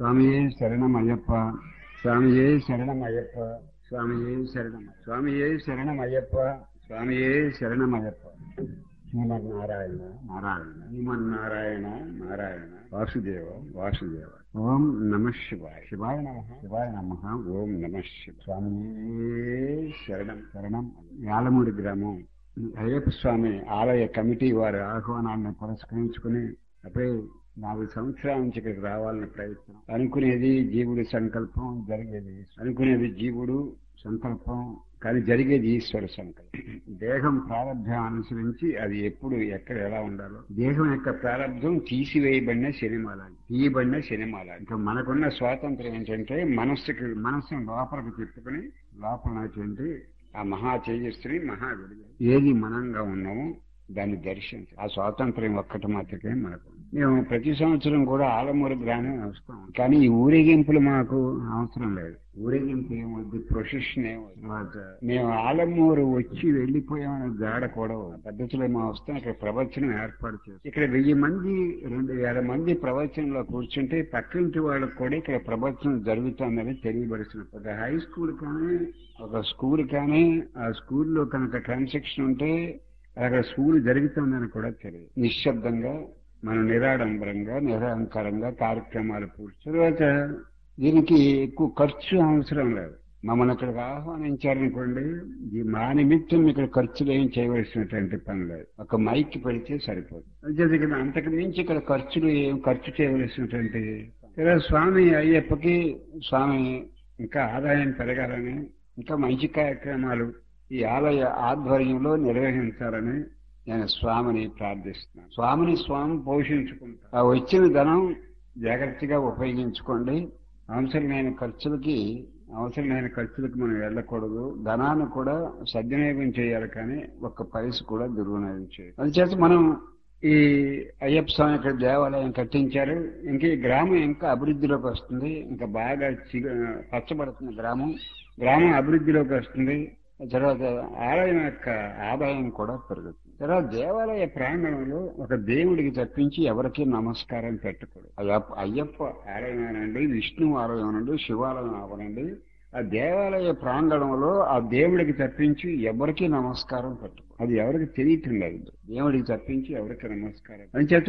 స్వామియే శరణం అయ్యప్ప స్వామియే శరణం అయ్యప్ప స్వామియే శరణం స్వామియే శరణం అయ్యప్ప స్వామియే శరణం అయ్యప్ప శ్రీమన్నారాయణ నారాయణ శ్రీమన్నారాయణ నారాయణ వాసుదేవ వాసుదేవ ఓం నమ శివాయ శివాయ నమ శివాయ నమ ఓం నమ శివ స్వామియే శరణం శరణం యాలమూడి గ్రామం అయ్యప్ప స్వామి ఆలయ కమిటీ వారి ఆహ్వానాలను పురస్కరించుకుని అప్పుడే నాలుగు సంవత్సరాల నుంచి ఇక్కడికి రావాలని ప్రయత్నం అనుకునేది జీవుడి సంకల్పం జరిగేది అనుకునేది జీవుడు సంకల్పం కానీ జరిగేది ఈశ్వర సంకల్పం దేహం ప్రారంభం అనుసరించి అది ఎప్పుడు ఎక్కడ ఎలా ఉండాలో దేహం యొక్క ప్రారంభం తీసివేయబడిన సినిమాల తీయబడిన సినిమాల ఇంకా మనకున్న స్వాతంత్రం ఏంటంటే మనస్సుకి మనస్సును లోపలికి తిప్పుకుని లోపల ఆ మహా తేజస్సుని మహా విడుదల ఏది మనంగా ఉన్నామో దాన్ని దర్శించాలి ఆ స్వాతంత్ర్యం ఒక్కటి మాత్రమే మనకు మేము ప్రతి సంవత్సరం కూడా ఆలమూరు గ్రామం వస్తాం కానీ ఈ ఊరేగింపులు మాకు అవసరం లేదు ఊరేగింపు ఏమొద్దు ప్రొసెషన్ ఏమొద్దు మేము ఆలమూరు వచ్చి వెళ్లిపోయామని గాడ కూడా పద్ధతిలో మా వస్తాం ఇక్కడ ప్రవచనం ఏర్పాటు చేస్తాం ఇక్కడ వెయ్యి మంది రెండు వేల మంది ప్రవచనంలో కూర్చుంటే పక్కింటి వాళ్ళకు కూడా ఇక్కడ ప్రవచనం జరుగుతుందని తెలియబడుతుంది ఒక హై స్కూల్ కానీ ఒక స్కూల్ కానీ ఆ స్కూల్లో కనుక ట్రాన్సాక్షన్ ఉంటే అక్కడ స్కూల్ జరుగుతుందని కూడా తెలియదు నిశ్శబ్దంగా మనం నిరాడంబరంగా నిరహంకారంగా కార్యక్రమాలు పూర్తి తర్వాత దీనికి ఎక్కువ ఖర్చు అవసరం లేదు మమ్మల్ని ఇక్కడికి ఆహ్వానించారనుకోండి ఈ మా నిమిత్తం ఇక్కడ ఖర్చులు ఏం చేయవలసినటువంటి పని లేదు ఒక మైక్ పెడితే సరిపోతుంది అంతే ఇక్కడ అంతకు మించి ఇక్కడ ఖర్చులు ఏం ఖర్చు చేయవలసినటువంటి ఇలా స్వామి అయ్యప్పకి స్వామి ఇంకా ఆదాయం పెరగాలని ఇంకా మంచి కార్యక్రమాలు ఈ ఆలయ ఆధ్వర్యంలో నిర్వహించాలని నేను స్వామిని ప్రార్థిస్తున్నాను స్వామిని స్వామి పోషించుకుంటా ఆ వచ్చిన ధనం జాగ్రత్తగా ఉపయోగించుకోండి అవసరమైన ఖర్చులకి అవసరమైన ఖర్చులకు మనం వెళ్ళకూడదు ధనాన్ని కూడా సద్వినియోగం చేయాలి కానీ ఒక్క పైస కూడా దుర్వినియోగం చేయాలి అందుచేత మనం ఈ అయ్యప్ప స్వామి ఇక్కడ దేవాలయం కట్టించారు ఇంకా ఈ గ్రామం ఇంకా అభివృద్ధిలోకి వస్తుంది ఇంకా బాగా పచ్చబడుతుంది గ్రామం గ్రామం అభివృద్ధిలోకి వస్తుంది తర్వాత ఆలయం యొక్క ఆదాయం కూడా పెరుగుతుంది తర్వాత దేవాలయ ప్రాంగణంలో ఒక దేవుడికి తప్పించి ఎవరికి నమస్కారం పెట్టకూడదు అది అయ్యప్ప ఆలయం అనండి విష్ణు ఆలయం అనండి శివాలయం అవనండి ఆ దేవాలయ ప్రాంగణంలో ఆ దేవుడికి తప్పించి ఎవరికి నమస్కారం పెట్టకూడదు అది ఎవరికి తెలియటం లేదు దేవుడికి తప్పించి ఎవరికి నమస్కారం అంచేత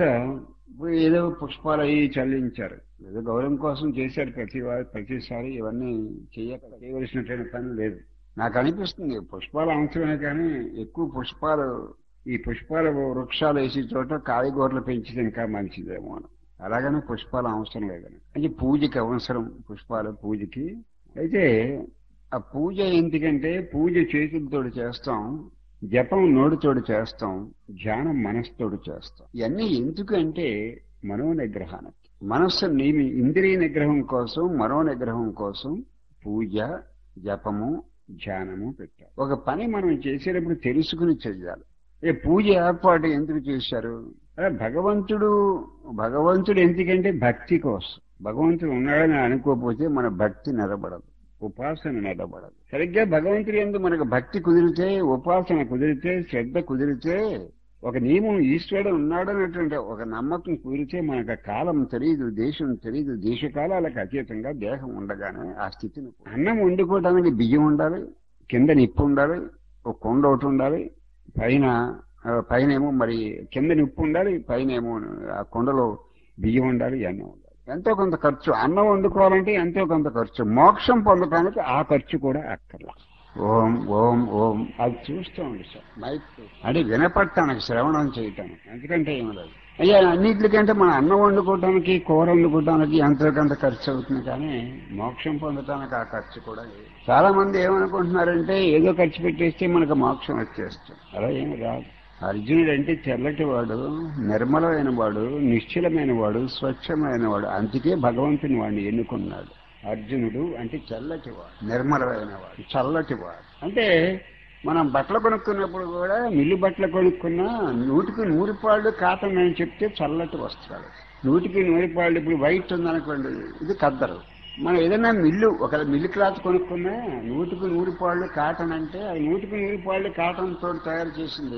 ఏదో పుష్పాలు అవి చల్లించారు ఏదో గౌరవం కోసం చేశారు ప్రతి ప్రతిసారి ఇవన్నీ చేయక చేయవలసినటువంటి పని లేదు నాకు అనిపిస్తుంది పుష్పాలు అవసరమే కానీ ఎక్కువ పుష్పాలు ఈ పుష్పాల వృక్షాలు వేసే చోట కాయగూరలు పెంచితే ఇంకా మంచిదేమో అని అలాగనే పుష్పాలు అవసరం లేదని అంటే పూజకి అవసరం పుష్పాలు పూజకి అయితే ఆ పూజ ఎందుకంటే పూజ చేతులతోటి చేస్తాం జపం నోటితోటి చేస్తాం ధ్యానం మనసుతోటి చేస్తాం ఇవన్నీ ఎందుకంటే మనో నిగ్రహానికి మనస్సు నియమి ఇంద్రియ నిగ్రహం కోసం మనో నిగ్రహం కోసం పూజ జపము ధ్యానము పెట్టారు ఒక పని మనం చేసేటప్పుడు తెలుసుకుని చెయ్యాలి ఏ పూజ ఏర్పాటు ఎందుకు చేశారు భగవంతుడు భగవంతుడు ఎందుకంటే భక్తి కోసం భగవంతుడు ఉన్నాడని అనుకోకపోతే మన భక్తి నిలబడదు ఉపాసన నిలబడదు సరిగ్గా భగవంతుడు ఎందు మనకు భక్తి కుదిరితే ఉపాసన కుదిరితే శ్రద్ధ కుదిరితే ఒక నియమం ఈశ్వరుడు ఉన్నాడనేటువంటి ఒక నమ్మకం కుదిరితే మనకు కాలం తెలియదు దేశం తెలియదు దేశకాలాలకు అతీతంగా దేహం ఉండగానే ఆ స్థితిని అన్నం వండుకోవడానికి బియ్యం ఉండాలి కింద నిప్పు ఉండాలి ఒక కొండ ఒకటి ఉండాలి పైన పైన ఏమో మరి కింద నిప్పు ఉండాలి పైన ఏమో ఆ కొండలో బియ్యం ఉండాలి అన్నం ఉండాలి ఎంతో కొంత ఖర్చు అన్నం వండుకోవాలంటే ఎంతో కొంత ఖర్చు మోక్షం పొందడానికి ఆ ఖర్చు కూడా అక్కర్లా ఓం ఓం ఓం అది చూస్తూ ఉంది సార్ మైక్ అంటే వినపడటానికి శ్రవణం చేయటానికి ఎందుకంటే ఏమి లేదు అయ్యా అన్నిటికంటే మన అన్నం వండుకోవటానికి కూర వండుకోవటానికి ఎంతో కొంత ఖర్చు అవుతుంది కానీ మోక్షం పొందటానికి ఆ ఖర్చు కూడా లేదు చాలా మంది ఏమనుకుంటున్నారంటే ఏదో ఖర్చు పెట్టేస్తే మనకు మోక్షం వచ్చేస్తుంది అలా ఏమి రాదు అర్జునుడు అంటే తెల్లటి వాడు నిర్మలమైన వాడు నిశ్చలమైన వాడు స్వచ్ఛమైన వాడు అందుకే భగవంతుని వాడిని ఎన్నుకున్నాడు అర్జునుడు అంటే చల్లటి వాడు నిర్మలమైన వాడు చల్లటి వాడు అంటే మనం బట్టలు కొనుక్కున్నప్పుడు కూడా మిల్లు బట్టలు కొనుక్కున్నా నూటికి నూరు పాళ్ళు కాటన్ అని చెప్తే చల్లటి వస్త్రాలు నూటికి నూరు పాళ్ళు ఇప్పుడు వైట్ ఉందనుకోండి ఇది కద్దరు మనం ఏదైనా మిల్లు ఒక మిల్లు క్లాత్ కొనుక్కున్నా నూటికి నూరు పాళ్ళు కాటన్ అంటే అది నూటికి నూరు పాళ్ళు కాటన్ తోటి తయారు చేసింది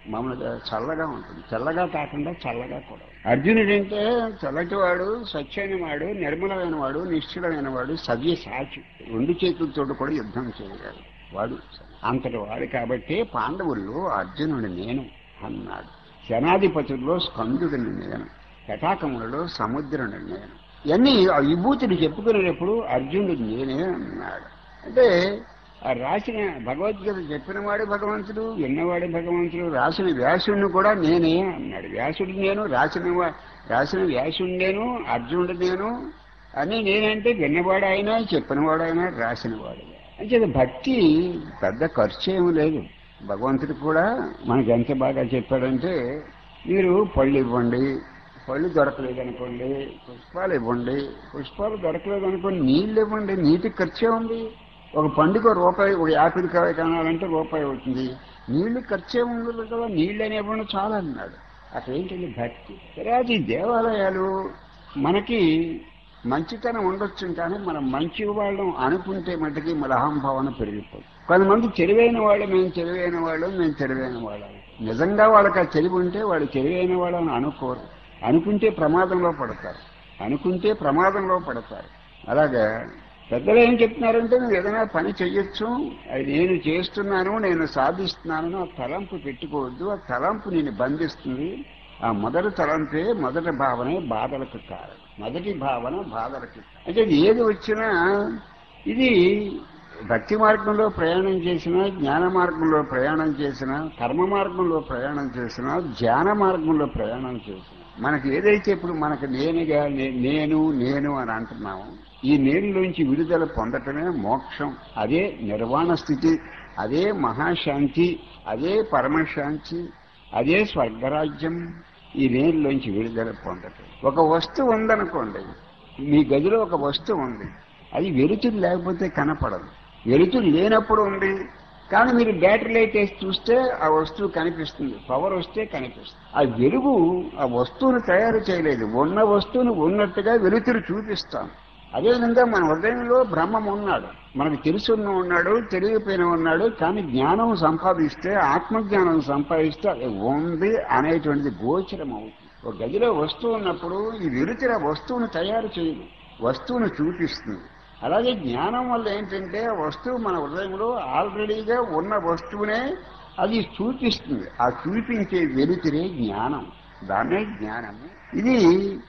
మామూలుగా చల్లగా ఉంటుంది చల్లగా కాకుండా చల్లగా కూడా అర్జునుడు అంటే చల్లటివాడు స్వచ్ఛమైన వాడు నిర్మలమైన వాడు నిశ్చలమైన వాడు సవ్య సాచి రెండు చేతులతో కూడా యుద్ధం చేయగలడు వాడు అంతటి వాడు కాబట్టి పాండవుల్లో అర్జునుడు నేను అన్నాడు జనాధిపతుల్లో స్కందుడిని నేను కటాకములలో సముద్రుని నేను ఇవన్నీ ఆ విభూతిని చెప్పుకునేటప్పుడు అర్జునుడు నేనే అన్నాడు అంటే ఆ రాసిన భగవద్గీత చెప్పినవాడే భగవంతుడు విన్నవాడే భగవంతుడు రాసిన వ్యాసుడిని కూడా నేనే అన్నాడు వ్యాసుడు నేను రాసిన వా- రాసిన వ్యాసుడు నేను అర్జునుడు నేను అని నేనంటే విన్నవాడు ఆయన చెప్పినవాడు ఆయన రాసినవాడు అంటే భక్తి పెద్ద ఖర్చు ఏమీ లేదు భగవంతుడు కూడా మనకి ఎంత బాగా చెప్పాడంటే మీరు పళ్ళు ఇవ్వండి పళ్ళు దొరకలేదు అనుకోండి పుష్పాలు ఇవ్వండి పుష్పాలు దొరకలేదు అనుకోండి నీళ్ళు ఇవ్వండి నీటికి ఖర్చే ఉంది ఒక పండుగ రూపాయి ఒక యాపిల్ కాయ కానాలంటే రూపాయి అవుతుంది నీళ్లు ఖర్చే ఉండదు కదా నీళ్ళు అనేవ్వండి చాలా అన్నాడు అక్కడ ఏంటంటే భక్తి తర్వాత ఈ దేవాలయాలు మనకి మంచితనం ఉండొచ్చు కానీ మనం మంచి వాళ్ళం అనుకుంటే మటుకి మన అహంభావన పెరిగిపోతుంది కొంతమంది తెలివైన వాళ్ళు మేము తెలివైన వాళ్ళు మేము తెలివైన వాళ్ళం నిజంగా వాళ్ళకి ఆ తెలివి ఉంటే వాళ్ళు తెలివైన వాళ్ళని అనుకోరు అనుకుంటే ప్రమాదంలో పడతారు అనుకుంటే ప్రమాదంలో పడతారు అలాగా పెద్దలు ఏం చెప్తున్నారంటే నువ్వు ఏదైనా పని చెయ్యొచ్చు అది నేను చేస్తున్నాను నేను సాధిస్తున్నాను ఆ తలంపు పెట్టుకోవద్దు ఆ తలంపు నేను బంధిస్తుంది ఆ మొదటి తలంపే మొదటి భావనే బాధలకు కారణం మొదటి భావన బాధలకు అంటే ఇది ఏది వచ్చినా ఇది భక్తి మార్గంలో ప్రయాణం చేసినా జ్ఞాన మార్గంలో ప్రయాణం చేసినా కర్మ మార్గంలో ప్రయాణం చేసినా ధ్యాన మార్గంలో ప్రయాణం చేసినా మనకి ఏదైతే ఇప్పుడు మనకు నేనుగా నే- నేను నేను అని అంటున్నామో ఈ నేనులోంచి విడుదల పొందటమే మోక్షం అదే నిర్వాణ స్థితి అదే మహాశాంతి అదే పరమశాంతి అదే స్వర్గరాజ్యం ఈ నేనులోంచి విడుదల పొందటం ఒక వస్తువు ఉందనుకోండి మీ గదిలో ఒక వస్తువు ఉంది అది వెలుతురు లేకపోతే కనపడదు వెలుతురు లేనప్పుడు ఉంది కానీ మీరు బ్యాటరీ లైట్ వేసి చూస్తే ఆ వస్తువు కనిపిస్తుంది పవర్ వస్తే కనిపిస్తుంది ఆ వెలుగు ఆ వస్తువును తయారు చేయలేదు ఉన్న వస్తువును ఉన్నట్టుగా వెలుతురు చూపిస్తాం అదేవిధంగా మన హృదయంలో బ్రహ్మం ఉన్నాడు మనకు తెలుసున్న ఉన్నాడు తెలియపోయిన ఉన్నాడు కానీ జ్ఞానం సంపాదిస్తే ఆత్మజ్ఞానం సంపాదిస్తే అది ఉంది అనేటువంటిది గోచరం అవుతుంది ఒక గదిలో వస్తువు ఉన్నప్పుడు ఈ వెలుతురు ఆ వస్తువును తయారు చేయదు వస్తువును చూపిస్తుంది అలాగే జ్ఞానం వల్ల ఏంటంటే ఆ వస్తువు మన హృదయంలో ఆల్రెడీగా ఉన్న వస్తువునే అది చూపిస్తుంది ఆ చూపించే వెలుతురే జ్ఞానం దాన్నే జ్ఞానం ఇది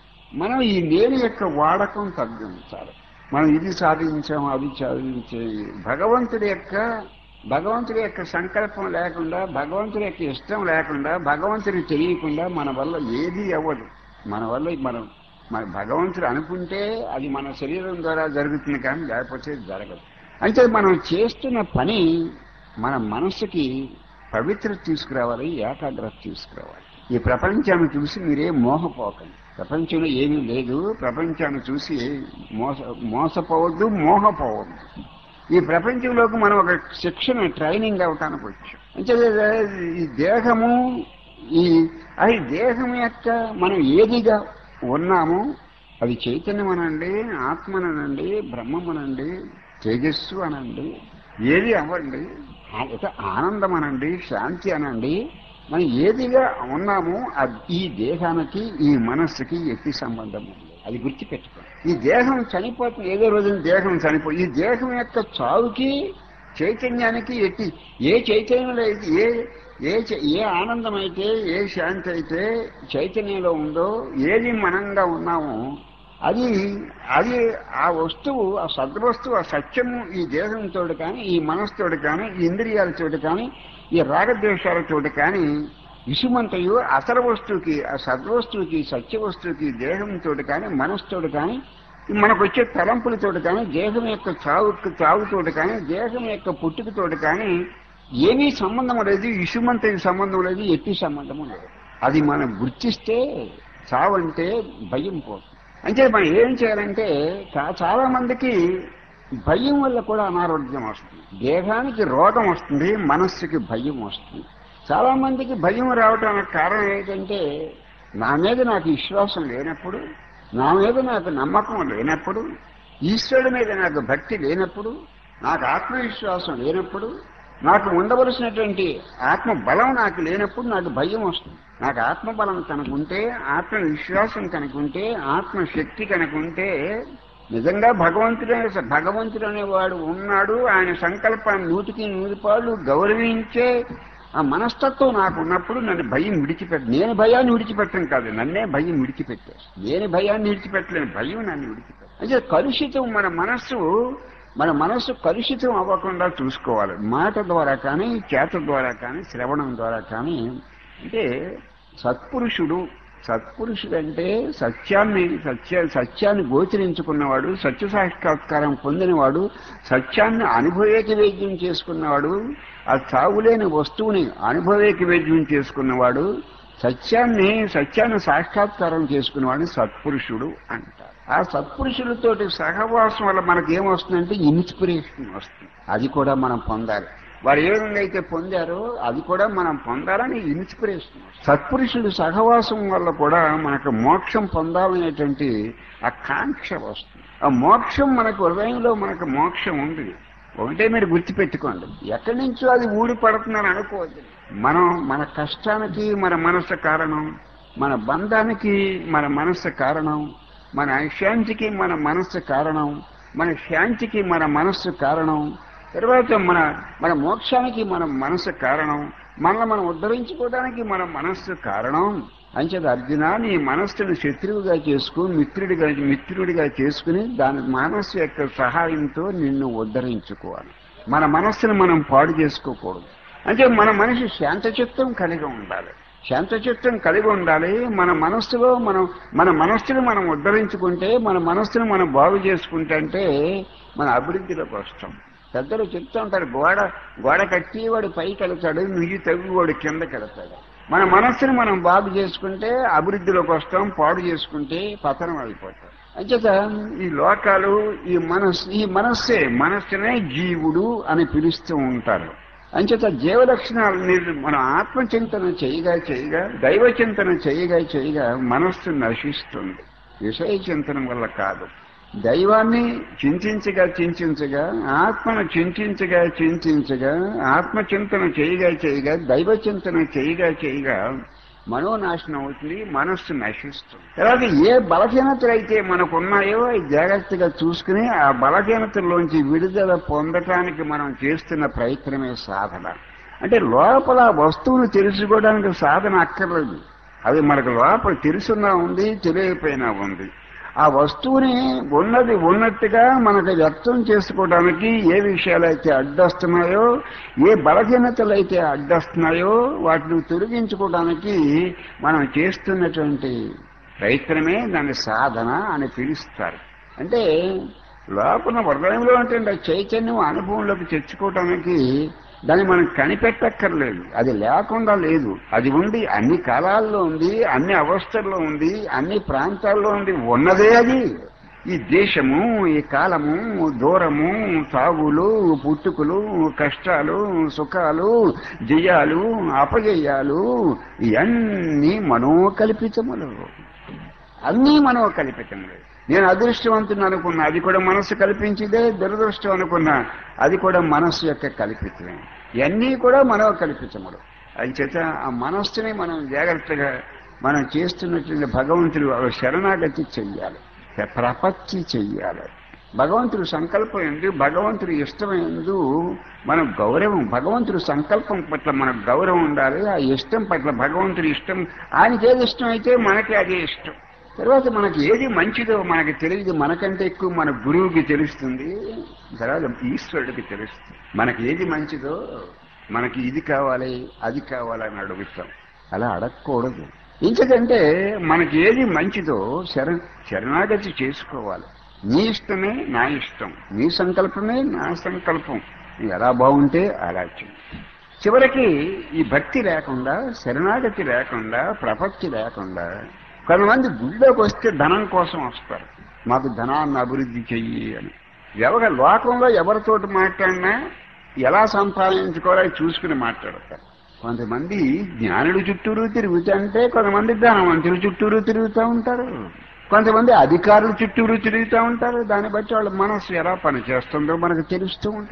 మనం ఈ నేను యొక్క వాడకం తగ్గించాలి మనం ఇది సాధించాం అది సాధించే భగవంతుడి యొక్క భగవంతుడి యొక్క సంకల్పం లేకుండా భగవంతుడి యొక్క ఇష్టం లేకుండా భగవంతుడికి తెలియకుండా మన వల్ల ఏది అవ్వదు మన వల్ల మనం మన భగవంతుడు అనుకుంటే అది మన శరీరం ద్వారా జరుగుతుంది కానీ లేకపోతే జరగదు అయితే మనం చేస్తున్న పని మన మనసుకి పవిత్రత తీసుకురావాలి ఏకాగ్రత తీసుకురావాలి ఈ ప్రపంచాన్ని చూసి మీరే మోహపోకండి ప్రపంచంలో ఏమీ లేదు ప్రపంచాన్ని చూసి మోస మోసపోవద్దు మోహపోవద్దు ఈ ప్రపంచంలోకి మనం ఒక శిక్షణ ట్రైనింగ్ అవటానికి వచ్చాం అంటే ఈ దేహము ఈ అది దేహం యొక్క మనం ఏదిగా ఉన్నామో అది చైతన్యం అనండి ఆత్మనండి బ్రహ్మమనండి తేజస్సు అనండి ఏది అవ్వండి ఆ- ఒక ఆనందం అనండి శాంతి అనండి మనం ఏదిగా ఉన్నామో అది ఈ దేహానికి ఈ మనస్సుకి ఎట్టి సంబంధం ఉంది అది గుర్తుపెట్టుకో ఈ దేహం చనిపోతుంది ఏదో రోజున దేహం చనిపో ఈ దేహం యొక్క చావుకి చైతన్యానికి ఎట్టి ఏ చైతన్యంలో అయితే ఏ ఏ చై- ఏ ఆనందం అయితే ఏ శాంతి అయితే చైతన్యంలో ఉందో ఏది మనంగా ఉన్నామో అది అది ఆ వస్తువు ఆ సద్వస్తువు ఆ సత్యము ఈ దేహంతో కానీ ఈ మనసుతోటి కానీ ఈ ఇంద్రియాలతోటి కానీ ఈ రాగద్వేషాలతోటి కానీ ఇసుమంతయు అసలు వస్తువుకి ఆ సద్వస్తువుకి సత్య వస్తువుకి దేహంతో కానీ మనసుతోటి కానీ మనకు వచ్చే తలంపులతోటి కానీ దేహం యొక్క చావుకు చావుతోటి కానీ దేహం యొక్క పుట్టుకతోటి కానీ ఏమీ సంబంధం లేదు ఇసుమంత సంబంధం లేదు ఎట్టి సంబంధము లేదు అది మనం గుర్తిస్తే చావంటే భయం పోతుంది అంటే మనం ఏం చేయాలంటే చా- చాలా మందికి భయం వల్ల కూడా అనారోగ్యం వస్తుంది దేహానికి రోగం వస్తుంది మనస్సుకి భయం వస్తుంది చాలా మందికి భయం రావడానికి కారణం ఏంటంటే నా మీద నాకు విశ్వాసం లేనప్పుడు నా మీద నాకు నమ్మకం లేనప్పుడు ఈశ్వరుడి మీద నాకు భక్తి లేనప్పుడు నాకు ఆత్మవిశ్వాసం లేనప్పుడు నాకు ఉండవలసినటువంటి ఆత్మ బలం నాకు లేనప్పుడు నాకు భయం వస్తుంది నాకు ఆత్మ బలం కనుకుంటే ఆత్మ విశ్వాసం కనుకుంటే ఆత్మ శక్తి కనుకుంటే నిజంగా భగవంతుడే భగవంతుడు అనేవాడు ఉన్నాడు ఆయన సంకల్పాన్ని నూటికి నూరు పాళ్ళు గౌరవించే ఆ మనస్తత్వం నాకు ఉన్నప్పుడు నన్ను భయం విడిచిపెట్ట నేను భయాన్ని విడిచిపెట్టను కాదు నన్నే భయం విడిచిపెట్టాను నేను భయాన్ని విడిచిపెట్టలేను భయం నన్ను విడిచిపెట్టాను అంటే కలుషితం మన మనస్సు మన మనస్సు కలుషితం అవ్వకుండా చూసుకోవాలి మాట ద్వారా కానీ చేత ద్వారా కానీ శ్రవణం ద్వారా కానీ అంటే సత్పురుషుడు సత్పురుషుడు అంటే సత్యాన్ని సత్య సత్యాన్ని గోచరించుకున్నవాడు సత్య సాక్షాత్కారం పొందినవాడు సత్యాన్ని అనుభవేకి వేద్యం చేసుకున్నవాడు ఆ చావులేని వస్తువుని అనుభవేకి వేద్యం చేసుకున్నవాడు సత్యాన్ని సత్యాన్ని సాక్షాత్కారం చేసుకున్నవాడిని సత్పురుషుడు అంటారు ఆ సత్పురుషులతోటి సహవాసం వల్ల మనకి ఏమొస్తుందంటే ఇన్స్పిరేషన్ వస్తుంది అది కూడా మనం పొందాలి వారు ఏ విధంగా అయితే పొందారో అది కూడా మనం పొందాలని ఇన్స్పిరేషన్ సత్పురుషుడు సహవాసం వల్ల కూడా మనకు మోక్షం పొందాలనేటువంటి ఆ కాంక్ష వస్తుంది ఆ మోక్షం మనకు హృదయంలో మనకు మోక్షం ఉంది ఒకటే మీరు గుర్తుపెట్టుకోండి ఎక్కడి నుంచో అది ఊడి పడుతుందని అనుకోవద్దు మనం మన కష్టానికి మన మనస్సు కారణం మన బంధానికి మన మనస్సు కారణం మన శాంతికి మన మనస్సు కారణం మన శాంతికి మన మనస్సు కారణం తర్వాత మన మన మోక్షానికి మన మనస్సు కారణం మనల్ని మనం ఉద్ధరించుకోవడానికి మన మనస్సు కారణం అంచేత అర్జున నీ మనస్సును శత్రువుగా చేసుకుని మిత్రుడిగా మిత్రుడిగా చేసుకుని దాని మనస్సు యొక్క సహాయంతో నిన్ను ఉద్ధరించుకోవాలి మన మనస్సును మనం పాడు చేసుకోకూడదు అంటే మన మనిషి శాంతచిత్తం కలిగి ఉండాలి శాంతచిత్తం కలిగి ఉండాలి మన మనస్సులో మనం మన మనస్సును మనం ఉద్ధరించుకుంటే మన మనస్సును మనం బాగు చేసుకుంటే అంటే మన అభివృద్ధిలోకి వస్తాం పెద్దలు చెప్తూ ఉంటారు గోడ గోడ కట్టి వాడు పైకి వెళ్తాడు నుయ్యి తగ్గి వాడు కిందకి వెళ్తాడు మన మనస్సును మనం బాగు చేసుకుంటే అభివృద్ధిలోకి వస్తాం పాడు చేసుకుంటే పతనం అయిపోతాం అంచేత ఈ లోకాలు ఈ మనస్సు ఈ మనస్సే మనస్సునే జీవుడు అని పిలుస్తూ ఉంటారు అంచేత జీవలక్షణాలు మనం ఆత్మచింతన చేయగా చేయగా దైవ చింతన చేయగా చేయగా మనస్సు నశిస్తుంది విషయ చింతన వల్ల కాదు దైవాన్ని చింతించగా చింతించగా ఆత్మను చింతించగా చింతించగా ఆత్మచింతన చేయగా చేయగా దైవ చింతన చేయగా చేయగా మనోనాశనం అవుతుంది మనస్సు నశిస్తుంది తర్వాత ఏ బలహీనతలు అయితే మనకున్నాయో అవి జాగ్రత్తగా చూసుకుని ఆ బలహీనతల్లోంచి విడుదల పొందటానికి మనం చేస్తున్న ప్రయత్నమే సాధన అంటే లోపల వస్తువును తెలుసుకోవడానికి సాధన అక్కర్లేదు అది మనకు లోపల తెలుసున్నా ఉంది తెలియకపోయినా ఉంది ఆ వస్తువుని ఉన్నది ఉన్నట్టుగా మనకు వ్యక్తం చేసుకోవడానికి ఏ విషయాలైతే అడ్డొస్తున్నాయో ఏ బలహీనతలు అయితే అడ్డొస్తున్నాయో వాటిని తొలగించుకోవడానికి మనం చేస్తున్నటువంటి ప్రయత్నమే దాన్ని సాధన అని పిలుస్తారు అంటే లోపల హృదయంలో ఉంటుంది చైతన్యం అనుభవంలోకి తెచ్చుకోవడానికి దాన్ని మనం కనిపెట్టక్కర్లేదు అది లేకుండా లేదు అది ఉండి అన్ని కాలాల్లో ఉంది అన్ని అవస్థల్లో ఉంది అన్ని ప్రాంతాల్లో ఉంది ఉన్నదే అది ఈ దేశము ఈ కాలము దూరము సాగులు పుట్టుకులు కష్టాలు సుఖాలు జయాలు అపజయాలు ఇవన్నీ మనోకల్పితములు అన్నీ మనోకల్పితములు నేను అదృష్టవంతుని అనుకున్నా అది కూడా మనస్సు కల్పించిందే దురదృష్టం అనుకున్నా అది కూడా మనస్సు యొక్క కల్పితమే ఇవన్నీ కూడా మనో కల్పితములు చేత ఆ మనస్సుని మనం జాగ్రత్తగా మనం చేస్తున్నటువంటి భగవంతుడు శరణాగతి చెయ్యాలి ప్రపత్తి చెయ్యాలి భగవంతుడు సంకల్పం ఎందు భగవంతుడు ఇష్టమైందు మన గౌరవం భగవంతుడు సంకల్పం పట్ల మనకు గౌరవం ఉండాలి ఆ ఇష్టం పట్ల భగవంతుడి ఇష్టం ఆయనకి ఏది ఇష్టం అయితే మనకి అదే ఇష్టం తర్వాత మనకి ఏది మంచిదో మనకి తెలియదు మనకంటే ఎక్కువ మన గురువుకి తెలుస్తుంది తర్వాత ఈశ్వరుడికి తెలుస్తుంది మనకి ఏది మంచిదో మనకి ఇది కావాలి అది కావాలని అడుగుతాం అలా అడగకూడదు ఎందుకంటే మనకి ఏది మంచిదో శర శరణాగతి చేసుకోవాలి నీ ఇష్టమే నా ఇష్టం నీ సంకల్పమే నా సంకల్పం ఎలా బాగుంటే అలా చెయ్యి చివరికి ఈ భక్తి లేకుండా శరణాగతి లేకుండా ప్రపత్తి లేకుండా కొంతమంది గుడిలోకి వస్తే ధనం కోసం వస్తారు మాకు ధనాన్ని అభివృద్ధి చెయ్యి అని ఎవరి లోకంలో ఎవరితోటి మాట్లాడినా ఎలా సంపాదించుకోవాలో చూసుకుని మాట్లాడతారు కొంతమంది జ్ఞానుడి చుట్టూరు తిరుగుతుంటే కొంతమంది ధనవంతుల చుట్టూరు తిరుగుతూ ఉంటారు కొంతమంది అధికారుల చుట్టూరు తిరుగుతూ ఉంటారు దాన్ని బట్టి వాళ్ళ మనస్సు ఎలా పనిచేస్తుందో మనకు తెలుస్తూ ఉంటుంది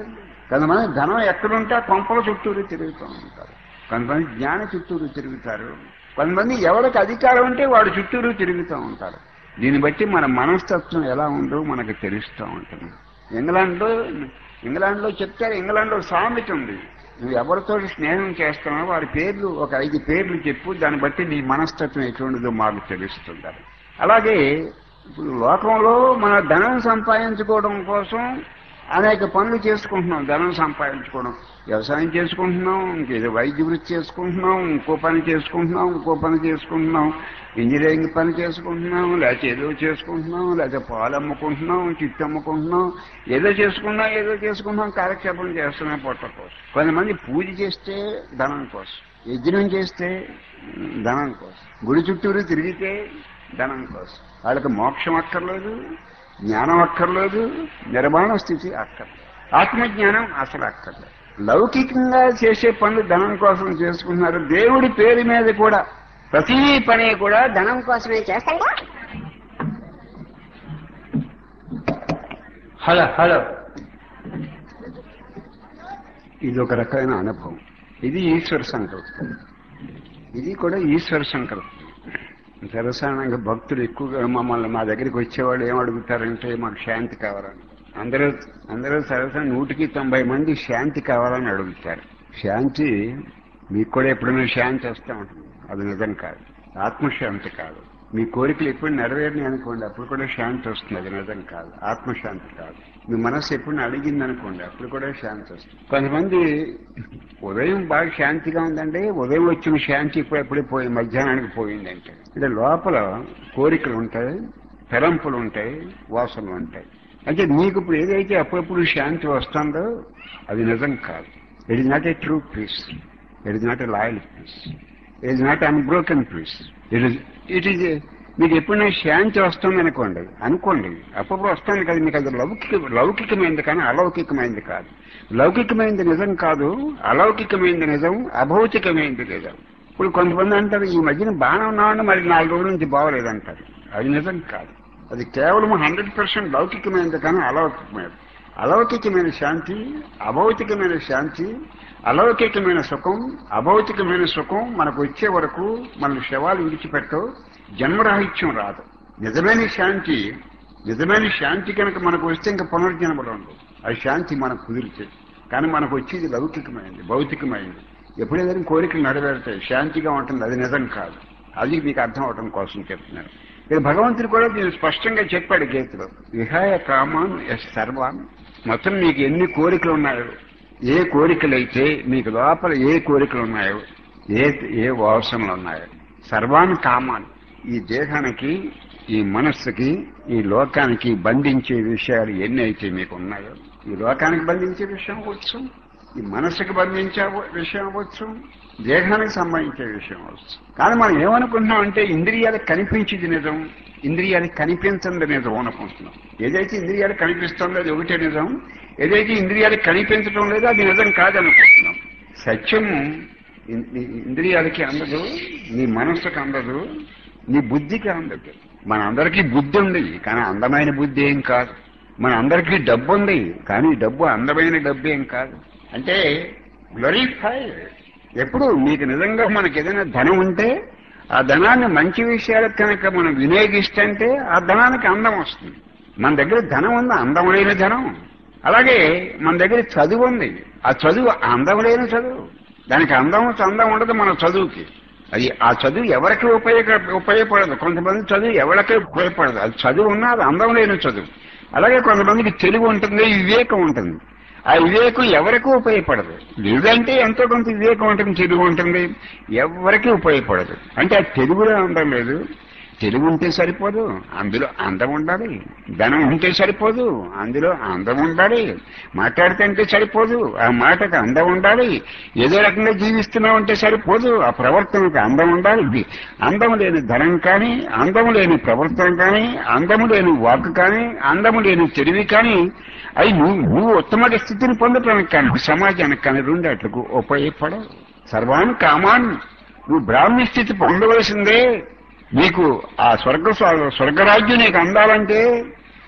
కొంతమంది ధనం ఎక్కడుంటే ఆ కొంపల చుట్టూరు తిరుగుతూ ఉంటారు కొంతమంది జ్ఞాన చుట్టూరు తిరుగుతారు కొంతమంది ఎవరికి అధికారం ఉంటే వాడు చుట్టూరు తిరుగుతూ ఉంటారు దీన్ని బట్టి మన మనస్తత్వం ఎలా ఉందో మనకు తెలుస్తూ ఉంటుంది ఇంగ్లాండ్లో ఇంగ్లాండ్లో చెప్తారు ఇంగ్లాండ్లో సామెత ఉంది నువ్వు ఎవరితో స్నేహం చేస్తున్నావో వారి పేర్లు ఒక ఐదు పేర్లు చెప్పు దాన్ని బట్టి నీ మనస్తత్వం ఎటువంటిదో మాకు తెలుస్తుంటారు అలాగే ఇప్పుడు లోకంలో మన ధనం సంపాదించుకోవడం కోసం అనేక పనులు చేసుకుంటున్నాం ధనం సంపాదించుకోవడం వ్యవసాయం చేసుకుంటున్నాం ఇంకేదో వైద్య వృత్తి చేసుకుంటున్నాం ఇంకో పని చేసుకుంటున్నాం ఇంకో పని చేసుకుంటున్నాం ఇంజనీరింగ్ పని చేసుకుంటున్నాం లేకపోతే ఏదో చేసుకుంటున్నాం లేకపోతే పాలు అమ్ముకుంటున్నాం చిట్టు అమ్ముకుంటున్నాం ఏదో చేసుకుంటున్నాం ఏదో చేసుకుంటున్నాం కాలక్షేపం చేస్తున్నాం పొట్ట కోసం కొంతమంది పూజ చేస్తే ధనం కోసం యజ్ఞం చేస్తే ధనం కోసం గుడి చుట్టూరు తిరిగితే ధనం కోసం వాళ్ళకి మోక్షం అక్కర్లేదు జ్ఞానం అక్కర్లేదు నిర్మాణ స్థితి అక్కర్లేదు ఆత్మజ్ఞానం అసలు అక్కర్లేదు లౌకికంగా చేసే పనులు ధనం కోసం చేసుకుంటున్నారు దేవుడి పేరు మీద కూడా ప్రతి పని కూడా ధనం కోసమే చేస్తాడు హలో హలో ఇది ఒక రకమైన అనుభవం ఇది ఈశ్వర సంకల్పం ఇది కూడా ఈశ్వర సంకల్పం సరసానంగా భక్తులు ఎక్కువగా మమ్మల్ని మా దగ్గరికి వచ్చేవాళ్ళు ఏం అడుగుతారంటే మాకు శాంతి కావాలని అందరూ అందరూ సరసా నూటికి తొంభై మంది శాంతి కావాలని అడుగుతారు శాంతి మీకు కూడా ఎప్పుడైనా శాంతి వస్తూ ఉంటుంది అది నిజం కాదు ఆత్మశాంతి కాదు మీ కోరికలు ఎప్పుడు నెరవేరినాయి అనుకోండి అప్పుడు కూడా శాంతి వస్తుంది అది నిజం కాదు ఆత్మశాంతి కాదు మీ మనస్సు ఎప్పుడు అడిగింది అనుకోండి అప్పుడు కూడా శాంతి వస్తుంది కొంతమంది ఉదయం బాగా శాంతిగా ఉందంటే ఉదయం వచ్చిన శాంతి ఇప్పుడు ఎప్పుడే పోయి మధ్యాహ్నానికి పోయిందంటే అంటే లోపల కోరికలు ఉంటాయి తలంపులు ఉంటాయి వాసనలు ఉంటాయి అంటే మీకు ఇప్పుడు ఏదైతే అప్పుడప్పుడు శాంతి వస్తుందో అది నిజం కాదు it is not a true peace it is not a loyal peace it is not unbroken peace it is it is మీకు ఎప్పుడైనా శాంతి వస్తుంది అనుకోండి అనుకోండి అప్పుడప్పుడు వస్తుంది కదా మీకు అది లౌకిక లౌకికమైంది కానీ అలౌకికమైంది కాదు లౌకికమైంది నిజం కాదు అలౌకికమైంది నిజం అభౌతికమైంది నిజం ఇప్పుడు కొంతమంది అంటారు ఈ మధ్యన బాగానే ఉన్నామని మరి నాలుగు రోజుల నుంచి బాగోలేదంటారు అది నిజం కాదు అది కేవలం హండ్రెడ్ పర్సెంట్ లౌకికమైనది కానీ అలౌకికమైనది అలౌకికమైన శాంతి అభౌతికమైన శాంతి అలౌకికమైన సుఖం అభౌతికమైన సుఖం మనకు వచ్చే వరకు మన శవాలు విడిచిపెట్టవు జన్మరాహిత్యం రాదు నిజమైన శాంతి నిజమైన శాంతి కనుక మనకు వస్తే ఇంకా పునర్జన్మలు ఉండవు ఆ శాంతి మనకు కుదిరితే కానీ మనకు వచ్చేది లౌకికమైంది భౌతికమైంది ఎప్పుడేదైనా కోరికలు నెరవేరుతాయి శాంతిగా ఉంటుంది అది నిజం కాదు అది మీకు అర్థం అవడం కోసం చెప్తున్నాను ఇక్కడ భగవంతుడు కూడా దీన్ని స్పష్టంగా చెప్పాడు గీతలో విహాయ కామాన్ ఎస్ సర్వాన్ మొత్తం మీకు ఎన్ని కోరికలు ఉన్నాయో ఏ కోరికలైతే మీకు లోపల ఏ కోరికలు ఉన్నాయో ఏ ఏ వాసనలు ఉన్నాయో సర్వాన్ కామాన్ ఈ దేహానికి ఈ మనస్సుకి ఈ లోకానికి బంధించే విషయాలు ఎన్ని అయితే మీకు ఉన్నాయో ఈ లోకానికి బంధించే విషయం అవ్వచ్చు ఈ మనస్సుకి బంధించే విషయం అవ్వచ్చు దేహానికి సంబంధించే విషయం అవ్వచ్చు కానీ మనం ఏమనుకుంటున్నాం అంటే ఇంద్రియాలకు కనిపించేది నిజం ఇంద్రియాలకు కనిపించండి నిజం అనుకుంటున్నాం ఏదైతే ఇంద్రియాలకు కనిపిస్తుందో అది ఒకటే నిజం ఏదైతే ఇంద్రియాలకు కనిపించడం లేదో అది నిజం కాదనుకుంటున్నాం సత్యము ఇన్- నీ ఇంద్రియాలకి అందదు నీ మనస్సుకి అందదు నీ బుద్ధికి అందదు మన అందరికీ బుద్ధి ఉంది కానీ అందమైన బుద్ధి ఏం కాదు మన అందరికీ డబ్బు ఉంది కానీ డబ్బు అందమైన డబ్బు ఏం కాదు అంటే గ్లోరిఫై ఎప్పుడు మీకు నిజంగా మనకి ఏదైనా ధనం ఉంటే ఆ ధనాన్ని మంచి విషయాలకు కనుక మనం వినియోగిస్తుంటే ఆ ధనానికి అందం వస్తుంది మన దగ్గర ధనం ఉంది అందం లేని ధనం అలాగే మన దగ్గర చదువు ఉంది ఆ చదువు అందం లేని చదువు దానికి అందం అందం ఉండదు మన చదువుకి అది ఆ చదువు ఎవరికి ఉపయోగ ఉపయోగపడదు కొంతమంది చదువు ఎవరికి ఉపయోగపడదు అది చదువు ఉన్నా అది అందం లేని చదువు అలాగే కొంతమందికి తెలుగు ఉంటుంది వివేకం ఉంటుంది ఆ వివేకం ఎవరికి ఉపయోగపడదు లేదంటే ఎంతో కొంత వివేకం ఉంటుంది తెలుగు ఉంటుంది ఎవరికి ఉపయోగపడదు అంటే ఆ తెలుగులో అందం లేదు తెలుగు ఉంటే సరిపోదు అందులో అందం ఉండాలి ధనం ఉంటే సరిపోదు అందులో అందం ఉండాలి మాట్లాడుతుంటే సరిపోదు ఆ మాటకు అందం ఉండాలి ఏదో రకంగా జీవిస్తున్నావు అంటే సరిపోదు ఆ ప్రవర్తనకు అందం ఉండాలి అందం లేని ధనం కానీ అందం లేని ప్రవర్తన కానీ అందము లేని వాక్ కానీ అందము లేని తెలివి కానీ అవి నువ్వు నువ్వు ఉత్తమ స్థితిని పొందటానికి కానీ సమాజానికి కానీ రెండట్లకు ఉపయోగపడవు సర్వాన్ కామాన్ నువ్వు బ్రాహ్మణ స్థితి పొందవలసిందే నీకు ఆ స్వర్గ స్వర్గరాజ్యం నీకు అందాలంటే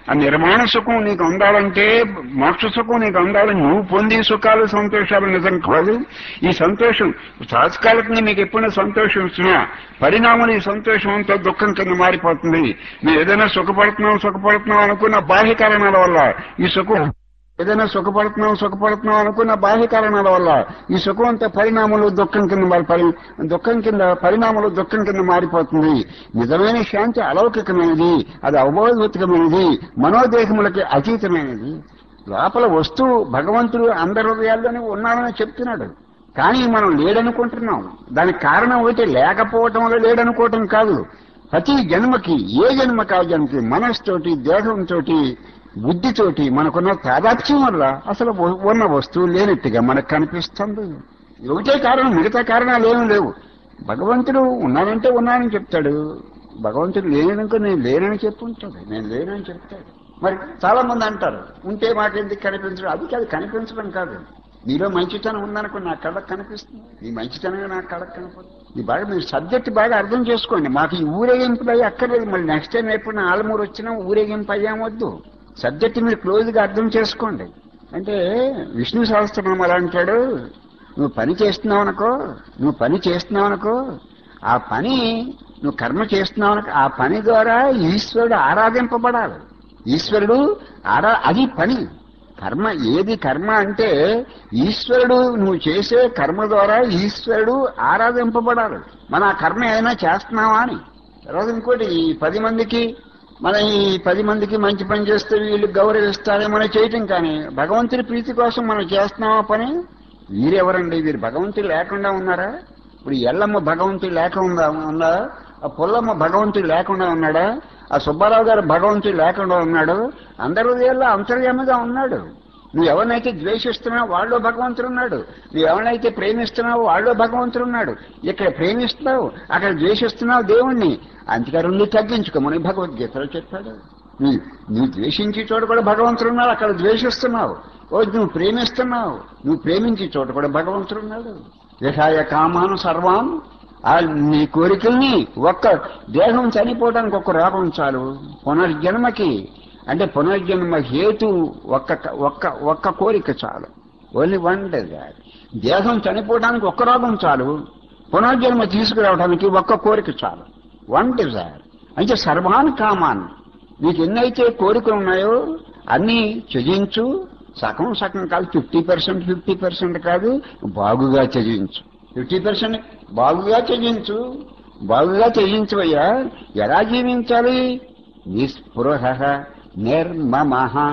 ఆ నిర్మాణ సుఖం నీకు అందాలంటే మోక్ష సుఖం నీకు అందాలని నువ్వు పొందే సుఖాలు సంతోషాలు నిజం కాదు ఈ సంతోషం తాత్కాలికంగా మీకు ఎప్పుడైనా సంతోషం వచ్చినా పరిణామం ఈ సంతోషం అంతా దుఃఖం కింద మారిపోతుంది మీరు ఏదైనా సుఖపడుతున్నాం సుఖపడుతున్నాం అనుకున్న బాహ్య కారణాల వల్ల ఈ సుఖం ఏదైనా సుఖపడుతున్నాం సుఖపడుతున్నాం అనుకున్న బాహ్య కారణాల వల్ల ఈ సుఖం అంతా పరిణామాలు దుఃఖం కింద మారి పరి- దుఃఖం కింద పరిణామాలు దుఃఖం కింద మారిపోతుంది నిజమైన శాంతి అలౌకికమైనది అది అవబోధభూతికమైనది మనోదేహములకి అతీతమైనది లోపల వస్తువు భగవంతుడు అందరి హృదయాల్లోనే ఉన్నాడని చెప్తున్నాడు కానీ మనం లేడనుకుంటున్నాం దానికి కారణం ఒకటి లేకపోవటం వల్ల లేడనుకోవటం కాదు ప్రతి జన్మకి ఏ జన్మ కాదు జన్మకి మనస్తోటి దేహంతోటి బుద్ధితోటి మనకున్న తాదాత్మ్యం వల్ల అసలు ఉ- ఉన్న వస్తువు లేనట్టుగా మనకు కనిపిస్తుంది ఒకటే కారణం మిగతా కారణాలు ఏమీ లేవు భగవంతుడు ఉన్నానంటే ఉన్నానని చెప్తాడు భగవంతుడు లేననుకో నేను లేనని చెప్పుంటాడు నేను లేనని చెప్తాడు మరి చాలా మంది అంటారు ఉంటే మాకెందుకు కనిపించడం అది కాదు కనిపించడం కాదు నీలో మంచితనం ఉందనుకో నా కళ్ళకు కనిపిస్తుంది నీ మంచితనమే నా కళ్ళకు కనపడుతుంది ఈ బాగా మీరు సబ్జెక్ట్ బాగా అర్థం చేసుకోండి మాకు ఈ ఊరేగింపులు అయ్యి అక్కర్లేదు మళ్ళీ నెక్స్ట్ టైం ఎప్పుడు ఆలమూరు వచ్చినా ఊరేగింపు అయ్యామొద్దు సబ్జెక్ట్ మీరు క్లోజ్గా అర్థం చేసుకోండి అంటే విష్ణు సహస్రనామం అలా అంటాడు నువ్వు పని చేస్తున్నావు అనుకో నువ్వు పని చేస్తున్నావు అనుకో ఆ పని నువ్వు కర్మ చేస్తున్నావు అనుకో ఆ పని ద్వారా ఈశ్వరుడు ఆరాధింపబడాలి ఈశ్వరుడు ఆరా అది పని కర్మ ఏది కర్మ అంటే ఈశ్వరుడు నువ్వు చేసే కర్మ ద్వారా ఈశ్వరుడు ఆరాధింపబడాలి మన ఆ కర్మ ఏమైనా చేస్తున్నావా అని తర్వాత ఇంకోటి ఈ పది మందికి మన ఈ పది మందికి మంచి పని చేస్తే వీళ్ళు గౌరవిస్తారే మనం చేయటం కానీ భగవంతుడి ప్రీతి కోసం మనం చేస్తున్నామా పని వీరెవరండి వీరు భగవంతుడు లేకుండా ఉన్నారా ఇప్పుడు ఎల్లమ్మ భగవంతుడు లేకుండా ఉందా ఆ పుల్లమ్మ భగవంతుడు లేకుండా ఉన్నాడా ఆ సుబ్బారావు గారు భగవంతుడు లేకుండా ఉన్నాడు అందరి హృదయాల్లో అంతర్యామిగా ఉన్నాడు నువ్వు ఎవరినైతే ద్వేషిస్తున్నావు వాళ్ళలో భగవంతుడు ఉన్నాడు నువ్వు ఎవరినైతే ప్రేమిస్తున్నావు వాళ్ళలో భగవంతుడు ఉన్నాడు ఇక్కడ ప్రేమిస్తున్నావు అక్కడ ద్వేషిస్తున్నావు దేవుణ్ణి అందుకే రెండు తగ్గించుకోమని భగవద్గీతలో చెప్పాడు నువ్వు నువ్వు ద్వేషించే చోట కూడా భగవంతుడు ఉన్నాడు అక్కడ ద్వేషిస్తున్నావు ఓ నువ్వు ప్రేమిస్తున్నావు నువ్వు ప్రేమించే చోట కూడా భగవంతుడు ఉన్నాడు విహాయ కామాను సర్వాన్ ఆ నీ కోరికల్ని ఒక్క దేహం చనిపోవడానికి ఒక్క రోగం చాలు పునర్జన్మకి అంటే పునర్జన్మ హేతు ఒక్క ఒక్క ఒక్క కోరిక చాలు ఓన్లీ వన్ డెజైర్ దేహం చనిపోవడానికి ఒక్క రోగం చాలు పునర్జన్మ తీసుకురావడానికి ఒక్క కోరిక చాలు వన్ డిజైర్ అంటే సర్వాన్ కామాన్ నీకు ఎన్నైతే కోరికలు ఉన్నాయో అన్నీ త్యజించు సగం సగం కాదు ఫిఫ్టీ పర్సెంట్ ఫిఫ్టీ పర్సెంట్ కాదు బాగుగా త్యజించు ఫిఫ్టీ పర్సెంట్ బాగుగా త్యజించు బాగుగా త్యజించవయ్యా ఎలా జీవించాలి నిస్పృహ నిర్మమ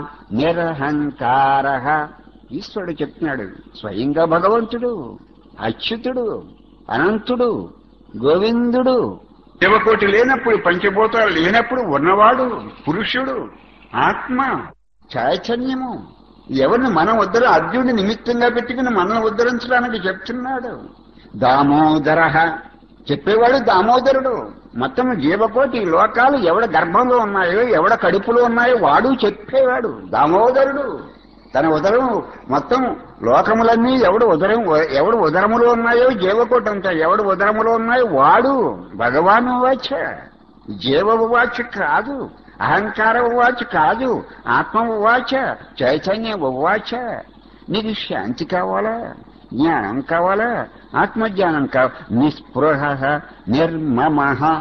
నిరహంకార ఈశ్వరుడు చెప్తున్నాడు స్వయంగా భగవంతుడు అచ్యుతుడు అనంతుడు గోవిందుడు శివకోటి లేనప్పుడు పంచభూతాలు లేనప్పుడు ఉన్నవాడు పురుషుడు ఆత్మ చైతన్యము ఎవరిని మనం ఉద్ధర అర్జునుడి నిమిత్తంగా పెట్టుకుని మనం ఉద్ధరించడానికి చెప్తున్నాడు దామోదర చెప్పేవాడు దామోదరుడు మొత్తం జీవకోటి లోకాలు ఎవడ గర్భంలో ఉన్నాయో ఎవడ కడుపులో ఉన్నాయో వాడు చెప్పేవాడు దామోదరుడు తన ఉదరం మొత్తం లోకములన్నీ ఎవడు ఉదరం ఎవడు ఉదరములో ఉన్నాయో జీవకోటి అంతా ఎవడు ఉదరములో ఉన్నాయో వాడు భగవాను వాచ జీవ వాచ కాదు అహంకార వాచ కాదు ఆత్మ వాచ చైతన్య వాచ నీకు శాంతి కావాలా జ్ఞానం కావాలా ఆత్మజ్ఞానం కావాలి నిస్పృహ నిర్మమ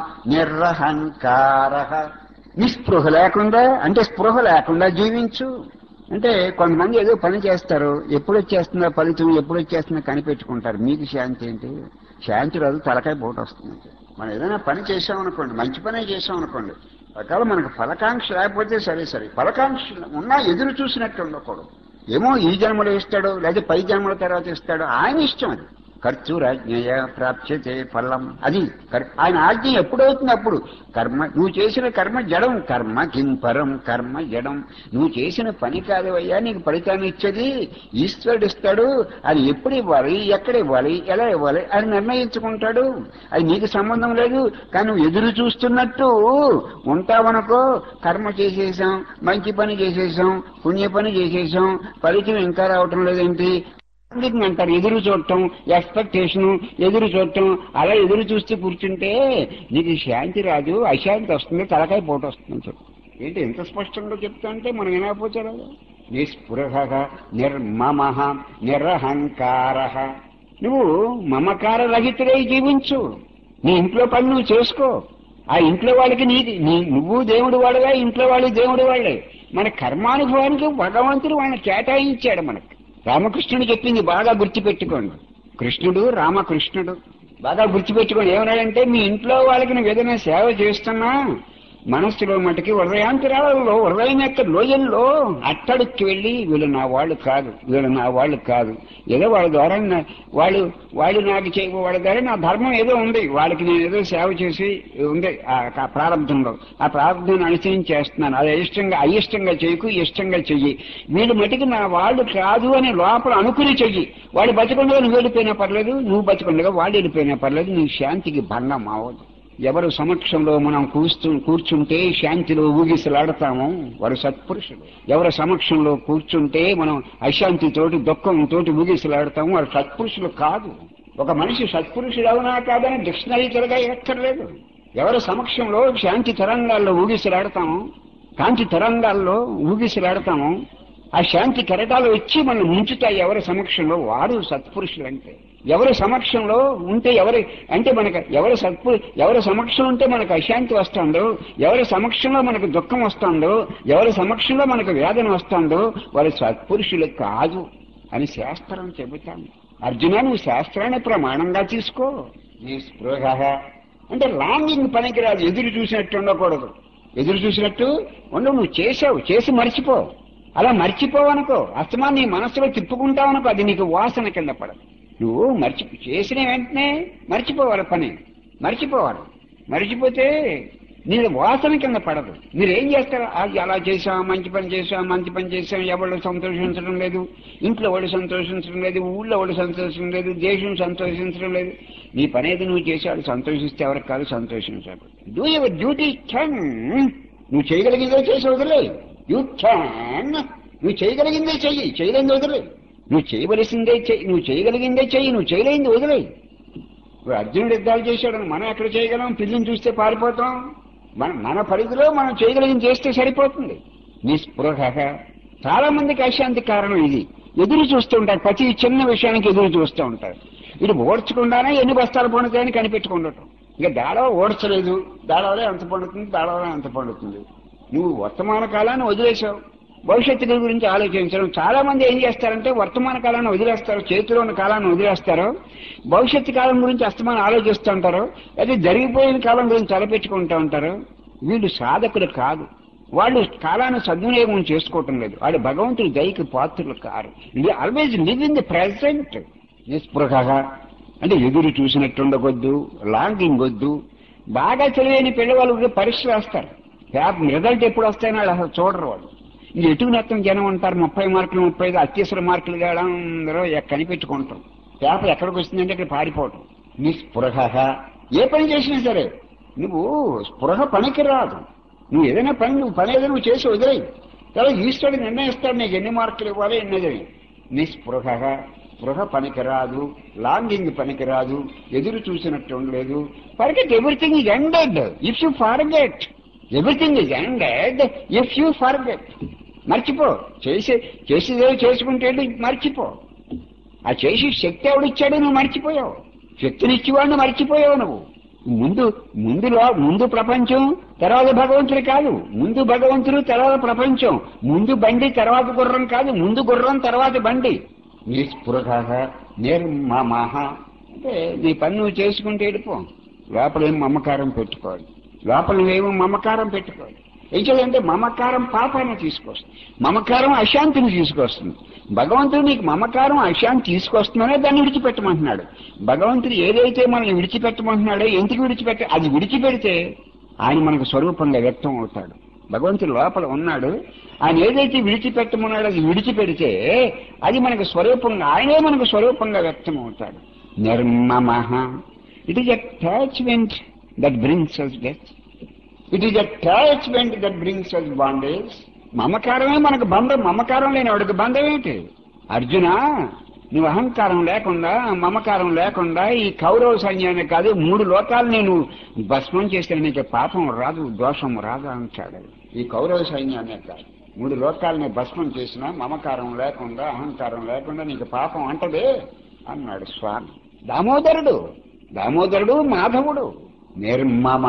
నిరహంకార నిస్పృహ లేకుండా అంటే స్పృహ లేకుండా జీవించు అంటే కొంతమంది ఏదో పని చేస్తారు ఎప్పుడు వచ్చేస్తుందో ఫలితం ఎప్పుడు వచ్చేస్తుందో కనిపెట్టుకుంటారు మీకు శాంతి ఏంటి శాంతి రాదు తలకాయ పోటు వస్తుంది మనం ఏదైనా పని చేసామనుకోండి మంచి పనే చేసామనుకోండి ఒకవేళ మనకు ఫలకాంక్ష లేకపోతే సరే సరే ఫలకాంక్ష ఉన్నా ఎదురు చూసినట్టు ఉండకూడదు ఏమో ఈ జన్మలో ఇస్తాడు లేదా పై జన్మల తర్వాత ఇస్తాడు ఆయన ఇష్టం అది ఖర్చురాజ్ఞయ ప్రాప్యతే ఫలం అది కర్- ఆయన ఆజ్ఞ ఎప్పుడవుతుంది అప్పుడు కర్మ నువ్వు చేసిన కర్మ జడం కర్మ కిం పరం కర్మ జడం నువ్వు చేసిన పని కాదు అయ్యా నీకు ఫలితాన్ని ఇచ్చేది ఈశ్వరుడు ఇస్తాడు అది ఎప్పుడు ఇవ్వాలి ఎక్కడ ఇవ్వాలి ఎలా ఇవ్వాలి అని నిర్ణయించుకుంటాడు అది నీకు సంబంధం లేదు కానీ నువ్వు ఎదురు చూస్తున్నట్టు ఉంటావనుకో కర్మ చేసేసాం మంచి పని చేసేసాం పుణ్య పని చేసేసాం ఫలితం ఇంకా రావటం లేదేంటి అందుకు అంటారు ఎదురు చూడటం ఎక్స్పెక్టేషన్ ఎదురు చూడటం అలా ఎదురు చూస్తూ కూర్చుంటే నీకు శాంతి రాదు అశాంతి వస్తుంది తలకాయ పోటు వస్తుంది చెప్పు ఏంటి ఎంత స్పష్టంగా చెప్తా అంటే మనం వినకపోతే అలాగా నిస్పృహ నిర్మమ నిరహంకార నువ్వు మమకార రహితుడై జీవించు నీ ఇంట్లో పని నువ్వు చేసుకో ఆ ఇంట్లో వాళ్ళకి నీ నీ- నువ్వు దేవుడు వాడుగా ఇంట్లో వాళ్ళు దేవుడు వాళ్ళే మన కర్మానుభవానికి భగవంతుడు వాళ్ళని కేటాయించాడు మనకి రామకృష్ణుడు చెప్పింది బాగా గుర్తుపెట్టుకోండి కృష్ణుడు రామకృష్ణుడు బాగా గుర్తుపెట్టుకోండి ఏమన్నాడంటే మీ ఇంట్లో వాళ్ళకి నువ్వు ఏదైనా సేవ చేస్తున్నా మనస్సులో మటుకి హృదయాంతరాలలో హృదయం యొక్క లోయల్లో అట్టడుక్కి వెళ్ళి వీళ్ళు నా వాళ్ళు కాదు వీళ్ళు నా వాళ్ళు కాదు ఏదో వాళ్ళ ద్వారా నా- వాళ్ళు వాళ్ళు నాకు చే వాళ్ళ ద్వారా నా ధర్మం ఏదో ఉంది వాళ్ళకి నేను ఏదో సేవ చేసి ఉంది ఆ ఆ ప్రారంభంలో ఆ ప్రారంభాన్ని అనుసరించి చేస్తున్నాను అది ఇష్టంగా అయిష్టంగా చేయకు ఇష్టంగా చెయ్యి వీళ్ళు మటుకు నా వాళ్ళు కాదు అని లోపల అనుకుని చెయ్యి వాళ్ళు బతికుండగా నువ్వు వెళ్ళిపోయినా పర్లేదు నువ్వు బతికుండగా వాళ్ళు వెళ్ళిపోయినా పర్లేదు నీ శాంతికి భంగం అవ్వదు ఎవరు సమక్షంలో మనం కూర్చు కూర్చుంటే శాంతిలో ఊగిసలాడతామో వారు సత్పురుషులు ఎవరి సమక్షంలో కూర్చుంటే మనం అశాంతితోటి దుఃఖంతోటి ఊగిసలాడతామో వారు సత్పురుషులు కాదు ఒక మనిషి సత్పురుషుడు అవునా కాదని డిక్షనరీ తిరగా ఎక్కర్లేదు ఎవరి సమక్షంలో శాంతి తరంగాల్లో ఊగిసలాడతామో కాంతి తరంగాల్లో ఊగిసలాడతామో ఆ శాంతి కెరటాలు వచ్చి మనం ముంచుతాయి ఎవరి సమక్షంలో వారు సత్పురుషులు అంటే ఎవరి సమక్షంలో ఉంటే ఎవరి అంటే మనకు ఎవరి సత్పు ఎవరి సమక్షం ఉంటే మనకు అశాంతి వస్తుందో ఎవరి సమక్షంలో మనకు దుఃఖం వస్తుందో ఎవరి సమక్షంలో మనకు వేదన వస్తుందో వారి సత్పురుషులు కాదు అని శాస్త్రం చెబుతాను అర్జున నువ్వు శాస్త్రాన్ని ప్రమాణంగా తీసుకో నీ స్పృహ అంటే లాంగింగ్ పనికిరాదు ఎదురు చూసినట్టు ఉండకూడదు ఎదురు చూసినట్టు ఉండవు నువ్వు చేసావు చేసి మర్చిపో అలా మర్చిపోవనుకో అస్తమాన్ నీ మనసులో తిప్పుకుంటావనుకో అది నీకు వాసన కింద పడదు నువ్వు మర్చి చేసిన వెంటనే మర్చిపోవాలి పని మర్చిపోవాలి మర్చిపోతే నీ వాసన కింద పడదు మీరు ఏం చేస్తారు అది అలా చేసాం మంచి పని చేసాం మంచి పని చేసాం ఎవరు సంతోషించడం లేదు ఇంట్లో వాళ్ళు సంతోషించడం లేదు ఊళ్ళో వాళ్ళు సంతోషించడం లేదు దేశం సంతోషించడం లేదు నీ పని ఏది నువ్వు చేసాడు సంతోషిస్తే ఎవరికి కాదు సంతోషించాడు డూ యువర్ డ్యూటీ కెన్ నువ్వు చేయగలిగిందే చేసి వదిలే యూ క్యాన్ నువ్వు చేయగలిగిందే చెయ్యి చేయలేంది వదిలే నువ్వు చేయవలసిందే చెయ్యి నువ్వు చేయగలిగిందే చెయ్యి నువ్వు చేయలేంది వదిలే ఇప్పుడు అర్జునుడు యుద్ధాలు చేశాడు మనం ఎక్కడ చేయగలం పిల్లిని చూస్తే పారిపోతాం మన మన పరిధిలో మనం చేయగలిగింది చేస్తే సరిపోతుంది నిస్పృహ చాలా మందికి అశాంతి కారణం ఇది ఎదురు చూస్తూ ఉంటారు ప్రతి చిన్న విషయానికి ఎదురు చూస్తూ ఉంటారు ఇది ఓడ్చకుండానే ఎన్ని బస్తాలు పండుతాయని కనిపెట్టుకుండటం ఇక దాడవ ఓడ్చలేదు దాడవలే అంత పండుతుంది దాడవలే అంత పండుతుంది నువ్వు వర్తమాన కాలాన్ని వదిలేశావు భవిష్యత్తు గురించి ఆలోచించడం చాలా మంది ఏం చేస్తారంటే వర్తమాన కాలాన్ని వదిలేస్తారు చేతిలో ఉన్న కాలాన్ని వదిలేస్తారు భవిష్యత్తు కాలం గురించి అస్తమానం ఆలోచిస్తూ ఉంటారు అదే జరిగిపోయిన కాలం గురించి తలపెట్టుకుంటూ ఉంటారు వీళ్ళు సాధకులు కాదు వాళ్ళు కాలాన్ని సద్వినియోగం చేసుకోవటం లేదు వాళ్ళు భగవంతుడి దయకి పాత్రులు కారు always live in the present నిస్పృహగా అంటే ఎదురు చూసినట్టు ఉండకొద్దు లాంగింగ్ వద్దు బాగా తెలియని పిల్లవాళ్ళు పరీక్ష రాస్తారు పేపర్ రిజల్ట్ ఎప్పుడు వస్తాయని వాళ్ళు అసలు చూడరు వాళ్ళు ఇంక ఎటు నత్తం జనం ఉంటారు ముప్పై మార్కులు ముప్పై ఐదు అత్యవసర మార్కులు కావడం అందరూ ఎక్క- కనిపెట్టుకుంటాం పేపర్ ఎక్కడికి వస్తుందంటే ఇక్కడ పారిపోవటం నీ స్పృహ ఏ పని చేసినా సరే నువ్వు స్పృహ పనికి రాదు నువ్వు ఏదైనా పని నువ్వు పని ఏదైనా నువ్వు చేసి వదిలేయి తర్వాత ఈశ్వరుడు నిర్ణయిస్తాడు నీకు ఎన్ని మార్కులు ఇవ్వాలి ఎన్నది నిస్పృహ స్పృహ పనికిరాదు లాంగింగ్ పనికిరాదు ఎదురు చూసినట్టు ఉండలేదు forget everything is ended if you forget everything is ended if you forget మర్చిపో చేసే చేసేదే చేసుకుంటే మర్చిపో ఆ చేసి శక్తి ఎవడిచ్చాడు నువ్వు మర్చిపోయావు శక్తినిచ్చేవాడిని మర్చిపోయావు నువ్వు ముందు ముందులో ముందు ప్రపంచం తర్వాత భగవంతుడు కాదు ముందు భగవంతుడు తర్వాత ప్రపంచం ముందు బండి తర్వాత గుర్రం కాదు ముందు గుర్రం తర్వాత బండి నిస్పృహ నిర్మమహ అంటే నీ పని నువ్వు చేసుకుంటే వెళ్ళిపో లోపల ఏం మమకారం పెట్టుకోవాలి లోపల నువ్వేమో మమకారం పెట్టుకోవాలి ఏం చేయాలంటే మమకారం పాపాన్ని తీసుకొస్తుంది మమకారం అశాంతిని తీసుకొస్తుంది భగవంతుడు నీకు మమకారం అశాంతి తీసుకొస్తుందనే దాన్ని విడిచిపెట్టమంటున్నాడు భగవంతుడు ఏదైతే మనల్ని విడిచిపెట్టమంటున్నాడో ఎందుకు విడిచిపెట్ట అది విడిచిపెడితే ఆయన మనకు స్వరూపంగా వ్యక్తం అవుతాడు భగవంతుడు లోపల ఉన్నాడు ఆయన ఏదైతే విడిచిపెట్టమన్నాడో అది విడిచిపెడితే అది మనకు స్వరూపంగా ఆయనే మనకు స్వరూపంగా వ్యక్తం అవుతాడు నిర్మమ it is attachment that brings us death it is attachment that brings us bondage మమకారమే మనకు బంధం మమకారం లేని వాడికి బంధం ఏంటి అర్జున నువ్వు అహంకారం లేకుండా మమకారం లేకుండా ఈ కౌరవ సైన్యాన్ని కాదు మూడు లోకాలు నేను భస్మం చేస్తే నీకు పాపం రాదు దోషం రాదు అంటాడు ఈ కౌరవ సైన్యాన్ని కాదు మూడు లోకాలని భస్మం చేసినా మమకారం లేకుండా అహంకారం లేకుండా నీకు పాపం అంటదే అన్నాడు స్వామి దామోదరుడు దామోదరుడు మాధవుడు నిర్మమ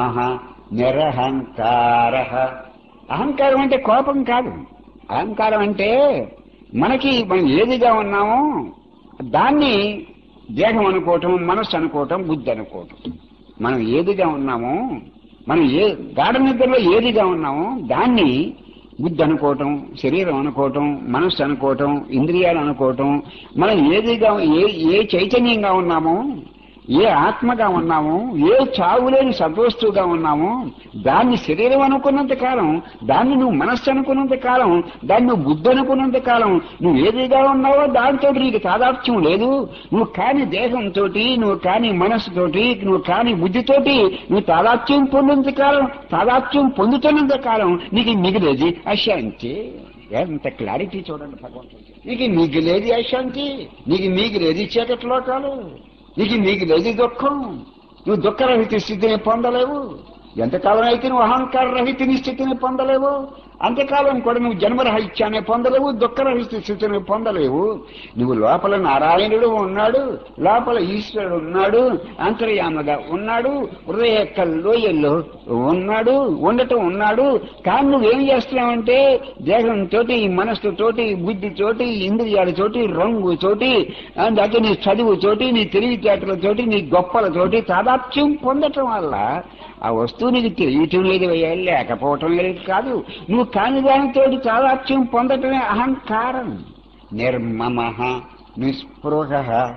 నిరహంకార అహంకారం అంటే కోపం కాదు అహంకారం అంటే మనకి మనం ఏదిగా ఉన్నామో దాన్ని దేహం అనుకోవటం మనస్సు అనుకోవటం బుద్ధి అనుకోవటం మనం ఏదిగా ఉన్నామో మనం ఏ గాఢ నిద్రలో ఏదిగా ఉన్నామో దాన్ని బుద్ధి అనుకోవటం శరీరం అనుకోవటం మనస్సు అనుకోవటం ఇంద్రియాలు అనుకోవటం మనం ఏదిగా ఏ ఏ చైతన్యంగా ఉన్నామో ఏ ఆత్మగా ఉన్నామో ఏ చావులేని సద్వస్తువుగా ఉన్నామో దాన్ని శరీరం అనుకున్నంత కాలం దాన్ని నువ్వు మనస్సు అనుకున్నంత కాలం దాన్ని నువ్వు బుద్ధి అనుకున్నంత కాలం నువ్వు ఏదిగా ఉన్నావో దాంతో నీకు తాదాప్త్యం లేదు నువ్వు కాని దేహంతో నువ్వు కాని మనస్సుతోటి నువ్వు కాని బుద్ధితోటి నువ్వు తాదాప్త్యం పొందినంత కాలం తాదాప్త్యం పొందుతున్నంత కాలం నీకు మిగిలేది అశాంతి ఎంత క్లారిటీ చూడండి భగవంతుడు నీకు మిగిలేది అశాంతి నీకు మిగిలేది చీకటి లోకాలు నీకు మిగిలేది దుఃఖం నువ్వు దుఃఖరహిత స్థితిని పొందలేవు ఎంతకాలం అయితే నువ్వు అహంకార రహితని స్థితిని పొందలేవు అంతకాలం కూడా నువ్వు జన్మరహిత్యాన్ని పొందలేవు దుఃఖరహిత స్థితిని పొందలేవు నువ్వు లోపల నారాయణుడు ఉన్నాడు లోపల ఈశ్వరుడు ఉన్నాడు అంతర్యామగా ఉన్నాడు హృదయ యొక్క లోయల్లో ఉన్నాడు ఉండటం ఉన్నాడు కానీ నువ్వేం చేస్తున్నావంటే దేహంతోటి మనస్సుతోటి బుద్ధితోటి ఇంద్రియాలతోటి రంగుతోటి అంటే నీ చదువుతోటి నీ తెలివితేటలతోటి నీ గొప్పలతోటి తాదాప్త్యం పొందటం వల్ల ఆ వస్తువు నీకు తెలియటం లేదు వేయాలి లేకపోవటం లేదు కాదు నువ్వు కాని దానితోటి తాదాప్త్యం పొందటమే అహంకారం నిర్మమ నిస్పృహ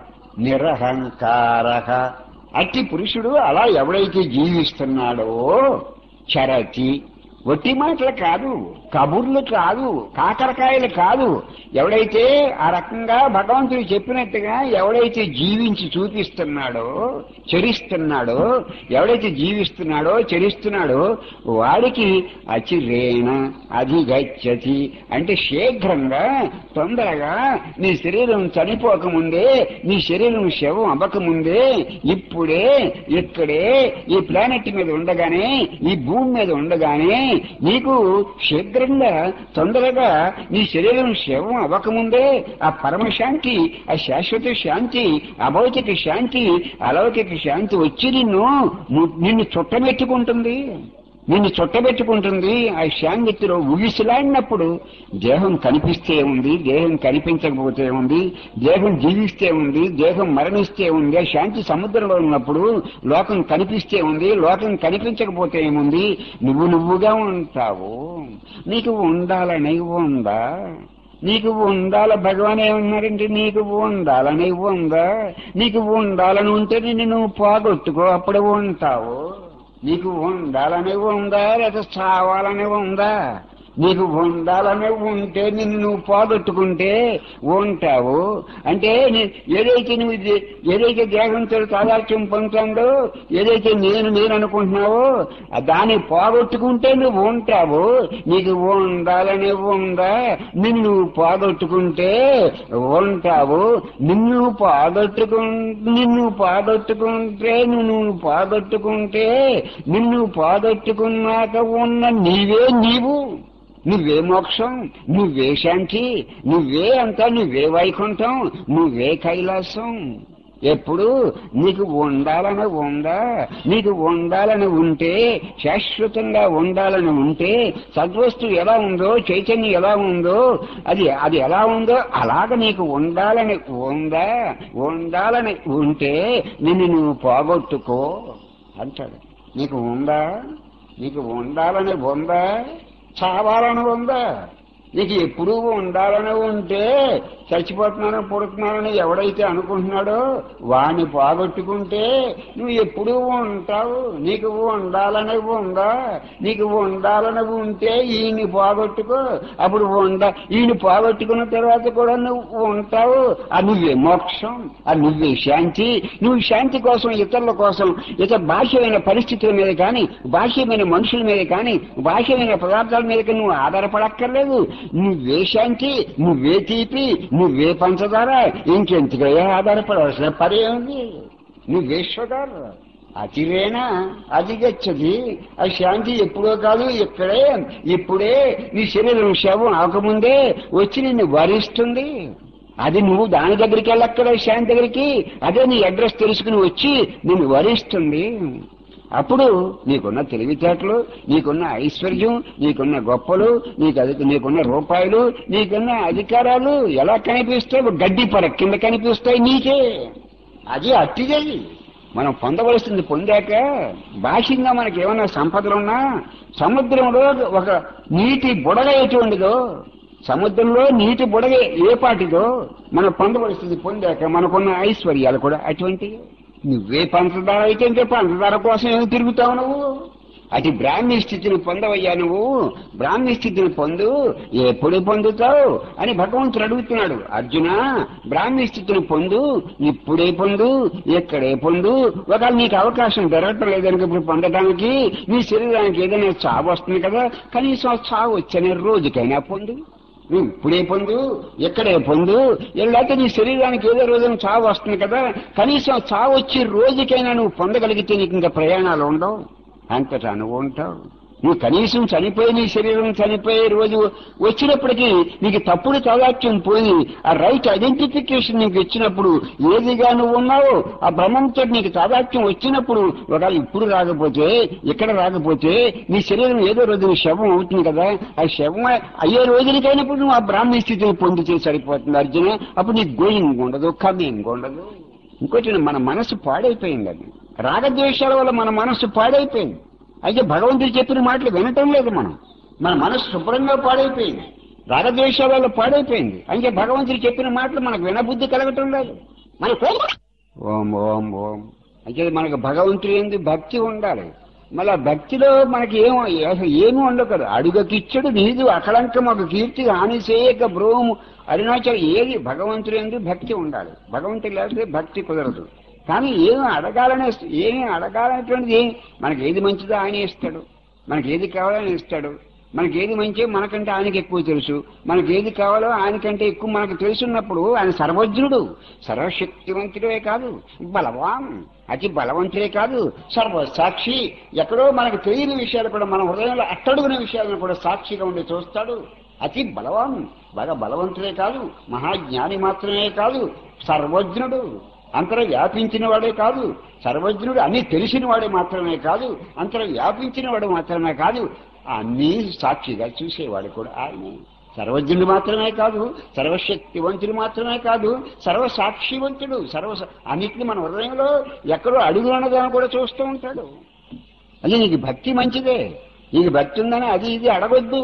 నిరహంకార అట్టి పురుషుడు అలా ఎవడైతే జీవిస్తున్నాడో చరతి ఒట్టి మాటలు కాదు కబుర్లు కాదు కాకరకాయలు కాదు ఎవడైతే ఆ రకంగా భగవంతుడు చెప్పినట్టుగా ఎవడైతే జీవించి చూపిస్తున్నాడో చరిస్తున్నాడో ఎవడైతే జీవిస్తున్నాడో చరిస్తున్నాడో వాడికి అచిరేణ అధిగచ్చతి అంటే శీఘ్రంగా తొందరగా నీ శరీరం చనిపోకముందే నీ శరీరం శవం అవ్వకముందే ఇప్పుడే ఇక్కడే ఈ ప్లానెట్ మీద ఉండగానే ఈ భూమి మీద ఉండగానే నీకు శీఘ్రంగా తొందరగా నీ శరీరం శవం అవ్వకముందే ఆ పరమశాంతి ఆ శాశ్వత శాంతి అభౌతిక శాంతి అలౌకిక శాంతి వచ్చి నిన్ను నిన్ను చుట్టమెట్టుకుంటుంది నిన్ను చుట్టబెట్టుకుంటుంది ఆ శాంతిలో ఉగిసిలాడినప్పుడు దేహం కనిపిస్తే ఉంది దేహం కనిపించకపోతే ఉంది దేహం జీవిస్తే ఉంది దేహం మరణిస్తే ఉంది ఆ శాంతి సముద్రంలో ఉన్నప్పుడు లోకం కనిపిస్తే ఉంది లోకం కనిపించకపోతే ఏముంది నువ్వు నువ్వుగా ఉంటావు నీకు ఉండాలని ఉందా నీకు ఉండాల భగవాన్ ఏమన్నారంటే నీకు ఉండాలని ఉందా నీకు ఉండాలని ఉంటే నిన్ను నువ్వు పోగొట్టుకో అప్పుడు ఉంటావు నీకు ఉండాలని ఉందా లేదా చావాలని ఉందా నీకు ఉండాలని ఉంటే నిన్ను నువ్వు పోగొట్టుకుంటే ఉంటావు అంటే నీ- ఏదైతే నువ్వు ఇది- ఏదైతే దేహంతో తాదాత్యం పొందుతుందో ఏదైతే నేను నేను అనుకుంటున్నావో ఆ దాన్ని పోగొట్టుకుంటే నువ్వు ఉంటావు నీకు ఉండాలని ఉందా నిన్ను నువ్వు పోగొట్టుకుంటే ఉంటావు నిన్ను పోగొట్టుకు నిన్ను పోగొట్టుకుంటే నువ్వు నువ్వు పోగొట్టుకుంటే నిన్ను పోగొట్టుకున్నాక ఉన్న నీవే నీవు నువ్వే మోక్షం నువ్వే శాంతి నువ్వే అంతా నువ్వే వైకుంఠం నువ్వే కైలాసం ఎప్పుడు నీకు ఉండాలని ఉందా నీకు ఉండాలని ఉంటే శాశ్వతంగా ఉండాలని ఉంటే సద్వస్తు ఎలా ఉందో చైతన్యం ఎలా ఉందో అది అది ఎలా ఉందో అలాగ నీకు ఉండాలని ఉందా ఉండాలని ఉంటే నిన్ను నువ్వు పోగొట్టుకో అంటాడు నీకు ఉందా నీకు ఉండాలని ఉందా చావాలని ఉందా నీకు ఎప్పుడూ ఉండాలని ఉంటే చచ్చిపోతున్నాను పుడుతున్నానని ఎవడైతే అనుకుంటున్నాడో వాణ్ణి పోగొట్టుకుంటే నువ్వు ఎప్పుడూ ఉంటావు నీకు ఉండాలని ఉందా నీకు ఉండాలని ఉంటే ఈయన్ని పోగొట్టుకో అప్పుడు ఉండ ఈయన పోగొట్టుకున్న తర్వాత కూడా నువ్వు ఉంటావు ఆ నువ్వే మోక్షం ఆ నువ్వే శాంతి నువ్వు శాంతి కోసం ఇతరుల కోసం ఇతర బాహ్యమైన పరిస్థితుల మీద కానీ బాహ్యమైన మనుషుల మీద కానీ బాహ్యమైన పదార్థాల మీద కానీ నువ్వు ఆధారపడక్కర్లేదు నువ్వే శాంతి నువ్వే తీపి నువ్వే పంచదార ఇంకెంతగా ఆధారపడవలసిన పని ఏముంది నువ్వే షుగర్ అతిరేనా అధిగచ్చది ఆ శాంతి ఎప్పుడో కాదు ఇక్కడే ఇప్పుడే నీ శరీరం శవం ఆకముందే వచ్చి నిన్ను వరిస్తుంది అది నువ్వు దాని దగ్గరికి వెళ్ళక్కడ శాంతి దగ్గరికి అదే నీ అడ్రస్ తెలుసుకుని వచ్చి నిన్ను వరిస్తుంది అప్పుడు నీకున్న తెలివితేటలు నీకున్న ఐశ్వర్యం నీకున్న గొప్పలు నీకు అది నీకున్న రూపాయలు నీకున్న అధికారాలు ఎలా కనిపిస్తాయి గడ్డి పర కింద కనిపిస్తాయి నీకే అది అట్టిదే మనం పొందవలసింది పొందాక బాహ్యంగా మనకి ఏమైనా సంపదలున్నా సముద్రంలో ఒక నీటి బుడగ ఎటువంటిదో సముద్రంలో నీటి బుడగ ఏ పాటిదో మనం పొందవలసింది పొందాక మనకున్న ఐశ్వర్యాలు కూడా అటువంటివి నువ్వే పంచదార అయితే ఇంకే పంచదార కోసం ఏమి తిరుగుతావు నువ్వు అటు బ్రాహ్మీ స్థితిని పొందవయ్యా నువ్వు బ్రాహ్మీ స్థితిని పొందు ఎప్పుడు పొందుతావు అని భగవంతుడు అడుగుతున్నాడు అర్జున బ్రాహ్మీ స్థితిని పొందు ఇప్పుడే పొందు ఎక్కడే పొందు ఒకవేళ నీకు అవకాశం దొరకటం లేదనుక ఇప్పుడు పొందడానికి నీ శరీరానికి ఏదైనా చావు వస్తుంది కదా కనీసం ఆ చావు వచ్చనే రోజుకైనా పొందు నువ్వు ఇప్పుడే పొందు ఎక్కడే పొందు లేకపోతే నీ శరీరానికి ఏదో రోజున చావు వస్తుంది కదా కనీసం చావు వచ్చి రోజుకైనా నువ్వు పొందగలిగితే నీకు ఇంకా ప్రయాణాలు ఉండవు అంతటా నువ్వు ఉంటావు నువ్వు కనీసం చనిపోయి నీ శరీరం చనిపోయే రోజు వచ్చినప్పటికీ నీకు తప్పుడు తాదాత్యం పోయి ఆ రైట్ ఐడెంటిఫికేషన్ నీకు ఇచ్చినప్పుడు ఏదిగా నువ్వు ఉన్నావో ఆ బ్రహ్మంతో నీకు తాదాత్యం వచ్చినప్పుడు ఒకవేళ ఇప్పుడు రాకపోతే ఇక్కడ రాకపోతే నీ శరీరం ఏదో రోజు నీ శవం అవుతుంది కదా ఆ శవం అయ్యే రోజులకైనప్పుడు నువ్వు ఆ బ్రాహ్మీ స్థితిని పొందితే సరిపోతుంది అర్జున అప్పుడు నీకు గోయింగ్ ఉండదు కమింగ్ ఉండదు ఇంకోటి మన మనసు పాడైపోయింది అది రాగద్వేషాల వల్ల మన మనసు పాడైపోయింది అయితే భగవంతుడు చెప్పిన మాటలు వినటం లేదు మనం మన మనసు శుభ్రంగా పాడైపోయింది రాగద్వేషాల వల్ల పాడైపోయింది అంటే భగవంతుడు చెప్పిన మాటలు మనకు వినబుద్ధి కలగటం లేదు మన ఓం ఓం ఓం అంటే మనకు భగవంతుడు ఏంది భక్తి ఉండాలి మళ్ళా భక్తిలో మనకి ఏం అసలు ఏమీ ఉండవు కదా అడుగకిచ్చడు నీదు అకళంకం ఒక కీర్తి హాని చేయక బ్రోము అరుణాచల్ ఏది భగవంతుడు ఏంది భక్తి ఉండాలి భగవంతుడు లేకపోతే భక్తి కుదరదు కానీ ఏమి అడగాలనే ఏమి అడగాలనేటువంటిది మనకి ఏది మంచిదో ఆయన ఇస్తాడు మనకి ఏది కావాలని ఇస్తాడు మనకి ఏది మంచి మనకంటే ఆయనకి ఎక్కువ తెలుసు మనకి ఏది కావాలో ఆయనకంటే ఎక్కువ మనకు తెలుసున్నప్పుడు ఆయన సర్వజ్ఞుడు సర్వశక్తివంతుడే కాదు బలవాన్ అతి బలవంతుడే కాదు సర్వసాక్షి ఎక్కడో మనకు తెలియని విషయాలు కూడా మన హృదయంలో అట్టడుగున విషయాలను కూడా సాక్షిగా ఉండి చూస్తాడు అతి బలవాన్ బాగా బలవంతుడే కాదు మహాజ్ఞాని మాత్రమే కాదు సర్వజ్ఞుడు అంతర వ్యాపించిన వాడే కాదు సర్వజ్ఞుడు అన్ని తెలిసిన వాడే మాత్రమే కాదు అంతర వ్యాపించిన వాడు మాత్రమే కాదు అన్నీ సాక్షిగా చూసేవాడు కూడా ఆయనే సర్వజ్ఞుడు మాత్రమే కాదు సర్వశక్తివంతుడు మాత్రమే కాదు సర్వసాక్షివంతుడు సర్వ అన్నిటిని మన హృదయంలో ఎక్కడో అడుగున్నదాన్ని కూడా చూస్తూ ఉంటాడు అది నీకు భక్తి మంచిదే నీకు భక్తి ఉందని అది ఇది అడగొద్దు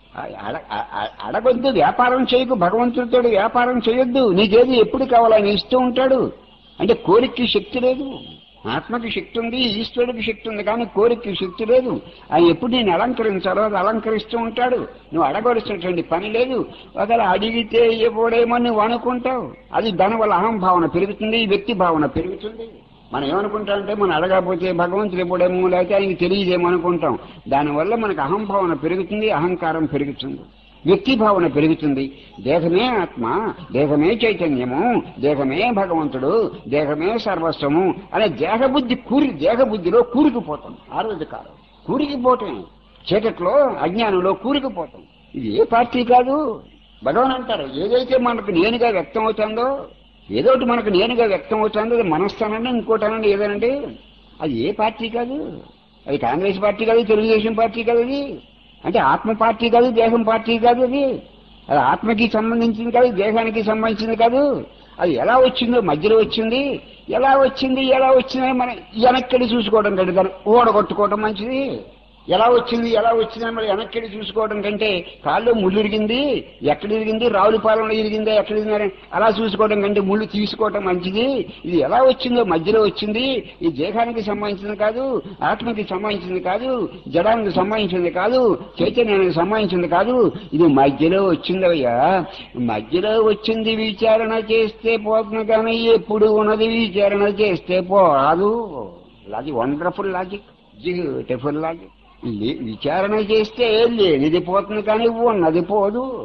అడ- అ- అడగొద్దు వ్యాపారం చేయకు భగవంతుడితో వ్యాపారం చేయొద్దు నీకేది ఎప్పుడు కావాలని ఇస్తూ ఉంటాడు అంటే కోరికకి శక్తి లేదు ఆత్మకి శక్తి ఉంది ఈశ్వరుడికి శక్తి ఉంది కానీ కోరికకి శక్తి లేదు ఆయన ఎప్పుడు నేను అలంకరించాలో అది అలంకరిస్తూ ఉంటాడు నువ్వు అడగవలసినటువంటి పని లేదు ఒకవేళ అడిగితే ఇవ్వడేమో నువ్వు అనుకుంటావు అది దానివల్ల అహంభావన పెరుగుతుంది వ్యక్తి భావన పెరుగుతుంది మనం ఏమనుకుంటామంటే మనం అడగకపోతే భగవంతుడు ఇవ్వడేమో లేకపోతే ఆయనకి తెలియదేమో అనుకుంటాం దానివల్ల మనకు అహంభావన పెరుగుతుంది అహంకారం పెరుగుతుంది వ్యక్తి భావన పెరుగుతుంది దేహమే ఆత్మ దేహమే చైతన్యము దేహమే భగవంతుడు దేహమే సర్వస్వము అనే దేహబుద్ధి కూరి దేహబుద్ధిలో కూరుకుపోతాం ఆ రోజు కాలం కూరికిపోవటం చీకట్లో అజ్ఞానంలో కూరుకుపోతాం ఇది ఏ పార్టీ కాదు భగవాన్ అంటారు ఏదైతే మనకు నేనుగా వ్యక్తం అవుతుందో ఏదో ఒకటి మనకు నేనుగా వ్యక్తం అవుతుందో అది మనస్తానండి ఇంకోటనండి ఏదనండి అది ఏ పార్టీ కాదు అది కాంగ్రెస్ పార్టీ కాదు తెలుగుదేశం పార్టీ కాదు అది అంటే ఆత్మ పార్టీ కాదు దేహం పార్టీ కాదు అది అది ఆత్మకి సంబంధించింది కాదు దేహానికి సంబంధించింది కాదు అది ఎలా వచ్చిందో మధ్యలో వచ్చింది ఎలా వచ్చింది ఎలా వచ్చిందని మనం వెనక్కడి చూసుకోవడం కంటే దాన్ని ఓడగొట్టుకోవడం మంచిది ఎలా వచ్చింది ఎలా వచ్చిందని మరి వెనక్కడి చూసుకోవడం కంటే కాళ్ళు ముళ్ళు ఇరిగింది ఎక్కడ ఇరిగింది రావులపాలెంలో ఇరిగిందా ఎక్కడ ఇరిగిందని అలా చూసుకోవడం కంటే ముళ్ళు తీసుకోవడం మంచిది ఇది ఎలా వచ్చిందో మధ్యలో వచ్చింది ఈ దేహానికి సంబంధించింది కాదు ఆత్మకి సంబంధించింది కాదు జడానికి సంబంధించింది కాదు చైతన్యానికి సంబంధించింది కాదు ఇది మధ్యలో వచ్చిందయ్యా మధ్యలో వచ్చింది విచారణ చేస్తే పోతుంది కానీ ఎప్పుడు ఉన్నది విచారణ చేస్తే పోరాదు అది వండర్ఫుల్ లాజిక్ బ్యూటిఫుల్ లాజిక్ లే- విచారణ చేస్తే లేనిది పోతుంది కానీ ఉన్నది పోదు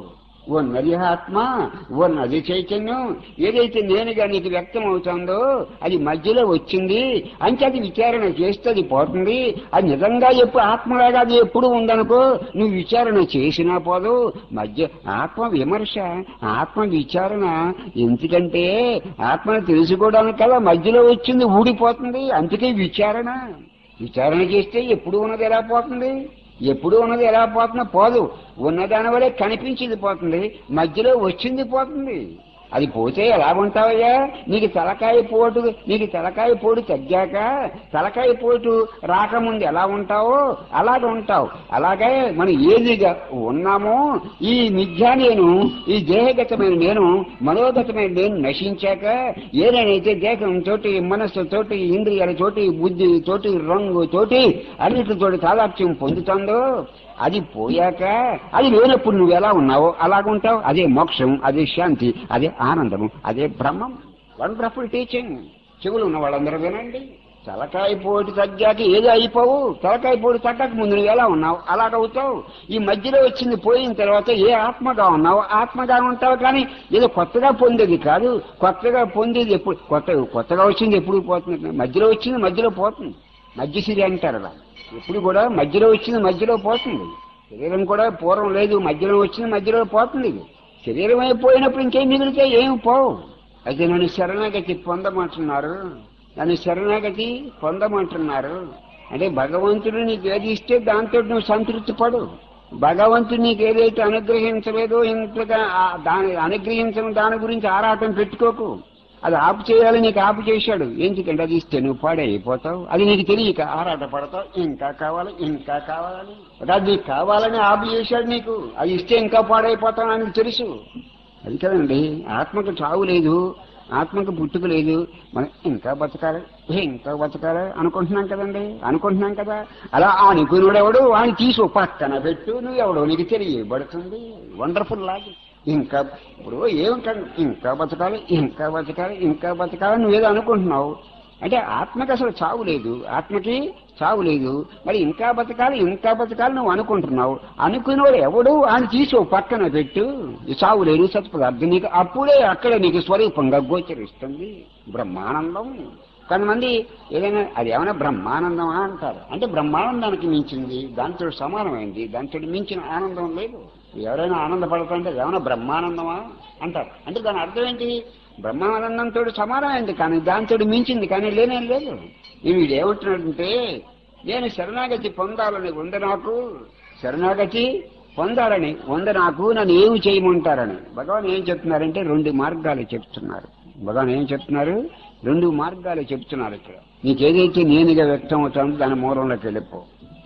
ఉన్నది ఆత్మ ఉన్నది చైతన్యం ఏదైతే నేనుగా నీకు వ్యక్తం అవుతుందో అది మధ్యలో వచ్చింది అంటే అది విచారణ చేస్తే అది పోతుంది అది నిజంగా ఎప్పుడు ఆత్మలాగా అది ఎప్పుడు ఉందనుకో నువ్వు విచారణ చేసినా పోదు మధ్య ఆత్మ విమర్శ ఆత్మ విచారణ ఎందుకంటే ఆత్మను తెలుసుకోవడానికి కదా మధ్యలో వచ్చింది ఊడిపోతుంది అందుకే విచారణ విచారణ చేస్తే ఎప్పుడు ఉన్నది ఎలా పోతుంది ఎప్పుడు ఉన్నది ఎలా పోతుందో పోదు ఉన్నదాని వల్లే కనిపించింది పోతుంది మధ్యలో వచ్చింది పోతుంది అది పోతే ఎలా ఉంటావయ్యా నీకు తలకాయ పోటు నీకు తలకాయ పోటు తగ్గాక తలకాయ పోటు రాకముందు ఎలా ఉంటావో అలాగ ఉంటావు అలాగే మనం ఏదిగా ఉన్నామో ఈ మిథ్యా నేను ఈ దేహగతమైన నేను మనోగతమైన నేను నశించాక ఏదైతే దేహం తోటి మనస్సు తోటి ఇంద్రియాల తోటి బుద్ధి తోటి రంగు తోటి అన్నిటితోటి తాదాప్యం పొందుతుందో అది పోయాక అది లేనప్పుడు నువ్వు ఎలా ఉన్నావో అలాగుంటావు అదే మోక్షం అదే శాంతి అదే ఆనందము అదే బ్రహ్మం వండర్ఫుల్ టీచింగ్ చెవులు ఉన్న వాళ్ళందరూ వినండి తలకాయ పోటు తగ్గాక ఏదో అయిపోవు తలకాయ పోటు తగ్గక ముందు నువ్వు ఎలా ఉన్నావు అలాగవుతావు ఈ మధ్యలో వచ్చింది పోయిన తర్వాత ఏ ఆత్మగా ఉన్నావు ఆత్మగా ఉంటావు కానీ ఏదో కొత్తగా పొందేది కాదు కొత్తగా పొందేది ఎప్పుడు కొత్త కొత్తగా వచ్చింది ఎప్పుడు పోతుంది మధ్యలో వచ్చింది మధ్యలో పోతుంది మధ్యసిరి అంటారు అలా ఎప్పుడు కూడా మధ్యలో వచ్చింది మధ్యలో పోతుంది శరీరం కూడా పూర్వం లేదు మధ్యలో వచ్చింది మధ్యలో పోతుంది శరీరం అయిపోయినప్పుడు ఇంకేం మిగిలితే ఏం పోవు అయితే నన్ను శరణాగతి పొందమంటున్నారు నన్ను శరణాగతి పొందమంటున్నారు అంటే భగవంతుడు నీకు ఏది ఇస్తే దాంతో నువ్వు సంతృప్తి పడు భగవంతుడు నీకు ఏదైతే అనుగ్రహించలేదో ఇంతగా ఆ- దాని అనుగ్రహించడం దాని గురించి ఆరాటం పెట్టుకోకు అది ఆపు చేయాలి నీకు ఆపు చేశాడు ఎందుకంటే అది ఇస్తే నువ్వు పాడైపోతావు అది నీకు తెలియక ఆరాట పడతావు ఇంకా కావాలి ఇంకా కావాలని అది నీకు కావాలని ఆపు చేశాడు నీకు అది ఇస్తే ఇంకా పాడైపోతావు అని నీకు తెలుసు అది కదండి ఆత్మకు చావు లేదు ఆత్మకు పుట్టుక లేదు మనం ఇంకా బతకాలి ఇంకా బతకాలి అనుకుంటున్నాం కదండి అనుకుంటున్నాం కదా అలా అనుకునేవాడు వాడిని తీసు పక్కన పెట్టు నువ్వు ఎవడో నీకు తెలియబడుతుంది వండర్ఫుల్ లాగి ఇంకా ఇప్పుడు ఏమిటంటే ఇంకా బతకాలి ఇంకా బతకాలి ఇంకా బతకాలి నువ్వేదో అనుకుంటున్నావు అంటే ఆత్మకి అసలు చావు లేదు ఆత్మకి చావు లేదు మరి ఇంకా బతకాలి ఇంకా బతకాలి నువ్వు అనుకుంటున్నావు అనుకునేవాడు ఎవడు ఆయన తీసి ఓ పక్కన పెట్టు ఈ చావు లేదు సత్పదార్థం నీకు అప్పుడే అక్కడ నీకు స్వరూపంగా గోచరిస్తుంది బ్రహ్మానందం కొంతమంది ఏదైనా అది ఏమైనా బ్రహ్మానందమా అంటారు అంటే బ్రహ్మానందానికి మించింది దాంతో సమానమైంది దాంతో మించిన ఆనందం లేదు ఎవరైనా ఆనందపడతాంటే అది ఏమైనా బ్రహ్మానందమా అంటారు అంటే దాని అర్థం ఏంటి బ్రహ్మానందంతో సమానమైంది కానీ దాంతో మించింది కానీ లేనే లేదు వీడు ఏమంటున్నాడంటే నేను శరణాగతి పొందాలని ఉంది నాకు శరణాగతి పొందాలని ఉంది నాకు నన్ను ఏమి చేయమంటారని భగవాన్ ఏం చెప్తున్నారంటే రెండు మార్గాలు చెప్తున్నారు భగవాన్ ఏం చెప్తున్నారు రెండు మార్గాలు చెప్తున్నారు ఇక్కడ నీకేదైతే నేనుగా వ్యక్తం అవుతుందో దాని మూలంలోకి వెళ్ళిపో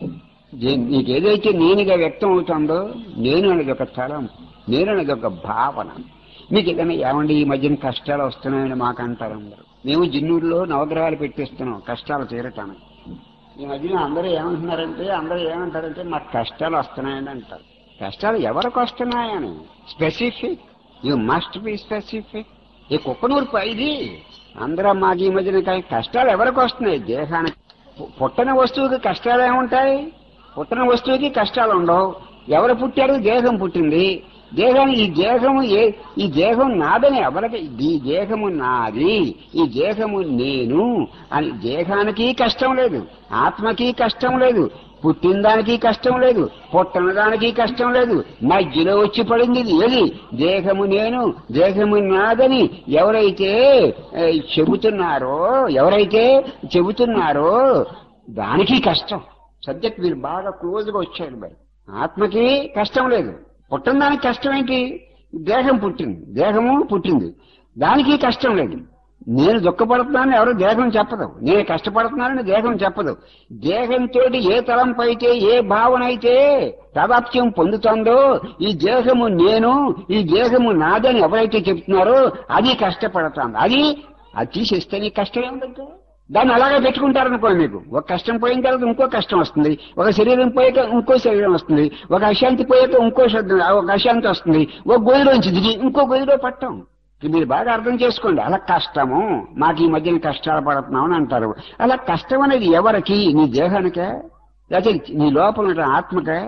దే- నీకేదైతే నేనుగా వ్యక్తం అవుతుందో నేను అనేది ఒక తలం నేను అనేది ఒక భావన మీకు ఏదైనా ఏమండి ఈ మధ్యన కష్టాలు వస్తున్నాయని మాకు అంటారు అందరూ మేము జిన్నూరులో నవగ్రహాలు పెట్టిస్తున్నాం కష్టాలు తీరటానికి ఈ మధ్యన అందరూ ఏమంటున్నారంటే అందరూ ఏమంటారంటే మాకు కష్టాలు వస్తున్నాయని అంటారు కష్టాలు ఎవరికి వస్తున్నాయని specific you must be specific ఈ కుక్కనూరు ఇది అందరూ మాకు ఈ మధ్యన క- కష్టాలు ఎవరికి వస్తున్నాయి దేహానికి పు- పుట్టని వస్తువుకి కష్టాలు ఏముంటాయి పుట్టని వస్తువుకి కష్టాలు ఉండవు ఎవరు పుట్టారు దేహం పుట్టింది దేహాన్ని ఈ దేహము ఏ ఈ దేహం నాదని ఎవరికి ఈ దేహము నాది ఈ దేహము నేను అని దేహానికి కష్టం లేదు ఆత్మకి కష్టం లేదు పుట్టిన దానికి కష్టం లేదు పుట్టిన దానికి కష్టం లేదు మధ్యలో వచ్చి పడింది ఇది ఏది దేహము నేను దేహము నాదని ఎవరైతే ఏ, చెబుతున్నారో ఎవరైతే చెబుతున్నారో దానికి కష్టం సబ్జెక్ట్ మీరు బాగా క్లోజ్గా వచ్చారు మరి ఆత్మకి కష్టం లేదు పుట్టిన దానికి కష్టం ఏంటి దేహం పుట్టింది దేహము పుట్టింది దానికి కష్టం లేదు నేను దుఃఖపడుతున్నానని ఎవరు దేహం చెప్పదు నేను కష్టపడుతున్నానని దేహం చెప్పదు దేహంతో ఏ తలంపు అయితే ఏ భావన అయితే తాదాప్యం పొందుతుందో ఈ దేహము నేను ఈ దేహము నాదని ఎవరైతే చెప్తున్నారో అది కష్టపడుతుంది అది అది తీసేస్తే నీకు కష్టం ఏముందంటే దాన్ని అలాగే పెట్టుకుంటారనుకోండి మీకు ఒక కష్టం పోయిన తర్వాత ఇంకో కష్టం వస్తుంది ఒక శరీరం పోయాక ఇంకో శరీరం వస్తుంది ఒక అశాంతి పోయాక ఇంకో శబ్దం ఒక అశాంతి వస్తుంది ఒక గొయ్యిలోంచి దిగి ఇంకో గొయ్యిలో పట్టం ఇది మీరు బాగా అర్థం చేసుకోండి అలా కష్టము మాకు ఈ మధ్యన కష్టాలు పడుతున్నాం అని అంటారు అలా కష్టం అనేది ఎవరికి నీ దేహానికే లేకపోతే నీ లోపల ఉన్న ఆత్మకే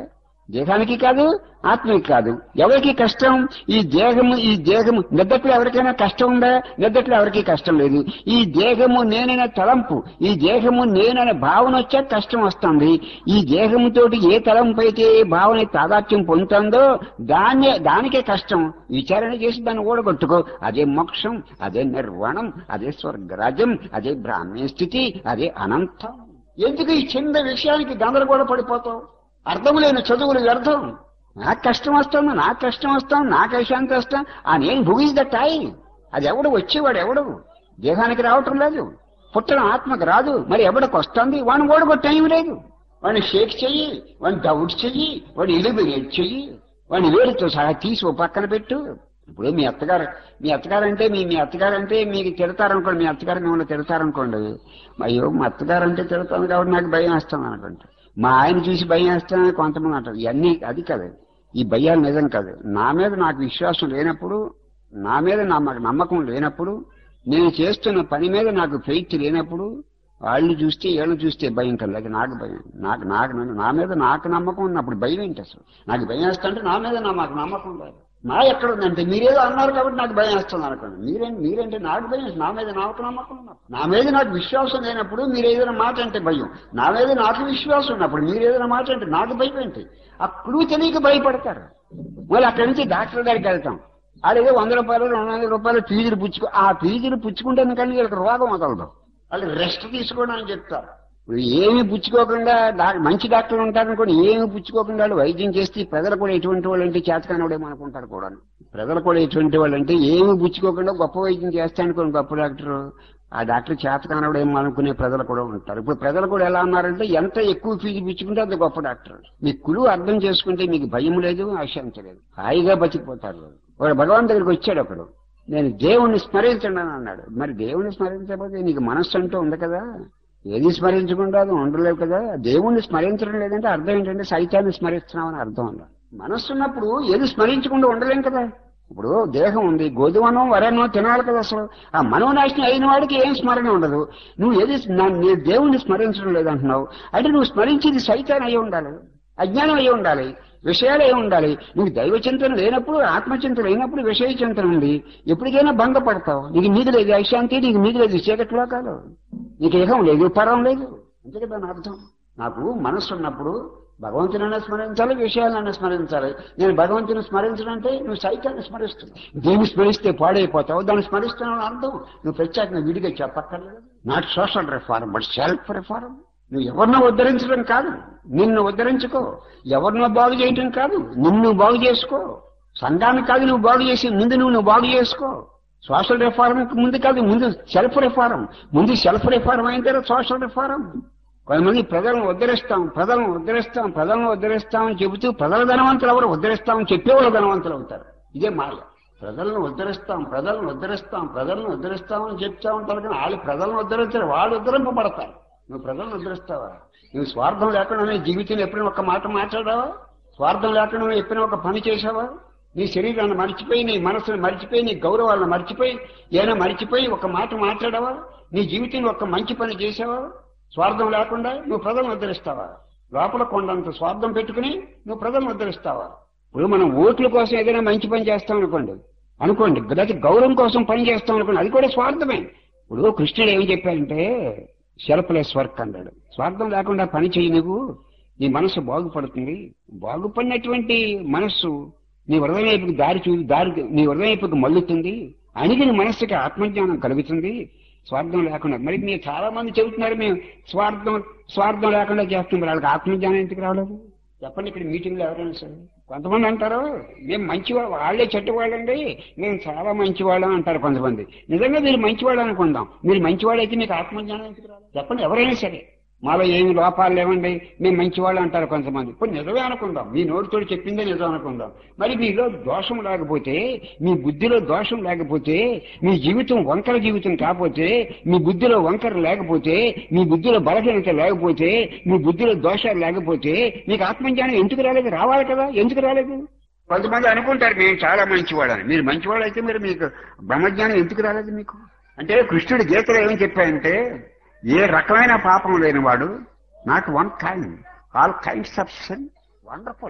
దేహానికి కాదు ఆత్మకి కాదు ఎవరికి కష్టం ఈ దేహము ఈ దేహము నిద్దట్లో ఎవరికైనా కష్టం ఉందా నిద్దట్లో ఎవరికి కష్టం లేదు ఈ దేహము నేననే తలంపు ఈ దేహము నేననే భావన వచ్చా కష్టం వస్తుంది ఈ దేహముతోటి ఏ తలంపు అయితే ఏ భావన తాదాత్యం పొందుతుందో దాన్నే దానికే కష్టం విచారణ చేసి దాన్ని ఓడగొట్టుకో అదే మోక్షం అదే నిర్వాణం అదే స్వర్గరాజ్యం అదే బ్రాహ్మణ స్థితి అదే అనంతం ఎందుకు ఈ చిన్న విషయానికి గందరగోళ పడిపోతావు అర్థం లేని చదువులు వ్యర్థం నాకు కష్టం వస్తుంది నాకు కష్టం వస్తాం నాకు అశాంతి వస్తాం ఆ నేను భుగిస్ దట్ ఐ అది ఎవడు వచ్చేవాడు ఎవడు దేహానికి రావటం లేదు పుట్టడం ఆత్మకు రాదు మరి ఎవడికి వస్తుంది వాడిని ఓడగొట్టే టైం లేదు వాడిని షేక్ చెయ్యి వాడిని డౌట్ చెయ్యి వాడిని ఎలిమినేట్ చెయ్యి వాడిని వేరుతో సహా తీసి ఓ పక్కన పెట్టు ఇప్పుడు మీ అత్తగారు మీ అత్తగారు అంటే మీ మీ అత్తగారు అంటే మీకు తిడతారనుకోండి మీ అత్తగారు మిమ్మల్ని తిడతారనుకోండి అయ్యో మా అత్తగారు అంటే తిడతాను కాబట్టి నాకు భయం వేస్తాను అనుకోండి మా ఆయన చూసి భయం వేస్తానని కొంతమంది అంటారు ఇవన్నీ అది కాదు ఈ భయాలు నిజం కాదు నా మీద నాకు విశ్వాసం లేనప్పుడు నా మీద నా నమ్మకం లేనప్పుడు నేను చేస్తున్న పని మీద నాకు ఫెయిత్ లేనప్పుడు వాళ్ళు చూస్తే వీళ్ళని చూస్తే భయం కదా అది నాకు భయం నాకు నాకు నా మీద నాకు నమ్మకం ఉన్నప్పుడు భయం ఏంటి అసలు నాకు భయం వేస్తుంటే నా మీద నా మాకు నమ్మకం లేదు నా ఎక్కడ ఉందంటే మీరేదో అన్నారు కాబట్టి నాకు భయం వేస్తుంది అనుకోండి మీరేంటి మీరంటే నాకు భయం నా మీద నాకు నమ్మకం ఉన్నప్పుడు నా మీద నాకు విశ్వాసం లేనప్పుడు మీరు ఏదైనా మాట అంటే భయం నా మీద నాకు విశ్వాసం ఉన్నప్పుడు మీరు ఏదైనా మాట అంటే నాకు భయం ఏంటి ఆ క్లూ తెలియక భయపడతారు మళ్ళీ అక్కడి నుంచి డాక్టర్ దగ్గరికి వెళ్తాం అలాగే వంద రూపాయలు రెండు వందల రూపాయలు ఫీజులు పుచ్చుకో ఆ ఫీజులు పుచ్చుకుంటే కానీ వీళ్ళకి రోగం వదలదు వాళ్ళు రెస్ట్ తీసుకోవడానికి చెప్తారు ఇప్పుడు ఏమి పుచ్చుకోకుండా డా- మంచి డాక్టర్లు ఉంటారనుకోండి ఏమి పుచ్చుకోకుండా వాళ్ళు వైద్యం చేస్తే ప్రజలు కూడా ఎటువంటి వాళ్ళు అంటే చేతకానోడేమో అనుకుంటారు కూడా ప్రజలు కూడా ఎటువంటి వాళ్ళు అంటే ఏమి పుచ్చుకోకుండా గొప్ప వైద్యం చేస్తానుకోండి గొప్ప డాక్టర్ ఆ డాక్టర్ చేతకానోడేమో అనుకునే ప్రజలు కూడా ఉంటారు ఇప్పుడు ప్రజలు కూడా ఎలా ఉన్నారంటే ఎంత ఎక్కువ ఫీజు పుచ్చుకుంటే అంత గొప్ప డాక్టర్ మీ కులు అర్థం చేసుకుంటే మీకు భయం లేదు అశాంతి లేదు హాయిగా బతికిపోతారు వాడు భగవాన్ దగ్గరికి వచ్చాడు ఒకడు నేను దేవుణ్ణి స్మరించండి అని అన్నాడు మరి దేవుణ్ణి స్మరించకపోతే నీకు మనస్సు అంటూ ఉంది కదా ఏది స్మరించకుండా అది ఉండలేవు కదా దేవుణ్ణి స్మరించడం లేదంటే అర్థం ఏంటంటే సైతాన్ని స్మరిస్తున్నామని అర్థం అన్నాడు మనస్సు ఉన్నప్పుడు ఏది స్మరించకుండా ఉండలేం కదా ఇప్పుడు దేహం ఉంది గోధుమనం వరనో తినాలి కదా అసలు ఆ మనోనాశనం అయిన వాడికి ఏం స్మరణ ఉండదు నువ్వు ఏది నా- నీ దేవుణ్ణి స్మరించడం లేదంటున్నావు అంటే నువ్వు స్మరించేది సైతాన్ని అయి ఉండాలి అజ్ఞానం అయి ఉండాలి విషయాలు అయి ఉండాలి నువ్వు దైవ చింతన లేనప్పుడు ఆత్మచింతన లేనప్పుడు విషయ చింతన ఉంది ఎప్పటికైనా భంగపడతావు నీకు మిగిలేదు అశాంతి నీకు మిగిలేదు చీకటి లోకాలు నీకు ఏహం లేదు పరం లేదు అంతే కదా నా అర్థం నాకు మనస్సు ఉన్నప్పుడు భగవంతునైనా స్మరించాలి విషయాలైనా స్మరించాలి నేను భగవంతుని స్మరించడం అంటే నువ్వు సైతాన్ని స్మరిస్తున్నావు దేన్ని స్మరిస్తే పాడైపోతావు దాన్ని స్మరిస్తున్నావు అర్థం నువ్వు ప్రత్యేకంగా విడిగా చెప్పక్కర్లేదు not social reform but self reform నువ్వు ఎవరినో ఉద్ధరించడం కాదు నిన్ను ఉద్ధరించుకో ఎవరినో బాగు చేయటం కాదు నిన్ను బాగు చేసుకో సంఘాన్ని కాదు నువ్వు బాగు చేసి ముందు నువ్వు నువ్వు బాగు చేసుకో సోషల్ రిఫార్మ్ ముందు కాదు ముందు సెల్ఫ్ రిఫార్మ్ ముందు సెల్ఫ్ రిఫార్మ్ అయిన తర్వాత సోషల్ రిఫార్మ్ కొంతమంది ప్రజలను ఉద్ధరిస్తాం ప్రజలను ఉద్ధరిస్తాం ప్రజలను ఉద్ధరిస్తాం అని చెబుతూ ప్రజల ధనవంతులు ఎవరు ఉద్ధరిస్తామని చెప్పేవాళ్ళు ధనవంతులు అవుతారు ఇదే మాయ ప్రజలను ఉద్ధరిస్తాం ప్రజలను ఉద్ధరిస్తాం ప్రజలను ఉద్ధరిస్తామని చెప్తా ఉంటారు కానీ వాళ్ళు ప్రజలను ఉద్ధరించారు వాళ్ళు ఉద్ధరింపబడతారు నువ్వు ప్రజలను ఉద్ధరిస్తావా నువ్వు స్వార్థం లేకుండా నీ జీవితంలో ఎప్పుడైనా ఒక మాట మాట్లాడావా స్వార్థం లేకుండా నువ్వు ఎప్పుడైనా ఒక పని చేసావా నీ శరీరాన్ని మర్చిపోయి నీ మనసును మర్చిపోయి నీ గౌరవాలను మర్చిపోయి ఏమైనా మర్చిపోయి ఒక మాట మాట్లాడావా నీ జీవితంలో ఒక మంచి పని చేసావా స్వార్థం లేకుండా నువ్వు ప్రజలను ఉద్ధరిస్తావా లోపల కొండంత స్వార్థం పెట్టుకుని నువ్వు ప్రజలను ఉద్ధరిస్తావా ఇప్పుడు మనం ఓట్ల కోసం ఏదైనా మంచి పని చేస్తాం అనుకోండి అనుకోండి లేకపోతే గౌరవం కోసం పని చేస్తాం అనుకోండి అది కూడా స్వార్థమే ఇప్పుడు కృష్ణుడు ఏం చెప్పాడంటే సెల్ఫ్లెస్ వర్క్ అన్నాడు స్వార్థం లేకుండా పని చేయి నువ్వు నీ మనసు బాగుపడుతుంది బాగుపడినటువంటి మనస్సు నీ హృదయం వైపుకి దారి చూ దారి నీ హృదయం వైపుకి మళ్ళుతుంది అణిగిన మనస్సుకి ఆత్మజ్ఞానం కలుగుతుంది స్వార్థం లేకుండా మరి మీరు చాలా మంది చెబుతున్నారు మేము స్వార్థం స్వార్థం లేకుండా చేస్తున్నాం వాళ్ళకి ఆత్మజ్ఞానం ఎందుకు రావలేదు చెప్పండి ఇక్కడ మీటింగ్లో ఎవరైనా సరే కొంతమంది అంటారు మేము మంచి వాళ్ళే చెట్టు వాళ్ళండి మేము చాలా మంచివాళ్ళం అంటారు కొంతమంది నిజంగా మీరు మంచివాళ్ళు అనుకుందాం మీరు మంచివాడైతే మీకు ఆత్మజ్ఞానం ఎందుకు రాలేదు చెప్పండి ఎవరైనా సరే మాలో ఏమి లోపాలు లేవండి మేము మంచివాళ్ళు అంటారు కొంతమంది ఇప్పుడు నిజమే అనుకుందాం మీ నోటితో చెప్పిందే నిజం అనుకుందాం మరి మీలో దోషం లేకపోతే మీ బుద్ధిలో దోషం లేకపోతే మీ జీవితం వంకర జీవితం కాకపోతే మీ బుద్ధిలో వంకర లేకపోతే మీ బుద్ధిలో బలహీనత లేకపోతే మీ బుద్ధిలో దోషాలు లేకపోతే మీకు ఆత్మజ్ఞానం ఎందుకు రాలేదు రావాలి కదా ఎందుకు రాలేదు కొంతమంది అనుకుంటారు మేము చాలా మంచివాడని మీరు మంచివాళ్ళు అయితే మీరు మీకు బ్రహ్మజ్ఞానం ఎందుకు రాలేదు మీకు అంటే కృష్ణుడు గీతలో ఏం చెప్పాయంటే ఏ రకమైన పాపం లేనివాడు not one kind all kinds of sin wonderful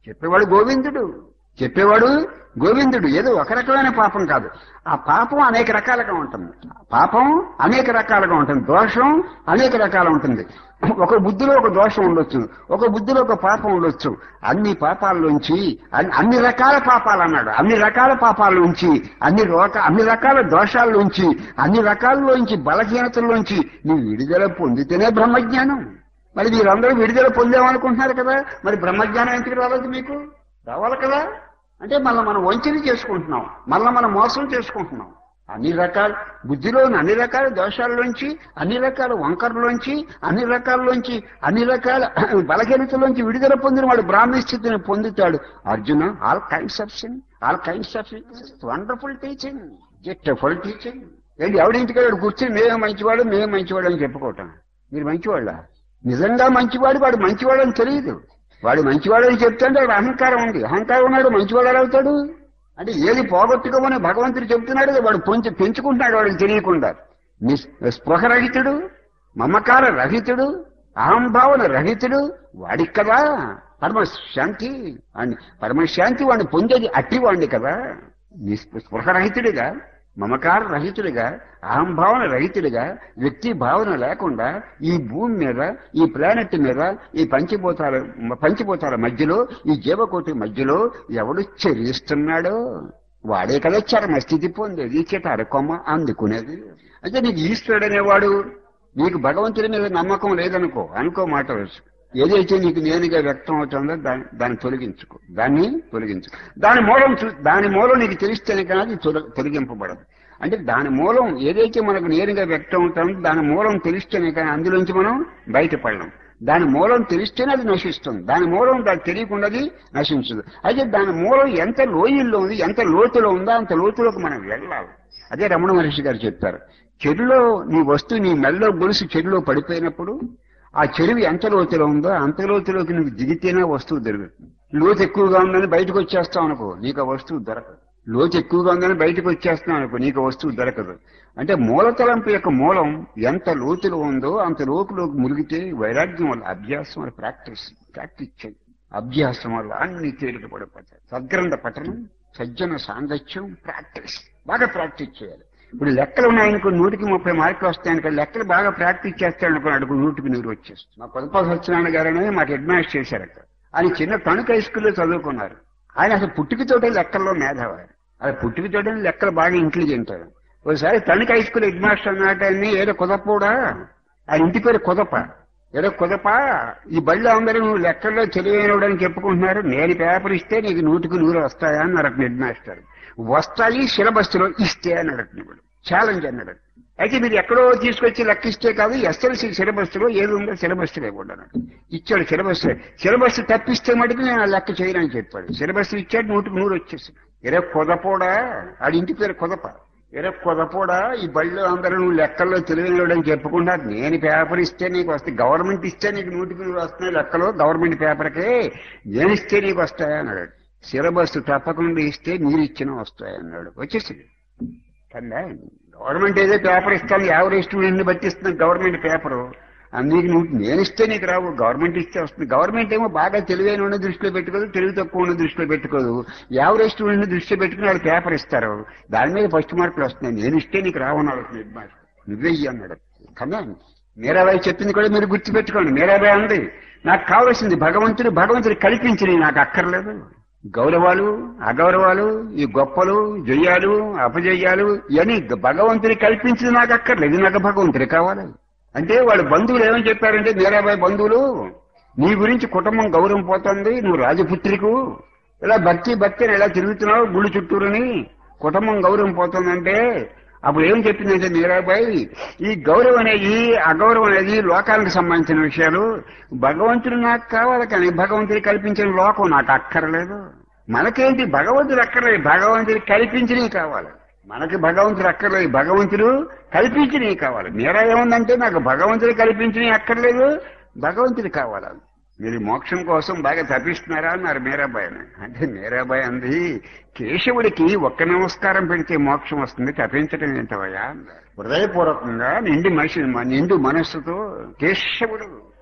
చెప్పేవాడు గోవిందుడు చెప్పేవాడు గోవిందుడు ఏదో ఒక రకమైన పాపం కాదు ఆ పాపం అనేక రకాలుగా ఉంటుంది పాపం అనేక రకాలుగా ఉంటుంది దోషం అనేక రకాలు ఉంటుంది ఒక బుద్ధిలో ఒక దోషం ఉండొచ్చు ఒక బుద్ధిలో ఒక పాపం ఉండొచ్చు అన్ని పాపాల్లోంచి అన్ని- అన్ని రకాల పాపాలు అన్నాడు అన్ని రకాల పాపాల్లోంచి అన్ని రోక అన్ని రకాల దోషాల్లోంచి అన్ని రకాల్లోంచి బలహీనతల్లోంచి నువ్వు విడుదల పొందితేనే బ్రహ్మజ్ఞానం మరి మీరందరూ విడుదల పొందామనుకుంటున్నారు కదా మరి బ్రహ్మజ్ఞానం ఎందుకు రాలేదు మీకు రావాలి కదా అంటే మళ్ళీ మనం వంచన చేసుకుంటున్నాం మళ్ళీ మనం మోసం చేసుకుంటున్నాం అన్ని రకాల బుద్ధిలోని అన్ని రకాల దోషాల్లోంచి అన్ని రకాల వంకరలోంచి అన్ని రకాల్లోంచి అన్ని రకాల బలహీనతలోంచి విడుదల పొందిన వాడు బ్రాహ్మణ స్థితిని పొందుతాడు Arjuna all kinds of sin all kinds of wonderful teaching జెట్ఫుల్ టీచింగ్ ఏంటి ఎవడింటికి వాడు కూర్చొని మేమే మంచివాడు మేమే మంచివాడు అని చెప్పుకోవటం మీరు మంచివాళ్ళ నిజంగా మంచివాడు వాడు మంచివాడు అని తెలియదు వాడు మంచివాడు అని చెప్తుంటే వాడు అహంకారం ఉంది అహంకారం ఉన్నాడు మంచివాడు ఎలా అవుతాడు అంటే ఏది పోగొట్టుకోమని భగవంతుడు చెప్తున్నాడు కదా, వాడు పొంచి పెంచుకుంటున్నాడు వాడికి తెలియకుండా నిస్- స్పృహరహితుడు మమకార రహితుడు అహంభావన రహితుడు వాడికి కదా పరమశాంతి వాడిని పరమశాంతి వాడిని పొందేది అట్టి వాడిని కదా నిస్- స్పృహరహితుడిగా మమకార రహితుడిగా అహంభావన రహితుడిగా వ్యక్తి భావన లేకుండా ఈ భూమి మీద ఈ ప్లానెట్ మీద ఈ పంచభూతాల పంచభూతాల మధ్యలో ఈ జీవకోటి మధ్యలో ఎవడు చరిస్తున్నాడో వాడే కదా చరమస్థితి పొందేది చిటార కొమ్మ అందుకునేది అంటే నీకు ఈశ్వరుడు అనేవాడు నీకు భగవంతుడి మీద నమ్మకం లేదనుకో అనుకో మాట వచ్చు. ఏదైతే నీకు నేనుగా వ్యక్తం అవుతుందో దాన్ని దాన్ని తొలగించుకో దాన్ని తొలగించు దాని మూలం చూ దాని మూలం నీకు తెలిస్తేనే కానీ అది తొల- తొలగింపబడదు అంటే దాని మూలం ఏదైతే మనకు నేరుగా వ్యక్తం అవుతుందో దాని మూలం తెలిస్తేనే కానీ అందులోంచి మనం బయటపడలేం దాని మూలం తెలిస్తేనే అది నశిస్తుంది దాని మూలం దానికి తెలియకుండా అది నశించదు అయితే దాని మూలం ఎంత లోయల్లో ఉంది ఎంత లోతులో ఉందో అంత లోతులోకి మనం వెళ్ళాలి అదే రమణ మహర్షి గారు చెప్పారు చెరులో నీ వస్తువు నీ మెల్లో గొలుసు చెరులో పడిపోయినప్పుడు ఆ చెరువు ఎంత లోతులో ఉందో అంత లోతులోకి నువ్వు దిగితేనే వస్తువు దొరుకుతుంది లోతు ఎక్కువగా ఉందని బయటకు వచ్చేస్తావు అనుకో నీకు ఆ వస్తువు దొరకదు లోతు ఎక్కువగా ఉందని బయటకు వచ్చేస్తున్నావు అనుకో నీకు ఆ వస్తువు దొరకదు అంటే మూలతలంపు యొక్క మూలం ఎంత లోతులో ఉందో అంత లోతులోకి మునిగితే వైరాగ్యం వల్ల అభ్యాసం వల్ల ప్రాక్టీస్ ప్రాక్టీస్ చేయి అభ్యాసం వల్ల అన్ని తేలిక పడిపోతాయి సద్గ్రంథ పఠనం సజ్జన సాంగత్యం ప్రాక్టీస్ బాగా ప్రాక్టీస్ చేయాలి ఇప్పుడు లెక్కలు ఉన్నాయనుకో నూటికి ముప్పై మార్కులు వస్తాయనుకో లెక్కలు బాగా ప్రాక్టీస్ చేస్తాడనుకో అడుగు నూటికి నూరు వచ్చేస్తుంది మా కొదప సత్యనారాయణ గారని మాకు హెడ్ మాస్టర్ చేశారు అక్కడ ఆయన చిన్న తణుకు హై స్కూల్లో చదువుకున్నారు ఆయన అసలు పుట్టుకతోటే లెక్కల్లో మేధావి అది పుట్టుకతోటే లెక్కలు బాగా ఇంటెలిజెంట్ ఆయన ఒకసారి Tanuku high school head master అన్నట్టు ఆయన్ని ఏదో కుదపోడా ఆయన ఇంటి పేరు కుదప ఏదో కుదప ఈ బళ్ళు అందరూ నువ్వు లెక్కల్లో తెలియనివ్వడానికి చెప్పుకుంటున్నారు నేను పేపర్ ఇస్తే నీకు నూటికి నూరు వస్తాయా అన్నారు అక్కడ హెడ్ మాస్టర్ వస్తాయి సిలబస్ లో ఇస్తే అన్నాడు అతను ఇప్పుడు ఛాలెంజ్ అన్నాడు అయితే మీరు ఎక్కడో తీసుకొచ్చి లెక్కిస్తే కాదు ఎస్ఎల్సీ సిలబస్ లో ఏది ఉందో సిలబస్ లేకుండా అన్నాడు ఇచ్చాడు సిలబస్ సిలబస్ తప్పిస్తే మటుకు నేను ఆ లెక్క చేయనని చెప్పాడు సిలబస్ ఇచ్చాడు నూటికి నూరు వచ్చేసి ఎరే కుదపోడా ఆడి ఇంటి పేరు కుదప ఎరే కుదపోడా ఈ బళ్ళు అందరూ నువ్వు లెక్కల్లో తెలియనివ్వడం చెప్పుకుంటా నేను పేపర్ ఇస్తే నీకు వస్తాయి గవర్నమెంట్ ఇస్తే నీకు నూటికి నూరు వస్తున్నాయి లెక్కలు గవర్నమెంట్ పేపర్కే నేను ఇస్తే నీకు వస్తాయా అన్నాడు సిలబస్ తప్పకుండా ఇస్తే మీరు ఇచ్చిన వస్తాయి అన్నాడు వచ్చేసింది కదా గవర్నమెంట్ ఏదో పేపర్ ఇస్తాను యావరేజ్ స్టూడెంట్ బట్టి ఇస్తుంది గవర్నమెంట్ పేపరు నీకు నువ్వు నేను ఇస్తే నీకు రావు గవర్నమెంట్ ఇస్తే వస్తుంది గవర్నమెంట్ ఏమో బాగా తెలివైన ఉన్న దృష్టిలో పెట్టుకోదు తెలివి తక్కువ ఉన్న దృష్టిలో పెట్టుకోదు యావరేజ్ స్టూడెంట్ దృష్టిలో పెట్టుకుని వాళ్ళు పేపర్ ఇస్తారు దాని మీద ఫస్ట్ మార్కులు వస్తున్నాయి నేను ఇస్తే నీకు రావన్నాడు హెడ్ మాస్టర్ నువ్వే ఇయ్యి అన్నాడు కదా మీరాబాయి చెప్పింది కూడా మీరు గుర్తుపెట్టుకోండి మీరాబాయి అంది నాకు కావాల్సింది భగవంతుడు భగవంతుడు కల్పించింది నాకు అక్కర్లేదు గౌరవాలు అగౌరవాలు ఈ గొప్పలు జయాలు అపజయాలు ఇవన్నీ భగవంతుని కల్పించింది నాకు అక్కర్లేదు ఇది నాకు భగవంతుడు కావాలి అంటే వాళ్ళ బంధువులు ఏమని చెప్పారంటే మీరాబాయి బంధువులు నీ గురించి కుటుంబం గౌరవం పోతుంది నువ్వు రాజపుత్రికు ఇలా భక్తి భక్తి అని ఎలా తిరుగుతున్నావు గుడి చుట్టూరుని కుటుంబం గౌరవం పోతుందంటే అప్పుడు ఏం చెప్పిందంటే మీరాబాయి ఈ గౌరవం అనేది అగౌరవం అనేది లోకానికి సంబంధించిన విషయాలు భగవంతుడు నాకు కావాలి కానీ భగవంతుడు కల్పించిన లోకం నాకు అక్కర్లేదు మనకేంటి భగవంతుడు అక్కర్లేదు భగవంతుడు కల్పించినవి కావాలి మనకి భగవంతుడు అక్కర్లేదు భగవంతుడు కల్పించినవి కావాలి మీరా ఏముందంటే నాకు భగవంతుడు కల్పించినవి అక్కర్లేదు భగవంతుడు కావాలి మీరు మోక్షం కోసం బాగా తప్పిస్తున్నారా అన్నారు మీరాబాయి అంటే మీరాబాయి అంది కేశవుడికి ఒక్క నమస్కారం పెడితే మోక్షం వస్తుంది తప్పించడం ఏంటవయ్యా హృదయపూర్వకంగా నిండి మనిషి నిండు మనస్సుతో కేశవుడు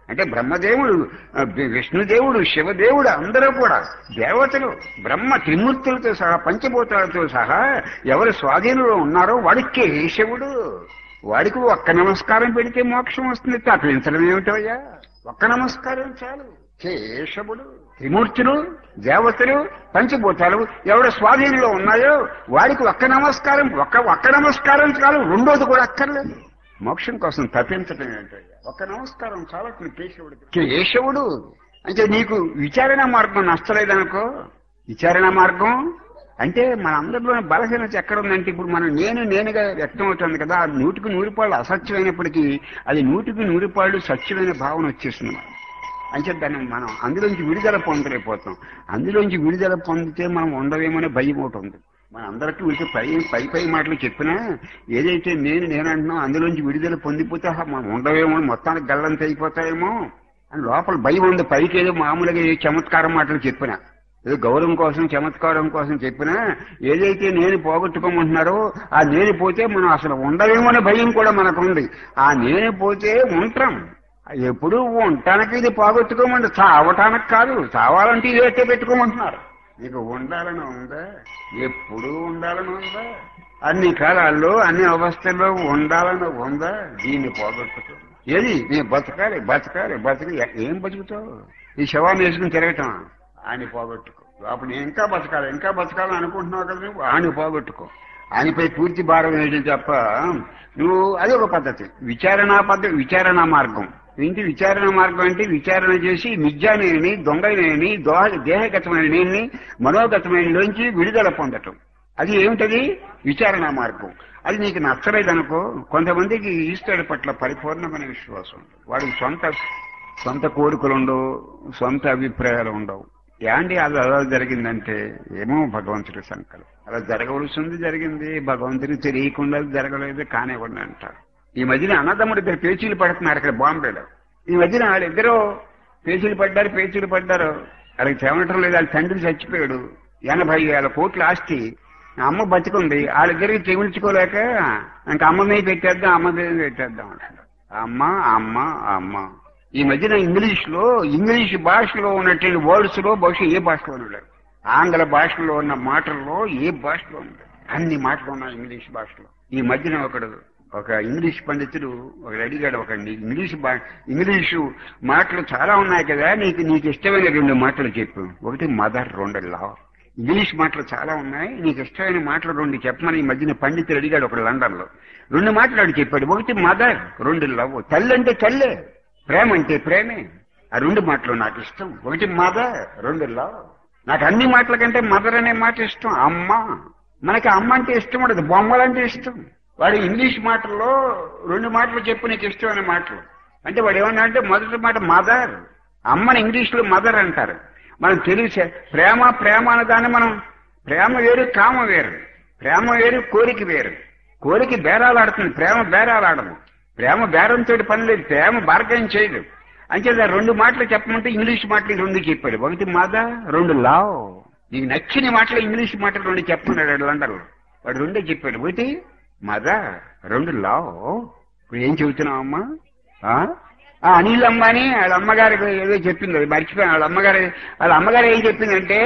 అంటే బ్రహ్మదేవుడు ఆ, వి- విష్ణుదేవుడు శివదేవుడు అందరూ కూడా దేవతలు బ్రహ్మ త్రిమూర్తులతో సహా పంచభూతాలతో సహా ఎవరు స్వాధీనంలో ఉన్నారో వాడికి కేశవుడు వాడికి ఒక్క నమస్కారం పెడితే మోక్షం వస్తుంది తప్పించడం ఏమిటోయ్యా ఒక్క నమస్కారం చాలు కేశవుడు త్రిమూర్తులు దేవతలు పంచభూతాలు ఎవరి స్వాధీనంలో ఉన్నాయో వాడికి ఒక్క నమస్కారం ఒక్క ఒక్క నమస్కారం చాలు రెండోది కూడా అక్కర్లేదు మోక్షం కోసం తప్పించడం ఏంటయ్యా ఒక్క నమస్కారం చాలా కేశవుడు కేశవుడు అంటే నీకు విచారణ మార్గం నచ్చలేదనుకో విచారణ మార్గం అంటే మన అందరిలో బలహీనత ఎక్కడ ఉందంటే ఇప్పుడు మనం నేను నేనుగా వ్యక్తం అవుతుంది కదా ఆ నూటికి నూరు పాళ్ళు అసత్యమైనప్పటికీ అది నూటికి నూరు పాళ్ళు సత్యమైన భావన వచ్చేస్తుంది మనకి. అంటే దాన్ని మనం అందులోంచి విడుదల పొందలేకపోతాం అందులోంచి విడుదల పొందితే మనం ఉండవేమనే భయం ఒకటి ఉంది మన అందరికీ వీరికి పై పై పై మాటలు చెప్పినా ఏదైతే నేను నేను అంటున్నాం అందులోంచి విడుదల పొందిపోతే ఆహా, మనం ఉండవేమో మొత్తానికి గల్లంత అయిపోతాయేమో అని లోపల భయం ఉంది పైకి ఏదో మామూలుగా ఏ చమత్కారం మాటలు చెప్పినా ఏదో గౌరవం కోసం చమత్కారం కోసం చెప్పినా ఏదైతే నేను పోగొట్టుకోమంటున్నారో ఆ నేను పోతే మనం అసలు ఉండవేమో అనే భయం కూడా మనకు ఉంది ఆ నేను పోతే ఉంటాం ఎప్పుడు ఉండటానికి ఇది పోగొట్టుకోమండి చావటానికి కాదు చావాలంటే ఇది ఎట్టే పెట్టుకోమంటున్నారు నీకు ఉండాలని ఉందా ఎప్పుడు ఉండాలని ఉందా అన్ని కాలాల్లో అన్ని అవస్థల్లో ఉండాలని ఉందా దీన్ని పోగొట్టుకో ఏది నేను బతకాలి బతకాలి బతక ఏం బతుకుతావు ఈ శవాన్ని వేసుకుని తిరగటం ఆయన పోగొట్టుకో అప్పుడు నేను ఇంకా బతకాలి ఇంకా బతకాలని అనుకుంటున్నావు కదా నువ్వు ఆయన పోగొట్టుకో ఆయనపై పూర్తి భారం వేయడం తప్ప నువ్వు అది ఒక పద్ధతి విచారణ పద్ధతి విచారణ మార్గం ఏంటి విచారణ మార్గం అంటే విచారణ చేసి మిథ్యానేని దొంగనేని దోహ దేహగతమైన నేని మనోగతమైన లోంచి విడుదల పొందటం అది ఏమిటది విచారణ మార్గం అది నీకు నచ్చలేదనుకో కొంతమందికి ఈశ్వరుడి పట్ల పరిపూర్ణమైన విశ్వాసం ఉంటుంది వాడికి సొంత సొంత కోరికలు ఉండవు సొంత అభిప్రాయాలు ఉండవు యాండి అది అలా జరిగిందంటే ఏమో భగవంతుడి సంకల్పం అలా జరగవలసింది జరిగింది భగవంతుడికి తెలియకుండా జరగలేదు కానివ్వండి అంటారు ఈ మధ్యన అన్నదమ్ముడు ఇద్దరు పేచీలు పడుతున్నారు ఇక్కడ బాంబేలో ఈ మధ్యన వాళ్ళిద్దరూ పేచీలు పడ్డారు పేచీలు పడ్డారు వాళ్ళకి చెమటం లేదు వాళ్ళ తండ్రి చచ్చిపోయాడు ఎనభై వేల కోట్ల ఆస్తి ఆ అమ్మ బతికుంది వాళ్ళిద్దరికి చెమిల్చుకోలేక ఇంకా అమ్మ మీద పెట్టేద్దాం అమ్మ మీద పెట్టేద్దాం అంటారు అమ్మ అమ్మ అమ్మ ఈ మధ్యన ఇంగ్లీష్ లో ఇంగ్లీష్ భాషలో ఉన్నటువంటి వర్డ్స్ లో బహుశా ఏ భాషలో ఉండదు ఆంగ్ల భాషలో ఉన్న మాటల్లో ఏ భాషలో ఉండదు అన్ని మాటలు ఉన్నాయి ఇంగ్లీష్ భాషలో ఈ మధ్యన ఒకడు ఒక ఇంగ్లీష్ పండితుడు ఒకడు అడిగాడు ఒక ఇంగ్లీష్ భా ఇంగ్లీషు మాటలు చాలా ఉన్నాయి కదా నీకు నీకు ఇష్టమైన రెండు మాటలు చెప్పు ఒకటి మదర్ రెండు లవ్ ఇంగ్లీష్ మాటలు చాలా ఉన్నాయి నీకు ఇష్టమైన మాటలు రెండు చెప్పమని ఈ మధ్యన పండితుడు అడిగాడు ఒకడు లండన్ లో రెండు మాటలు ఆడు చెప్పాడు ఒకటి మదర్ రెండు లవ్ తల్లి అంటే తల్లే ప్రేమ అంటే ప్రేమే ఆ రెండు మాటలు నాకు ఇష్టం ఒకటి మదర్ రెండు లవ్ నాకు అన్ని మాటల కంటే మదర్ అనే మాట ఇష్టం అమ్మ మనకి అమ్మ అంటే ఇష్టం ఉండదు బొమ్మలంటే ఇష్టం వాడు ఇంగ్లీష్ మాటల్లో రెండు మాటలు చెప్పు నీకు ఇష్టమైన మాటలు అంటే వాడు ఏమన్నా అంటే మొదటి మాట మదర్ అమ్మని ఇంగ్లీష్ లో మదర్ అంటారు మనం తెలుగు ప్రేమ ప్రేమ అనే దాన్ని మనం ప్రేమ వేరు కామ వేరు ప్రేమ వేరు కోరిక వేరు కోరిక బేరాలాడుతుంది ప్రేమ బేరాలాడదు ప్రేమ బేరంతో పని లేదు ప్రేమ బార్గెన్ చేయదు అంచేత రెండు మాటలు చెప్పమంటే ఇంగ్లీష్ మాటలు రెండు చెప్పాడు ఒకటి మద రెండు లావ్ నీకు నచ్చిన మాటలు ఇంగ్లీష్ మాటలు రెండు చెప్పమన్నాడు లండన్ వాడు రెండే చెప్పాడు ఒకటి మద రెండు లావ్ ఇప్పుడు ఏం చెబుతున్నావమ్మా ఆ? ఆ అనిల్ అంబానీ వాళ్ళ అమ్మగారి ఏదో చెప్పింది అది మర్చిపోయాను వాళ్ళ అమ్మగారు వాళ్ళ అమ్మగారు ఏం చెప్పిందంటే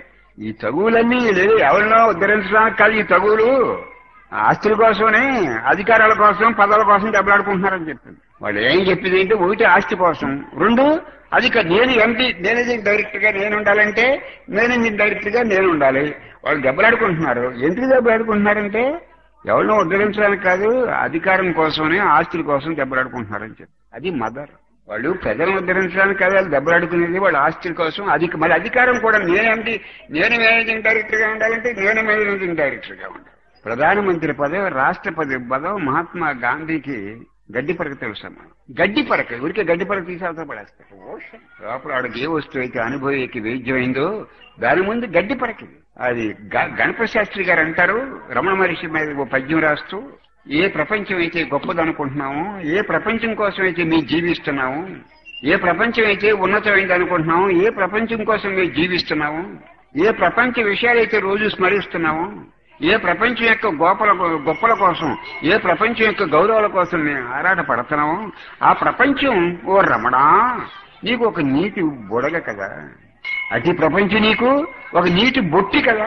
ఈ తగువులన్నీ లేదు ఎవరినో ఉద్ధరించడానికి కాదు ఈ తగువులు ఆస్తుల కోసమనే అధికారాల కోసం పదవుల కోసం దెబ్బలాడుకుంటున్నారని చెప్పింది వాళ్ళు ఏం చెప్పింది అంటే ఒకటి ఆస్తి కోసం రెండు అధిక నేను ఎంపీ మేనేజింగ్ డైరెక్టర్ గా నేను ఉండాలంటే మేనేజింగ్ డైరెక్టర్ గా నేను ఉండాలి వాళ్ళు దెబ్బలాడుకుంటున్నారు ఎందుకు దెబ్బలాడుకుంటున్నారంటే ఎవరినో ఉద్ధరించడానికి కాదు అధికారం కోసమనే ఆస్తుల కోసం దెబ్బలాడుకుంటున్నారని చెప్పి అది మదర్ వాళ్ళు ప్రజలను ఉద్ధరించడానికి కాదు వాళ్ళు దెబ్బలాడుకునేది వాళ్ళ ఆస్తుల కోసం అధిక మరి అధికారం కూడా నేనేంటి నేను మేనేజింగ్ డైరెక్టర్ గా ఉండాలంటే నేను మేనేజింగ్ డైరెక్టర్ గా ఉండాలి ప్రధానమంత్రి పదవి రాష్ట్రపతి పదవి మహాత్మా గాంధీకి గడ్డి పరక తెలుసమ్మా గడ్డి పరక ఊరికే గడ్డి పరక తీసేవతల పడేస్తారు ఓషన్. లోపల ఆవిడకి ఏ వస్తువు అయితే అనుభవికి వేద్యమైందో దాని ముందు గడ్డి పరక అది గ- గణపతి శాస్త్రి గారు అంటారు రమణ మహర్షి మీద ఓ పద్యం రాస్తూ ఏ ప్రపంచం అయితే గొప్పదనుకుంటున్నామో ఏ ప్రపంచం కోసం అయితే మేము జీవిస్తున్నాము ఏ ప్రపంచం అయితే ఉన్నతమైంది అనుకుంటున్నాము ఏ ప్రపంచం కోసం మేము జీవిస్తున్నాము ఏ ప్రపంచ విషయాలైతే రోజు స్మరిస్తున్నాము ఏ ప్రపంచం యొక్క గోపల గొప్పల కోసం ఏ ప్రపంచం యొక్క గౌరవాల కోసం మేము ఆరాట పడుతున్నామో ఆ ప్రపంచం ఓ రమణా నీకు ఒక నీటి బుడగ కదా అతి ప్రపంచం నీకు ఒక నీటి బొట్టి కదా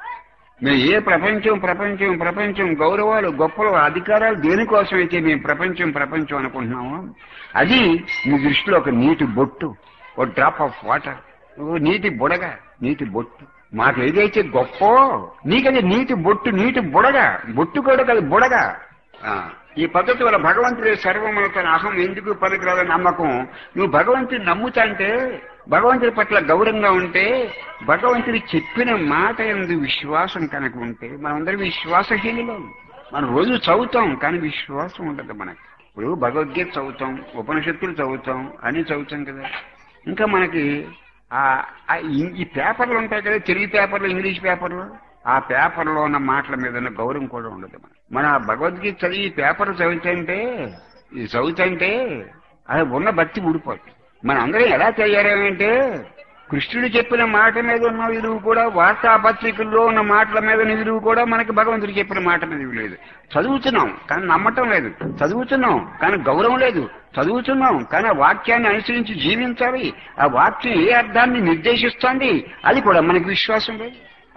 మేము ఏ ప్రపంచం ప్రపంచం ప్రపంచం గౌరవాలు గొప్పలు అధికారాలు దేనికోసం అయితే మేము ప్రపంచం ప్రపంచం అనుకుంటున్నామో అది మీ దృష్టిలో ఒక నీటి బొట్టు ఓ డ్రాప్ ఆఫ్ వాటర్ ఓ నీటి బుడగ నీటి బొట్టు మాకు ఏదైతే గొప్ప నీకది నీటి బొట్టు నీటి బుడగ బొట్టు కూడా కదా బుడగ ఆ, ఈ పద్ధతి వల్ల భగవంతుడే సర్వములతో అహం ఎందుకు పనికిరాదని నమ్మకం నువ్వు భగవంతుని నమ్ముతాంటే భగవంతుడి పట్ల గౌరవంగా ఉంటే భగవంతుడి చెప్పిన మాట ఎందు విశ్వాసం కనుక ఉంటే మనందరం విశ్వాసహీనులు మనం రోజు చదువుతాం కానీ విశ్వాసం ఉండదు మనకి ఇప్పుడు భగవద్గీత చదువుతాం ఉపనిషత్తులు చదువుతాం అన్ని చదువుతాం కదా ఇంకా మనకి ఆ ఆ ఈ- ఈ పేపర్లు ఉంటాయి కదా తెలుగు పేపర్లు ఇంగ్లీష్ పేపర్లు ఆ పేపర్లో ఉన్న మాటల మీద ఉన్న గౌరవం కూడా ఉండదు మనకి. మన భగవద్గీత చదివి ఈ పేపర్ చదువుతుంటే ఇది చదువుతుంటే అది ఉన్న భక్తి ఊడిపోతుంది మన అందరం ఎలా తయారేమంటే కృష్ణుడు చెప్పిన మాట మీద ఉన్న విలువ కూడా వార్తాపత్రికల్లో ఉన్న మాటల మీద ఉన్న విలువ కూడా మనకి భగవంతుడు చెప్పిన మాట మీద విలువ లేదు చదువుతున్నాం కానీ నమ్మటం లేదు చదువుతున్నాం కానీ గౌరవం లేదు చదువుతున్నాం కానీ ఆ వాక్యాన్ని అనుసరించి జీవించాలి ఆ వాక్యం ఏ అర్థాన్ని నిర్దేశిస్తోంది అది కూడా మనకి విశ్వాసం లేదు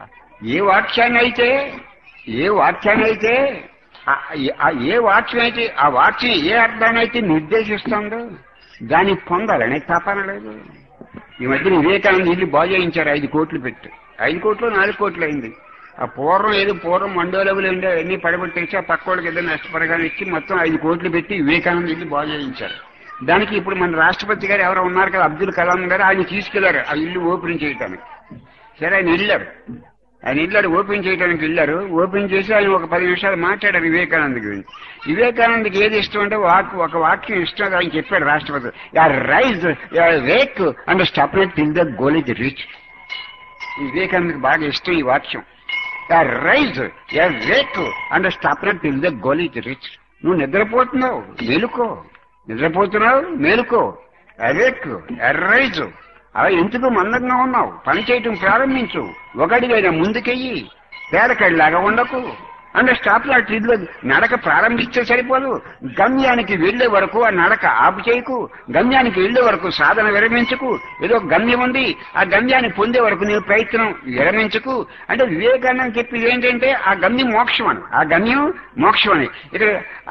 ఏ వాక్యాన్ని అయితే ఏ వాక్యాన్ని అయితే ఆ- ఆ ఏ వాక్యం అయితే ఆ వాక్యం ఏ అర్థాన్ని అయితే నిర్దేశిస్తుందో దాన్ని పొందాలని తపన లేదు ఈ మధ్యన వివేకానంద ఇల్లు బాగు చేయించారు ఐదు కోట్లు పెట్టి ఐదు కోట్లు నాలుగు కోట్లు అయింది ఆ పూర్వం ఏదో పూర్వం మండోలవులు ఉండే అన్ని పడగొట్టేసి ఆ పక్క వాళ్ళకి ఏదో నష్టపరగానే ఇచ్చి మొత్తం ఐదు కోట్లు పెట్టి వివేకానంద ఇల్లు బాగు చేయించారు దానికి ఇప్పుడు మన రాష్ట్రపతి గారు ఎవరో ఉన్నారు కదా అబ్దుల్ కలాం గారు ఆయన తీసుకెళ్లారు ఆ ఇల్లు ఓపెన్ చేయడానికి సరే ఆయన వెళ్ళారు ఆయన ఇల్లాడు ఓపెన్ చేయడానికి వెళ్ళారు ఓపెన్ చేసి ఆయన ఒక పది నిమిషాలు మాట్లాడారు వివేకానంద గురించి వివేకానందకి ఏది ఇష్టం అంటే వాక్ ఒక వాక్యం ఇష్టం అని ఆయన చెప్పాడు రాష్ట్రపతి arise awake and stop till the goal is reach వివేకానందకి బాగా ఇష్టం ఈ వాక్యం arise awake and stop till the goal is reach నువ్వు నిద్రపోతున్నావు మేలుకో నిద్రపోతున్నావు మేలుకో అవేక్ ఎర్రైజ్ అలా ఎందుకు మందంగా ఉన్నావు పని చేయటం ప్రారంభించు ఒకడిగైనా ముందుకెయ్యి పేరకడిలాగా ఉండకు అంటే స్టాప్ లాట్ ఇల్లు నడక ప్రారంభిస్తే సరిపోదు గమ్యానికి వెళ్లే వరకు ఆ నడక ఆపు చేయకు గమ్యానికి వెళ్లే వరకు సాధన విరమించకు ఏదో ఒక గమ్యం ఉంది ఆ గమ్యాన్ని పొందే వరకు నీ ప్రయత్నం విరమించకు అంటే వివేకానంద చెప్పింది ఏంటంటే ఆ గమ్యం మోక్షం అని ఆ గమ్యం మోక్షం అని ఇక్కడ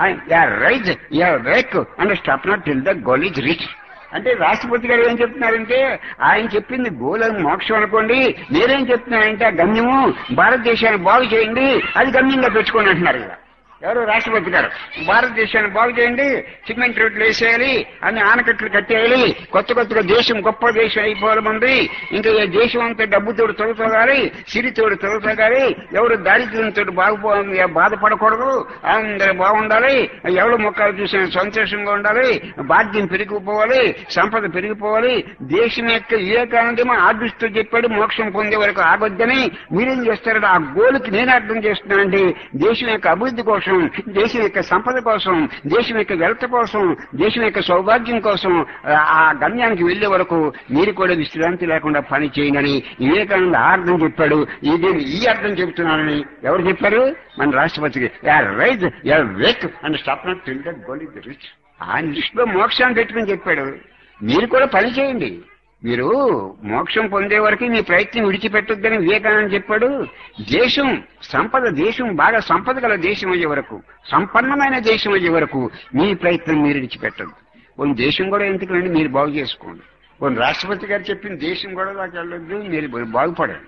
rise wake and stop not till the goal is reach అంటే రాష్ట్రపతి గారు ఏం చెప్తున్నారంటే ఆయన చెప్పింది గోళం మోక్షం అనుకోండి నేనేం చెప్తున్నానంటే ఆ గమ్యము భారతదేశాన్ని బాగు చేయండి అది గమ్యంగా పెట్టుకోండి అంటున్నారు ఇలా ఎవరు రాష్ట్రపతి గారు భారతదేశాన్ని బాగు చేయండి సిమెంట్ రోడ్లు వేసేయాలి అన్ని ఆనకట్లు కట్టేయాలి కొత్త కొత్తగా దేశం గొప్ప దేశం అయిపోవాలి మంది ఇంకా ఈ దేశం అంతా డబ్బుతోడు తొలతోగాలి సిరితోడు తొలతోగాలి ఎవరు దారిద్ర్యంతో బాగుపో బాధపడకూడదు అందరూ బాగుండాలి ఎవరు మొక్కలు చూసిన సంతోషంగా ఉండాలి భాగ్యం పెరిగిపోవాలి సంపద పెరిగిపోవాలి దేశం యొక్క వివేకానందమో ఆదృష్టితో చెప్పాడు మోక్షం పొందే వరకు ఆగొద్దని మీరేం చేస్తారంటే ఆ గోలుకి నేను అర్థం చేస్తున్నానండి దేశం యొక్క అభివృద్ధి కోసం దేశం యొక్క సంపద కోసం దేశం యొక్క వెల్త్ కోసం దేశం యొక్క సౌభాగ్యం కోసం ఆ, ఆ గమ్యానికి వెళ్లే వరకు మీరు కూడా విశ్రాంతి లేకుండా పని చేయనని వివేకానంద ఆ అర్థం చెప్పాడు ఇది ఈ అర్థం చెబుతున్నానని ఎవరు చెప్పారు మన రాష్ట్రపతికి rise wake and stop not till that goal is reach ఆయన దృష్టిలో మోక్షాన్ని పెట్టుకుని చెప్పాడు మీరు కూడా పని చేయండి మీరు మోక్షం పొందే వరకు మీ ప్రయత్నం విడిచిపెట్టొద్దని వివేకానంద చెప్పాడు దేశం సంపద దేశం బాగా సంపద గల దేశం అయ్యే వరకు సంపన్నమైన దేశం అయ్యే వరకు మీ ప్రయత్నం మీరు విడిచిపెట్టద్దు కొన్ని దేశం కూడా ఎందుకులండి మీరు బాగు చేసుకోండి కొన్ని రాష్ట్రపతి గారు చెప్పిన దేశం కూడా దాకా వెళ్ళొద్దు మీరు బాగుపడండి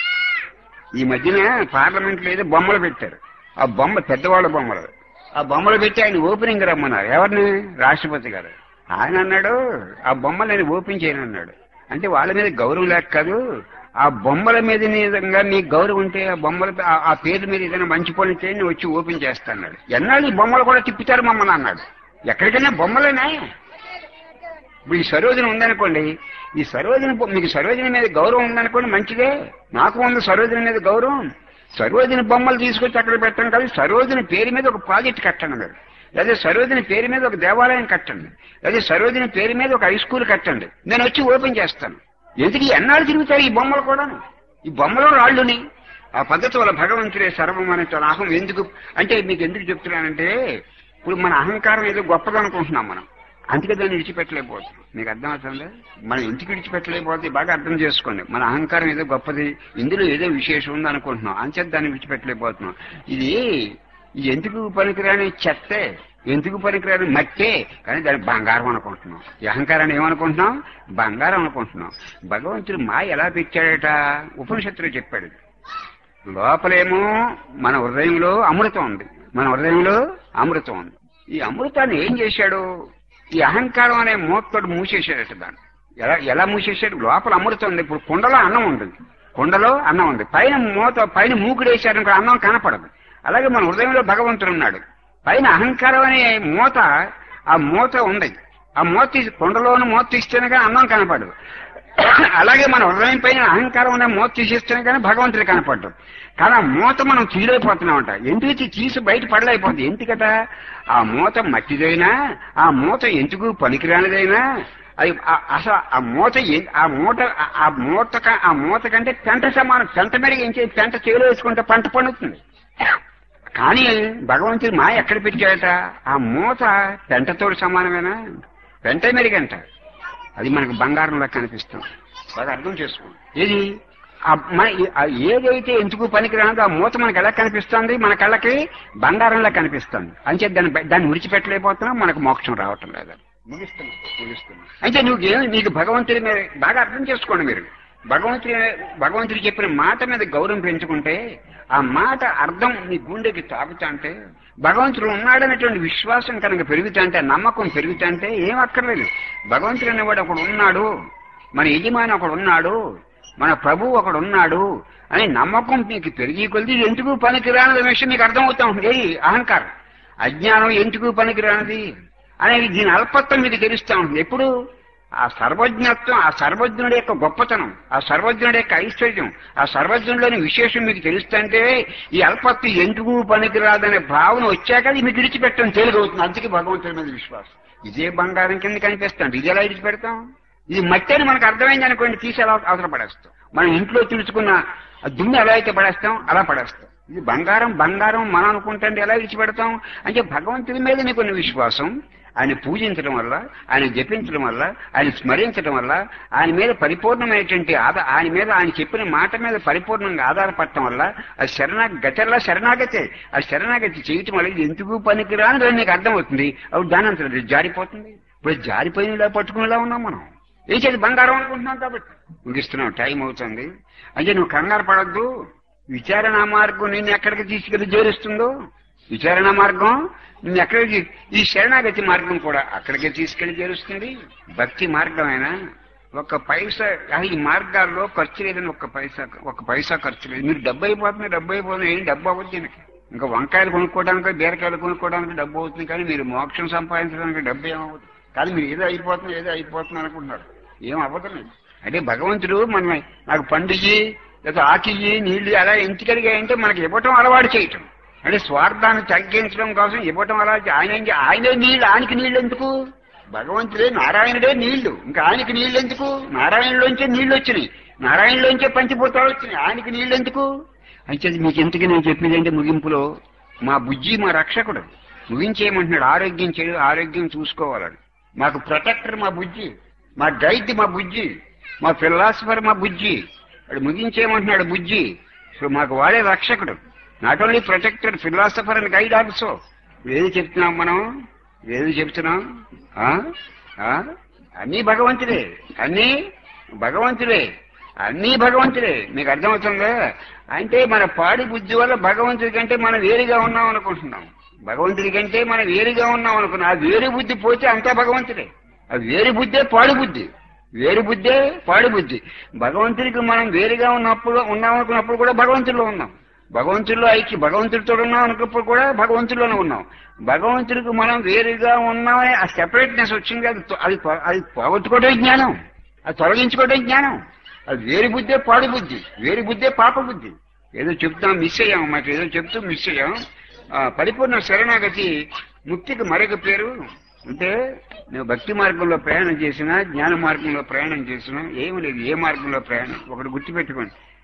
ఈ మధ్యన పార్లమెంట్ లో ఏదో బొమ్మలు పెట్టారు ఆ బొమ్మ పెద్దవాళ్ళ బొమ్మలు ఆ బొమ్మలు పెట్టి ఆయన ఓపెనింగ్ రమ్మన్నారు ఎవరిని రాష్ట్రపతి గారు ఆయన అన్నాడు ఆ బొమ్మలు నేను ఓపెన్ చేయను అన్నాడు అంటే వాళ్ళ మీద గౌరవం లేక కాదు ఆ బొమ్మల మీద నిజంగా నీకు గౌరవం ఉంటే ఆ బొమ్మల ఆ- ఆ పేరు మీద ఏదైనా మంచి పనులు చేయండి నేను వచ్చి ఓపెన్ చేస్తా అన్నాడు ఎన్నాళ్ళు ఈ బొమ్మలు కూడా తిప్పుతారు మమ్మల్ని అన్నాడు ఎక్కడికైనా బొమ్మలేనా ఇప్పుడు ఈ సరోజన ఉందనుకోండి ఈ సరోజన బొ- మీకు సరోజన మీద గౌరవం ఉందనుకోండి మంచిదే నాకు ఉంది సరోజన మీద గౌరవం సరోజన బొమ్మలు తీసుకొచ్చి అక్కడ పెట్టడం కాదు సరోజన పేరు మీద ఒక ప్రాజెక్ట్ కట్టండి మీరు లేదా సరోజన పేరు మీద ఒక దేవాలయం కట్టండి లేదా సరోజన పేరు మీద ఒక హై స్కూల్ కట్టండి నేను వచ్చి ఓపెన్ చేస్తాను ఎందుకు ఈ ఎన్నాళ్ళు తిరుగుతాయి ఈ బొమ్మలు కూడా ఈ బొమ్మలు రాళ్ళుని ఆ పద్ధతి వల్ల భగవంతుడే సర్వం అనే అహం ఎందుకు అంటే మీకు ఎందుకు చెప్తున్నానంటే ఇప్పుడు మన అహంకారం ఏదో గొప్పదనుకుంటున్నాం మనం అందుకే దాన్ని విడిచిపెట్టలేకపోతున్నాం మీకు అర్థం అవుతుంది మనం ఎందుకు విడిచిపెట్టలేకపోతే బాగా అర్థం చేసుకోండి మన అహంకారం ఏదో గొప్పది ఇందులో ఏదో విశేషం ఉంది అనుకుంటున్నాం అంచేత దాన్ని విడిచిపెట్టలేకపోతున్నాం ఇది ఇది ఎందుకు పనికిరాని చెత్తే ఎందుకు పనికిరాని మట్టే కానీ దాన్ని బంగారం అనుకుంటున్నాం ఈ అహంకారాన్ని ఏమనుకుంటున్నాం బంగారం అనుకుంటున్నాం భగవంతుడు మా ఎలా పెట్టాడట ఉపనిషత్తులో చెప్పాడు లోపలేమో మన హృదయంలో అమృతం ఉంది మన హృదయంలో అమృతం ఉంది ఈ అమృతాన్ని ఏం చేశాడు ఈ అహంకారం అనే మూతతోటి మూసేసాడట దాన్ని ఎలా ఎలా మూసేసాడు లోపల అమృతం ఉంది ఇప్పుడు కుండలో అన్నం ఉంది కుండలో అన్నం ఉంది పైన మూత పైన మూకుడేశాడు ఇంకా అన్నం కనపడదు అలాగే మన హృదయంలో భగవంతుడు ఉన్నాడు పైన అహంకారం అనే మూత ఆ మూత ఉంది ఆ మూత తీసి కుండలోని మూత తీస్తేనే కానీ అన్నం కనపడదు అలాగే మన హృదయం పైన అహంకారం అనే మూత తీసేస్తేనే కానీ భగవంతుడు కనపడ్డు కానీ ఆ మూత మనం తీయలేకపోతున్నామంట ఎందుకు తీ- తీసి బయట పడలేకపోతుంది ఎందుకట ఆ మూత మట్టిదైనా ఆ మూత ఎందుకు పనికిరానిదైనా అది ఆ- అసలు ఆ మూత ఎన్- ఆ మూట ఆ- ఆ మూత క- ఆ మూత కంటే పెంట సమానం పెంట మీద ఏం చేసి పెంట చేలో వేసుకుంటే పంట పండుతుంది కానీ భగవంతుడు మాయ ఎక్కడ పెట్టాడట ఆ మూత పెంటతోడు సమానమేనా పెంట మెరుగంట అది మనకు బంగారంలా కనిపిస్తుంది బాగా అర్థం చేసుకోండి ఏది ఆ మన ఆ ఏదైతే ఎందుకు పనికిరాదో ఆ మూత మనకు ఎలా కనిపిస్తుంది మన కళ్ళకి బంగారంలా కనిపిస్తుంది అంచేది దాన్ని బయ- దాన్ని విడిచిపెట్టలేకపోతున్నాం మనకు మోక్షం రావటం లేదు ముగిస్తున్నాం ముగిస్తున్నాం అయితే నువ్వు నీకు భగవంతుడి మీద బాగా అర్థం చేసుకోండి మీరు భగవంతుడి భగవంతుడు చెప్పిన మాట మీద గౌరవం పెంచుకుంటే ఆ మాట అర్థం నీ గుండెకి తాకుతా అంటే భగవంతుడు ఉన్నాడనేటువంటి విశ్వాసం కనుక పెరుగుతా అంటే నమ్మకం పెరుగుతా అంటే ఏం అక్కర్లేదు భగవంతుడు అనేవాడు ఒకడు ఉన్నాడు మన యజమాని ఒకడు ఉన్నాడు మన ప్రభు ఒకడు ఉన్నాడు అనే నమ్మకం మీకు పెరిగి కొలిది ఎందుకు పనికిరాని విషయం మీకు అర్థమవుతా ఉంటుంది ఏది అహంకారం అజ్ఞానం ఎందుకు పనికిరానిది అనేది దీని అల్పత్వం మీకు తెలుస్తా ఉంటుంది ఎప్పుడు ఆ సర్వజ్ఞత్వం ఆ సర్వజ్ఞుడి యొక్క గొప్పతనం ఆ సర్వజ్ఞుడి యొక్క ఐశ్వర్యం ఆ సర్వజ్ఞుడిలోని విశేషం మీకు తెలుస్తుంటే ఈ అల్పత్వం ఎందుకు పనికిరాదనే భావన వచ్చాక అది మీకు విడిచిపెట్టడం తేలిగవుతుంది అందుకే భగవంతుడి మీద విశ్వాసం ఇదే బంగారం కింద కనిపిస్తాం ఇది ఎలా విడిచిపెడతాం ఇది మట్టి అని మనకు అర్థమైంది అనుకోండి తీసి ఎలా అవసరం పడేస్తాం మనం ఇంట్లో తుడుచుకున్న ఆ దుమ్ము ఎలా అయితే పడేస్తాం అలా పడేస్తాం ఇది బంగారం బంగారం మనం అనుకుంటే ఎలా విడిచిపెడతాం అంటే భగవంతుడి మీద నీకు ఉన్న విశ్వాసం ఆయన పూజించడం వల్ల ఆయన జపించడం వల్ల ఆయన స్మరించడం వల్ల ఆయన మీద పరిపూర్ణమైనటువంటి ఆధార ఆయన మీద ఆయన చెప్పిన మాట మీద పరిపూర్ణంగా ఆధారపడటం వల్ల అది శరణా గతల్లా శరణాగతే ఆ శరణాగతి చేయటం వల్ల ఇది ఎందుకు పనికిరాని దాన్ని నీకు అర్థమవుతుంది అప్పుడు దాని అంతా అది జారిపోతుంది ఇప్పుడు జారిపోయినలా పట్టుకునేలా ఉన్నాం మనం ఏం చేసి బంగారం అనుకుంటున్నాం కాబట్టి ముగిస్తున్నాం టైం అవుతుంది అంటే నువ్వు కంగారు పడద్దు విచారణ మార్గం నిన్ను ఎక్కడికి తీసుకెళ్లి చేరుస్తుందో విచారణ మార్గం నిన్ను ఎక్కడికి ఈ శరణాగతి మార్గం కూడా అక్కడికే తీసుకెళ్లి చేరుస్తుంది భక్తి మార్గమైనా ఒక పైసా ఆ ఈ మార్గాల్లో ఖర్చు లేదని ఒక్క పైసా ఒక పైసా ఖర్చు లేదు మీరు డబ్బు అయిపోతుంది డబ్బు అయిపోతుంది ఏం డబ్బు అవ్వదు దీనికి ఇంకా వంకాయలు కొనుక్కోవడానికి బీరకాయలు కొనుక్కోవడానికి డబ్బు అవుతుంది కానీ మీరు మోక్షం సంపాదించడానికి డబ్బు ఏమవుతుంది కానీ మీరు ఏదో అయిపోతుంది ఏదో అయిపోతుంది అనుకుంటున్నారు ఏం అవ్వదు లేదు. అంటే భగవంతుడు మనం నాకు పండుగి లేదా ఆకియ్యి నీళ్లు అలా ఎంచుకడిగాయంటే మనకి ఇవ్వటం అలవాటు చేయటం అంటే స్వార్థాన్ని తగ్గించడం కోసం ఇవ్వటం అలా ఆయన ఏం చే- ఆయనే నీళ్లు ఆయనకి నీళ్లు ఎందుకు భగవంతుడే నారాయణుడే నీళ్లు ఇంకా ఆయనకి నీళ్లు ఎందుకు నారాయణలోంచే నీళ్లు వచ్చినాయి నారాయణలోంచే పంచిపోతాలు వచ్చినాయి ఆయనకి నీళ్లు ఎందుకు అయితే మీకు ఎందుకు నేను చెప్పింది అంటే ముగింపులో మా బుజ్జి మా రక్షకుడు ముగించేయమంటున్నాడు ఆరోగ్యం చేయు ఆరోగ్యం చూసుకోవాలని మాకు ప్రొటెక్టర్ మా బుజ్జి మా గైడ్ మా బుజ్జి మా ఫిలాసఫర్ మా బుజ్జి వాడు ముగించేయమంటున్నాడు బుజ్జి సో మాకు వాడే రక్షకుడు not only protector philosopher and guide also ఏది చెప్తున్నాం మనం ఏది చెప్తున్నాం ఆ? ఆ? అన్నీ భగవంతుడే అన్నీ భగవంతుడే అన్నీ భగవంతుడే మీకు అర్థమవుతుందా అంటే మన పాడి బుద్ధి వల్ల భగవంతుడి కంటే మనం వేరుగా ఉన్నాం అనుకుంటున్నాం భగవంతుడి కంటే మనం వేరుగా ఉన్నాం అనుకున్నాం ఆ వేరు బుద్ధి పోతే అంతా భగవంతుడే ఆ వేరు బుద్ధే పాడు బుద్ధి వేరు బుద్ధే పాడు బుద్ధి భగవంతుడికి మనం వేరుగా ఉన్నప్పుడు ఉన్నాం అనుకున్నప్పుడు కూడా భగవంతుడిలో ఉన్నాం భగవంతుడిలో ఐక్య భగవంతుడితో ఉన్నాం అనుకున్నప్పుడు కూడా భగవంతుడిలోనే ఉన్నాం భగవంతుడికి మనం వేరుగా ఉన్నామని ఆ సెపరేట్నెస్ వచ్చింది అది తొ- అది తొ- అది పోగొట్టుకోవడం జ్ఞానం అది తొలగించుకోవడం జ్ఞానం అది వేరు బుద్ధే పాడు బుద్ధి వేరు బుద్ధే పాప బుద్ధి ఏదో చెప్తాం మిస్ అయ్యాం మాకు ఏదో చెప్తూ మిస్ అయ్యాం ఆ, పరిపూర్ణ శరణాగతి ముక్తికి మరొక పేరు అంటే నువ్వు భక్తి మార్గంలో ప్రయాణం చేసినా జ్ఞాన మార్గంలో ప్రయాణం చేసినా ఏమి లేదు ఏ మార్గంలో ప్రయాణం ఒకటి గుర్తుపెట్టుకోండి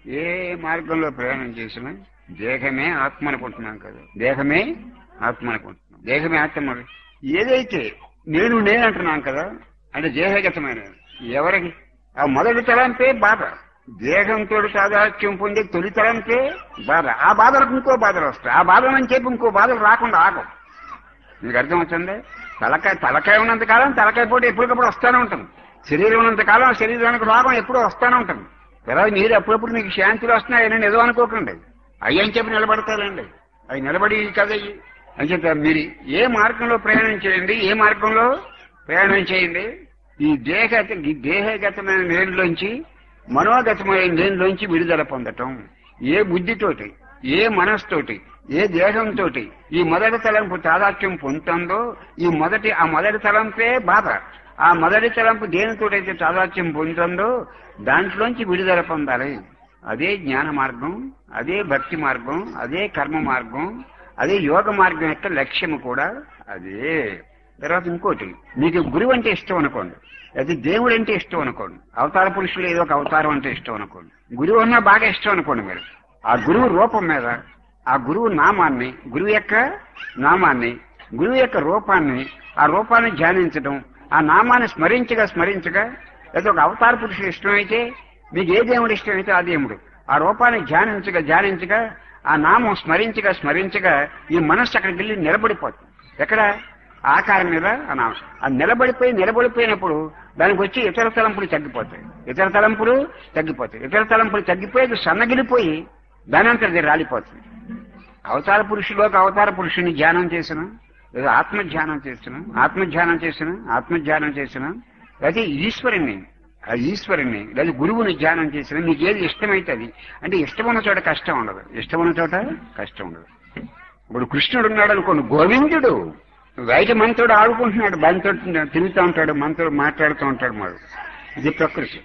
ఏ మార్గంలో ప్రయాణం చేసినా దేహమే ఆత్మ అనుకుంటున్నాం కదా దేహమే ఆత్మ అనుకుంటున్నాం దేహమే ఆత్మ ఏదైతే నేను నేను అంటున్నాం కదా అంటే దేహగతమైన ఎవరికి ఆ మొదటి తలంపే బాధ దేహంతో సాదాత్యం పొందే తొలి తలంపే బాధ ఆ బాధలకు ఇంకో బాధలు వస్తాయి ఆ బాధలు అని చెప్పి ఇంకో బాధలు రాకుండా ఆగం మీకు అర్థం వచ్చింది తలకాయ తలకాయ ఉన్నంత కాలం తలకాయ పోటీ ఎప్పటికప్పుడు వస్తూనే ఉంటుంది శరీరం ఉన్నంత కాలం ఆ శరీరానికి రోగం ఎప్పుడూ వస్తూనే ఉంటుంది తర్వాత మీరు అప్పుడప్పుడు మీకు శాంతిలో వస్తున్నాయని ఏదో అనుకోకండి అయ్యి అని చెప్పి నిలబడతారండి అవి నిలబడి కదా ఇవి. అని చెప్పి మీరు ఏ మార్గంలో ప్రయాణం చేయండి ఏ మార్గంలో ప్రయాణం చేయండి ఈ దేహ ఈ దేహగతమైన నేరులోంచి మనోగతమైన నేరులోంచి విడుదల పొందటం ఏ బుద్ధితోటి ఏ మనస్తోటి ఏ దేహంతో ఈ మొదటి తలంపు తాదాత్యం పొందుతుందో ఈ మొదటి ఆ మొదటి తలంపే బాధ ఆ మొదటి తలంపు దేనితోటైతే తాదాత్యం పొందుతుందో దాంట్లోంచి విడుదల పొందాలి అదే జ్ఞాన మార్గం అదే భక్తి మార్గం అదే కర్మ మార్గం అదే యోగ మార్గం యొక్క లక్ష్యము కూడా అదే తర్వాత ఇంకోటి మీకు గురువు అంటే ఇష్టం అనుకోండి అయితే దేవుడు అంటే ఇష్టం అనుకోండి అవతార పురుషులు ఏదో ఒక అవతారం అంటే ఇష్టం అనుకోండి గురువు అన్నా బాగా ఇష్టం అనుకోండి మీరు ఆ గురువు రూపం మీద ఆ గురువు నామాన్ని గురువు యొక్క నామాన్ని గురువు యొక్క రూపాన్ని ఆ రూపాన్ని ధ్యానించడం ఆ నామాన్ని స్మరించగా స్మరించగా లేదా ఒక అవతార పురుషుడు ఇష్టమైతే మీకు ఏ దేవుడు ఇష్టమైతే ఆ దేవుడు ఆ రూపాన్ని ధ్యానించగా ధ్యానించగా ఆ నామం స్మరించగా స్మరించగా ఈ మనస్సు అక్కడికి వెళ్ళి నిలబడిపోతుంది ఎక్కడ ఆకారం మీద ఆ నామం ఆ నిలబడిపోయి నిలబడిపోయినప్పుడు దానికి వచ్చి ఇతర తలంపులు తగ్గిపోతాయి ఇతర తలంపులు తగ్గిపోతాయి ఇతర తలంపులు తగ్గిపోయి అది సన్నగిలిపోయి దాని అంతా అది రాలిపోతుంది అవతార పురుషులోకి అవతార పురుషుని ధ్యానం చేసిన లేదా ఆత్మ ధ్యానం చేసిన ఆత్మ ధ్యానం చేసిన ఆత్మ ధ్యానం చేసిన అయితే ఈశ్వరుణ్ణి ఆ ఈశ్వరుణ్ణి లేదా గురువుని ధ్యానం చేసిన నీకు ఏది ఇష్టమైతే అది అంటే ఇష్టమున్న చోట కష్టం ఉండదు ఇష్టమున్న చోట కష్టం ఉండదు ఇప్పుడు కృష్ణుడు ఉన్నాడు అనుకోండి గోవిందుడు బయట మనతోడు ఆడుకుంటున్నాడు మనతో తిరుగుతూ ఉంటాడు మనతో మాట్లాడుతూ ఉంటాడు మరి ఇది ప్రకృతి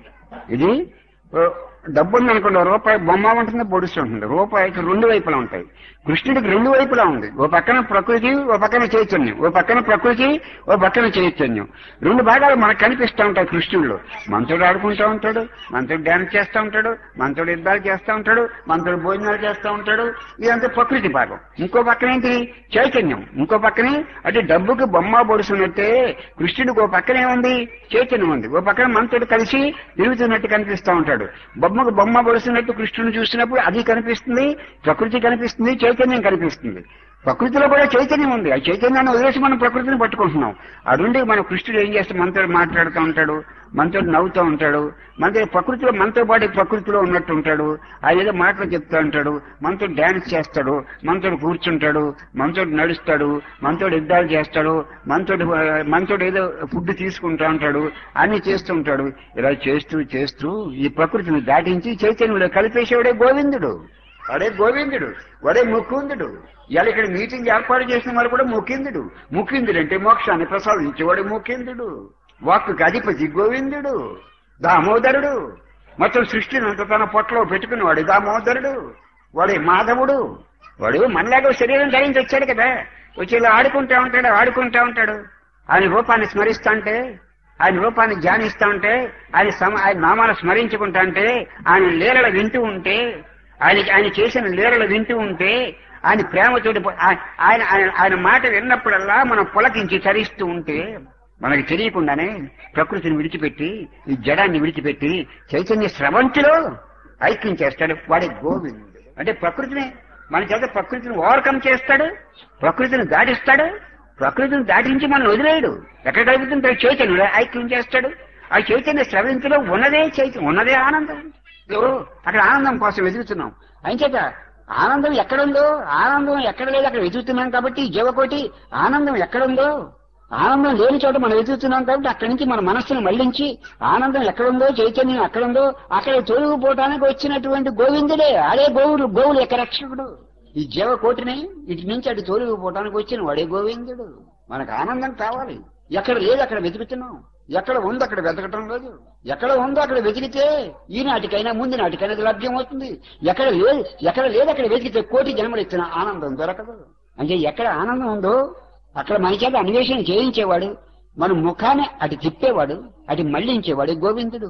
ఇది ఓ, డబ్బు ఉంది అనుకోండి ఓ రూపాయి బొమ్మ ఉంటుంది పొడుస్తూ ఉంటుంది రూపాయికి రెండు వైపులా ఉంటాయి కృష్ణుడికి రెండు వైపులా ఉంది ఓ పక్కన ప్రకృతి ఓ పక్కన చైతన్యం ఓ పక్కన ప్రకృతి ఓ పక్కన చైతన్యం రెండు భాగాలు మనకు కనిపిస్తూ ఉంటాయి కృష్ణుడిలో మనతోడు ఆడుకుంటూ ఉంటాడు మనతోడు డ్యాన్స్ చేస్తూ ఉంటాడు మనతోడు యుద్ధాలు చేస్తూ ఉంటాడు మనతోడు భోజనాలు చేస్తూ ఉంటాడు ఇదంతా ప్రకృతి భాగం ఇంకో పక్కన ఏంటి చైతన్యం ఇంకో పక్కనే అంటే డబ్బుకి బొమ్మ పొడుస్తున్నట్టే కృష్ణుడికి ఓ పక్కనే ఉంది చైతన్యం ఉంది ఓ పక్కన మనతోడు కలిసి తిరుగుతున్నట్టు కనిపిస్తూ ఉంటాడు బొమ్మకు బొమ్మ పొడుస్తున్నట్టు కృష్ణుని చూసినప్పుడు అది కనిపిస్తుంది ప్రకృతి కనిపిస్తుంది చైతన్యం కనిపిస్తుంది ప్రకృతిలో కూడా చైతన్యం ఉంది ఆ చైతన్యాన్ని వదిలేసి మనం ప్రకృతిని పట్టుకుంటున్నాం అడుండి మన కృష్ణుడు ఏం చేస్తే మనతో మాట్లాడుతూ ఉంటాడు మనతో నవ్వుతూ ఉంటాడు మనతో ప్రకృతిలో మనతో పాటు ప్రకృతిలో ఉన్నట్టు ఉంటాడు ఆ ఏదో మాటలు చెప్తూ ఉంటాడు మనతో డ్యాన్స్ చేస్తాడు మనతో కూర్చుంటాడు మనతో నడుస్తాడు మనతో యుద్ధాలు చేస్తాడు మనతో మనతో ఏదో ఫుడ్ తీసుకుంటా ఉంటాడు అన్ని చేస్తూ ఉంటాడు ఇలా చేస్తూ చేస్తూ ఈ ప్రకృతిని దాటించి చైతన్యంలో కలిపేసేవాడే గోవిందుడు వాడే గోవిందుడు వాడే ముకుందుడు ఇవాళ ఇక్కడ మీటింగ్ ఏర్పాటు చేసిన వాడు కూడా ముకిందుడు ముకిందుడు అంటే మోక్షాన్ని ప్రసాదించేవాడు ముకిందుడు వాక్కుకి అధిపతి గోవిందుడు దామోదరుడు మొత్తం సృష్టిని అంత తన పొట్టలో పెట్టుకున్నవాడు దామోదరుడు వాడే మాధవుడు వాడు మనలాగా శరీరం ధరించి వచ్చాడు కదా వచ్చి ఇలా ఆడుకుంటా ఉంటాడు ఆడుకుంటా ఉంటాడు ఆయన రూపాన్ని స్మరిస్తా ఉంటే ఆయన రూపాన్ని ధ్యానిస్తా ఉంటే ఆయన సమ ఆయన నామాలు స్మరించుకుంటా అంటే ఆయన లీలలు వింటూ ఉంటే ఆయన ఆయన చేసిన లీలలు వింటూ ఉంటే ఆయన ప్రేమతోటి పో- ఆ- ఆయన ఆయన ఆయన మాట విన్నప్పుడల్లా మనం పులకించి చరిస్తూ ఉంటే మనకి తెలియకుండానే ప్రకృతిని విడిచిపెట్టి ఈ జడాన్ని విడిచిపెట్టి చైతన్య స్రవంతిలో ఐక్యం చేస్తాడు వాడి గోవిందుడు అంటే ప్రకృతిని మన చేత ప్రకృతిని ఓవర్కమ్ చేస్తాడు ప్రకృతిని దాటిస్తాడు ప్రకృతిని దాటించి మనం వదిలేయడు ఎక్కడ కలుగుతుంటే చైతన్యుడు ఐక్యం చేస్తాడు ఆ చైతన్య స్రవంతిలో ఉన్నదే చైతన్యం ఉన్నదే ఆనందం ఓ, అక్కడ ఆనందం కోసం వెతుకుతున్నాం అంచేత ఆనందం ఎక్కడుందో ఆనందం ఎక్కడ లేదు అక్కడ వెతుకుతున్నాం కాబట్టి ఈ జీవకోటి ఆనందం ఎక్కడుందో ఆనందం లేని చోట మనం వెతుకుతున్నాం కాబట్టి అక్కడి నుంచి మన మనస్సును మళ్లించి ఆనందం ఎక్కడుందో చైతన్యం ఎక్కడుందో అక్కడ తొలగిపోవటానికి వచ్చినటువంటి గోవిందుడే అదే గోవుడు గోవులు యొక్క రక్షకుడు ఈ జీవకోటిని ఇటు నుంచి అటు తోలిగిపోవటానికి వచ్చిన వాడే గోవిందుడు మనకు ఆనందం కావాలి ఎక్కడ లేదు అక్కడ వెతుకుతున్నాం ఎక్కడ ఉందో అక్కడ వెతకటం లేదు ఎక్కడ ఉందో అక్కడ వెతికితే ఈనాటికైనా ముందు నాటికైనా అది లభ్యం అవుతుంది ఎక్కడ లేదు ఎక్కడ లేదు అక్కడ వెతికితే కోటి జన్మలు ఇచ్చిన ఆనందం దొరకదు అంటే ఎక్కడ ఆనందం ఉందో అక్కడ మన చేత అన్వేషణ చేయించేవాడు మన ముఖాన్ని అటు తిప్పేవాడు అటు మళ్లించేవాడు గోవిందుడు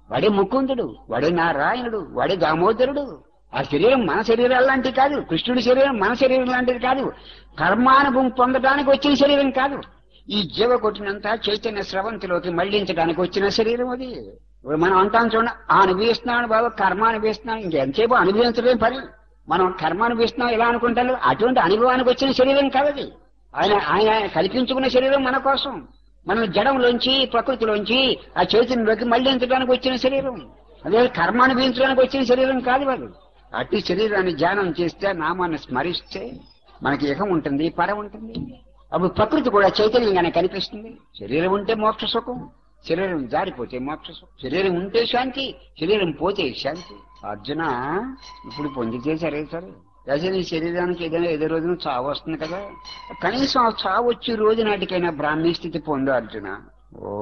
వాడే ముకుందుడు వాడే నారాయణుడు వాడే దామోదరుడు ఆ శరీరం మన శరీరాలు లాంటిది కాదు కృష్ణుడి శరీరం మన శరీరం లాంటిది కాదు కర్మానుభవం పొందడానికి వచ్చిన శరీరం కాదు ఈ జీవ కొట్టినంత చైతన్య స్రవంతిలోకి మళ్లించడానికి వచ్చిన శరీరం అది ఇప్పుడు మనం అంటాం చూడండి ఆ అనుభవిస్తున్నాను బాబు కర్మ అనుభవిస్తున్నాను ఇంకెంతసేపు అనుభవించడం పని మనం కర్మ అనుభవిస్తున్నాం ఎలా అనుకుంటారు అటువంటి అనుభవానికి వచ్చిన శరీరం కాదది ఆయన ఆయన కల్పించుకున్న శరీరం మన కోసం మనం జడంలోంచి ప్రకృతిలోంచి ఆ చైతన్యంలోకి మళ్లించడానికి వచ్చిన శరీరం అదే కర్మ అనుభవించడానికి వచ్చిన శరీరం కాదు వాళ్ళు అట్టి శరీరాన్ని ధ్యానం చేస్తే నామాన్ని స్మరిస్తే మనకి ఇహం ఉంటుంది పర ఉంటుంది అప్పుడు ప్రకృతి కూడా చైతన్యంగానే కనిపిస్తుంది శరీరం ఉంటే మోక్ష సుఖం శరీరం జారిపోతే మోక్ష సుఖం శరీరం ఉంటే శాంతి శరీరం పోతే శాంతి అర్జున ఇప్పుడు పొందితే సరే సరే అయితే నీ శరీరానికి ఏదైనా ఏదో రోజున చావు వస్తుంది కదా కనీసం ఆ చావు వచ్చే రోజు నాటికైనా బ్రాహ్మీ స్థితి పొందు అర్జున ఓ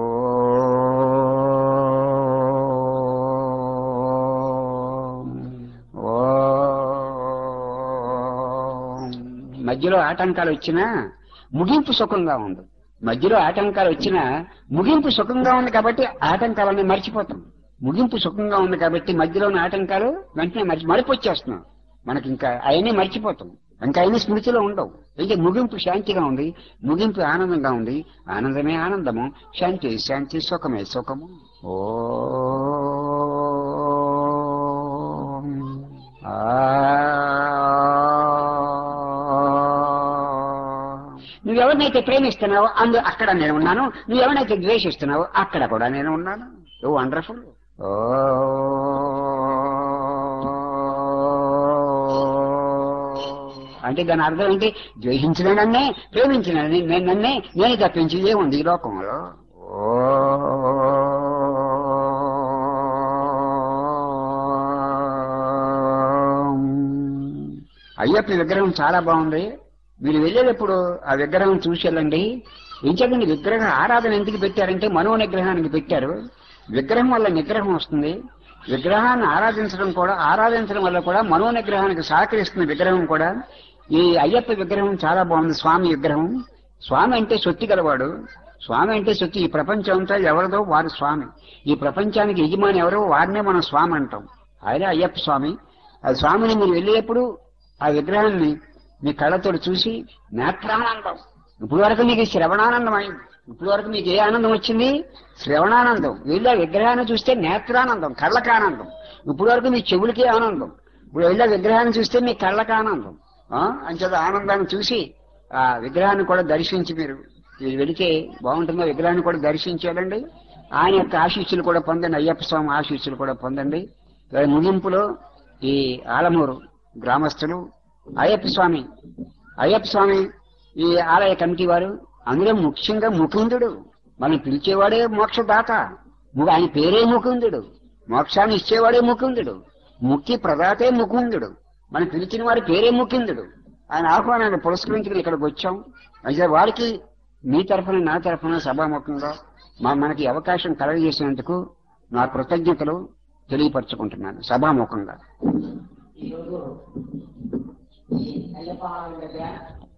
మధ్యలో ఆటంకాలు వచ్చినా ముగింపు సుఖంగా ఉంది మధ్యలో ఆటంకాలు వచ్చినా ముగింపు సుఖంగా ఉంది కాబట్టి ఆటంకాలన్నీ మర్చిపోతాం ముగింపు సుఖంగా ఉంది కాబట్టి మధ్యలోని ఆటంకాలు వెంటనే మర్చి మరిపొచ్చేస్తున్నాం మనకి ఇంకా అవన్నీ మర్చిపోతాం ఇంకా అవన్నీ స్మృతిలో ఉండవు అయితే ముగింపు శాంతిగా ఉంది ముగింపు ఆనందంగా ఉంది ఆనందమే ఆనందము శాంతి శాంతి సుఖమే సుఖము ఓ నువ్వెవరినైతే ప్రేమిస్తున్నావో అందు అక్కడ నేను ఉన్నాను నువ్వెవరినైతే ద్వేషిస్తున్నావో అక్కడ కూడా నేను ఉన్నాను ఓ వండర్ఫుల్ ఓ అంటే దాని అర్థం ఏంటి ద్వేషించిన నన్నే ప్రేమించిన నేను నన్నే నేను తప్పించి ఏముంది ఈ లోకంలో ఓ అయ్యప్ప విగ్రహం చాలా బాగుంది మీరు వెళ్ళేటప్పుడు ఆ విగ్రహం చూసి వెళ్ళండి ఇంచకండి విగ్రహ ఆరాధన ఎందుకు పెట్టారంటే మనో నిగ్రహానికి పెట్టారు విగ్రహం వల్ల నిగ్రహం వస్తుంది విగ్రహాన్ని ఆరాధించడం కూడా ఆరాధించడం వల్ల కూడా మనో నిగ్రహానికి సహకరిస్తున్న విగ్రహం కూడా ఈ అయ్యప్ప విగ్రహం చాలా బాగుంది స్వామి విగ్రహం స్వామి అంటే సొత్తి గలవాడు స్వామి అంటే సొత్తి ఈ ప్రపంచం అంతా ఎవరిదో వారి స్వామి ఈ ప్రపంచానికి యజమాని ఎవరో వారినే మనం స్వామి అంటాం ఆయనే అయ్యప్ప స్వామి ఆ స్వామిని మీరు వెళ్ళేప్పుడు ఆ విగ్రహాన్ని మీ కళ్ళతో చూసి నేత్రానందం ఇప్పుడు వరకు మీకు శ్రవణానందం అయింది ఇప్పుడు వరకు మీకు ఏ ఆనందం వచ్చింది శ్రవణానందం వీళ్ళ విగ్రహాన్ని చూస్తే నేత్రానందం కళ్ళకి ఆనందం ఇప్పుడు వరకు మీ చెవులకి ఆనందం ఇప్పుడు వెళ్ళే విగ్రహాన్ని చూస్తే మీ కళ్ళకి ఆనందం ఆ? అంచేత ఆనందాన్ని చూసి ఆ విగ్రహాన్ని కూడా దర్శించి మీరు మీరు వెళితే బాగుంటుందో విగ్రహాన్ని కూడా దర్శించాలండి ఆయన యొక్క ఆశీస్సులు కూడా పొందండి అయ్యప్ప స్వామి ఆశీస్సులు కూడా పొందండి ఇవాళ ముగింపులో ఈ ఆలమూరు గ్రామస్తులు అయ్యప్ప స్వామి అయ్యప్ప స్వామి ఈ ఆలయ కమిటీ వారు అందులో ముఖ్యంగా ముకుందుడు మనం పిలిచేవాడే మోక్షదాత ము- ఆయన పేరే ముకుందుడు మోక్షాన్ని ఇచ్చేవాడే ముకుందుడు ముక్తి ప్రదాతే ముకుందుడు మనం పిలిచిన వారి పేరే ముకుందుడు ఆయన ఆహ్వానాన్ని పురస్కరించుకుని ఇక్కడికి వచ్చాం అయితే వారికి మీ తరఫున నా తరఫున సభాముఖంగా మా మనకి అవకాశం కలగజేసినందుకు నా కృతజ్ఞతలు తెలియపరచుకుంటున్నాను సభాముఖంగా ఈరోజు ఈ అయ్యప్ప ఆలయం దగ్గర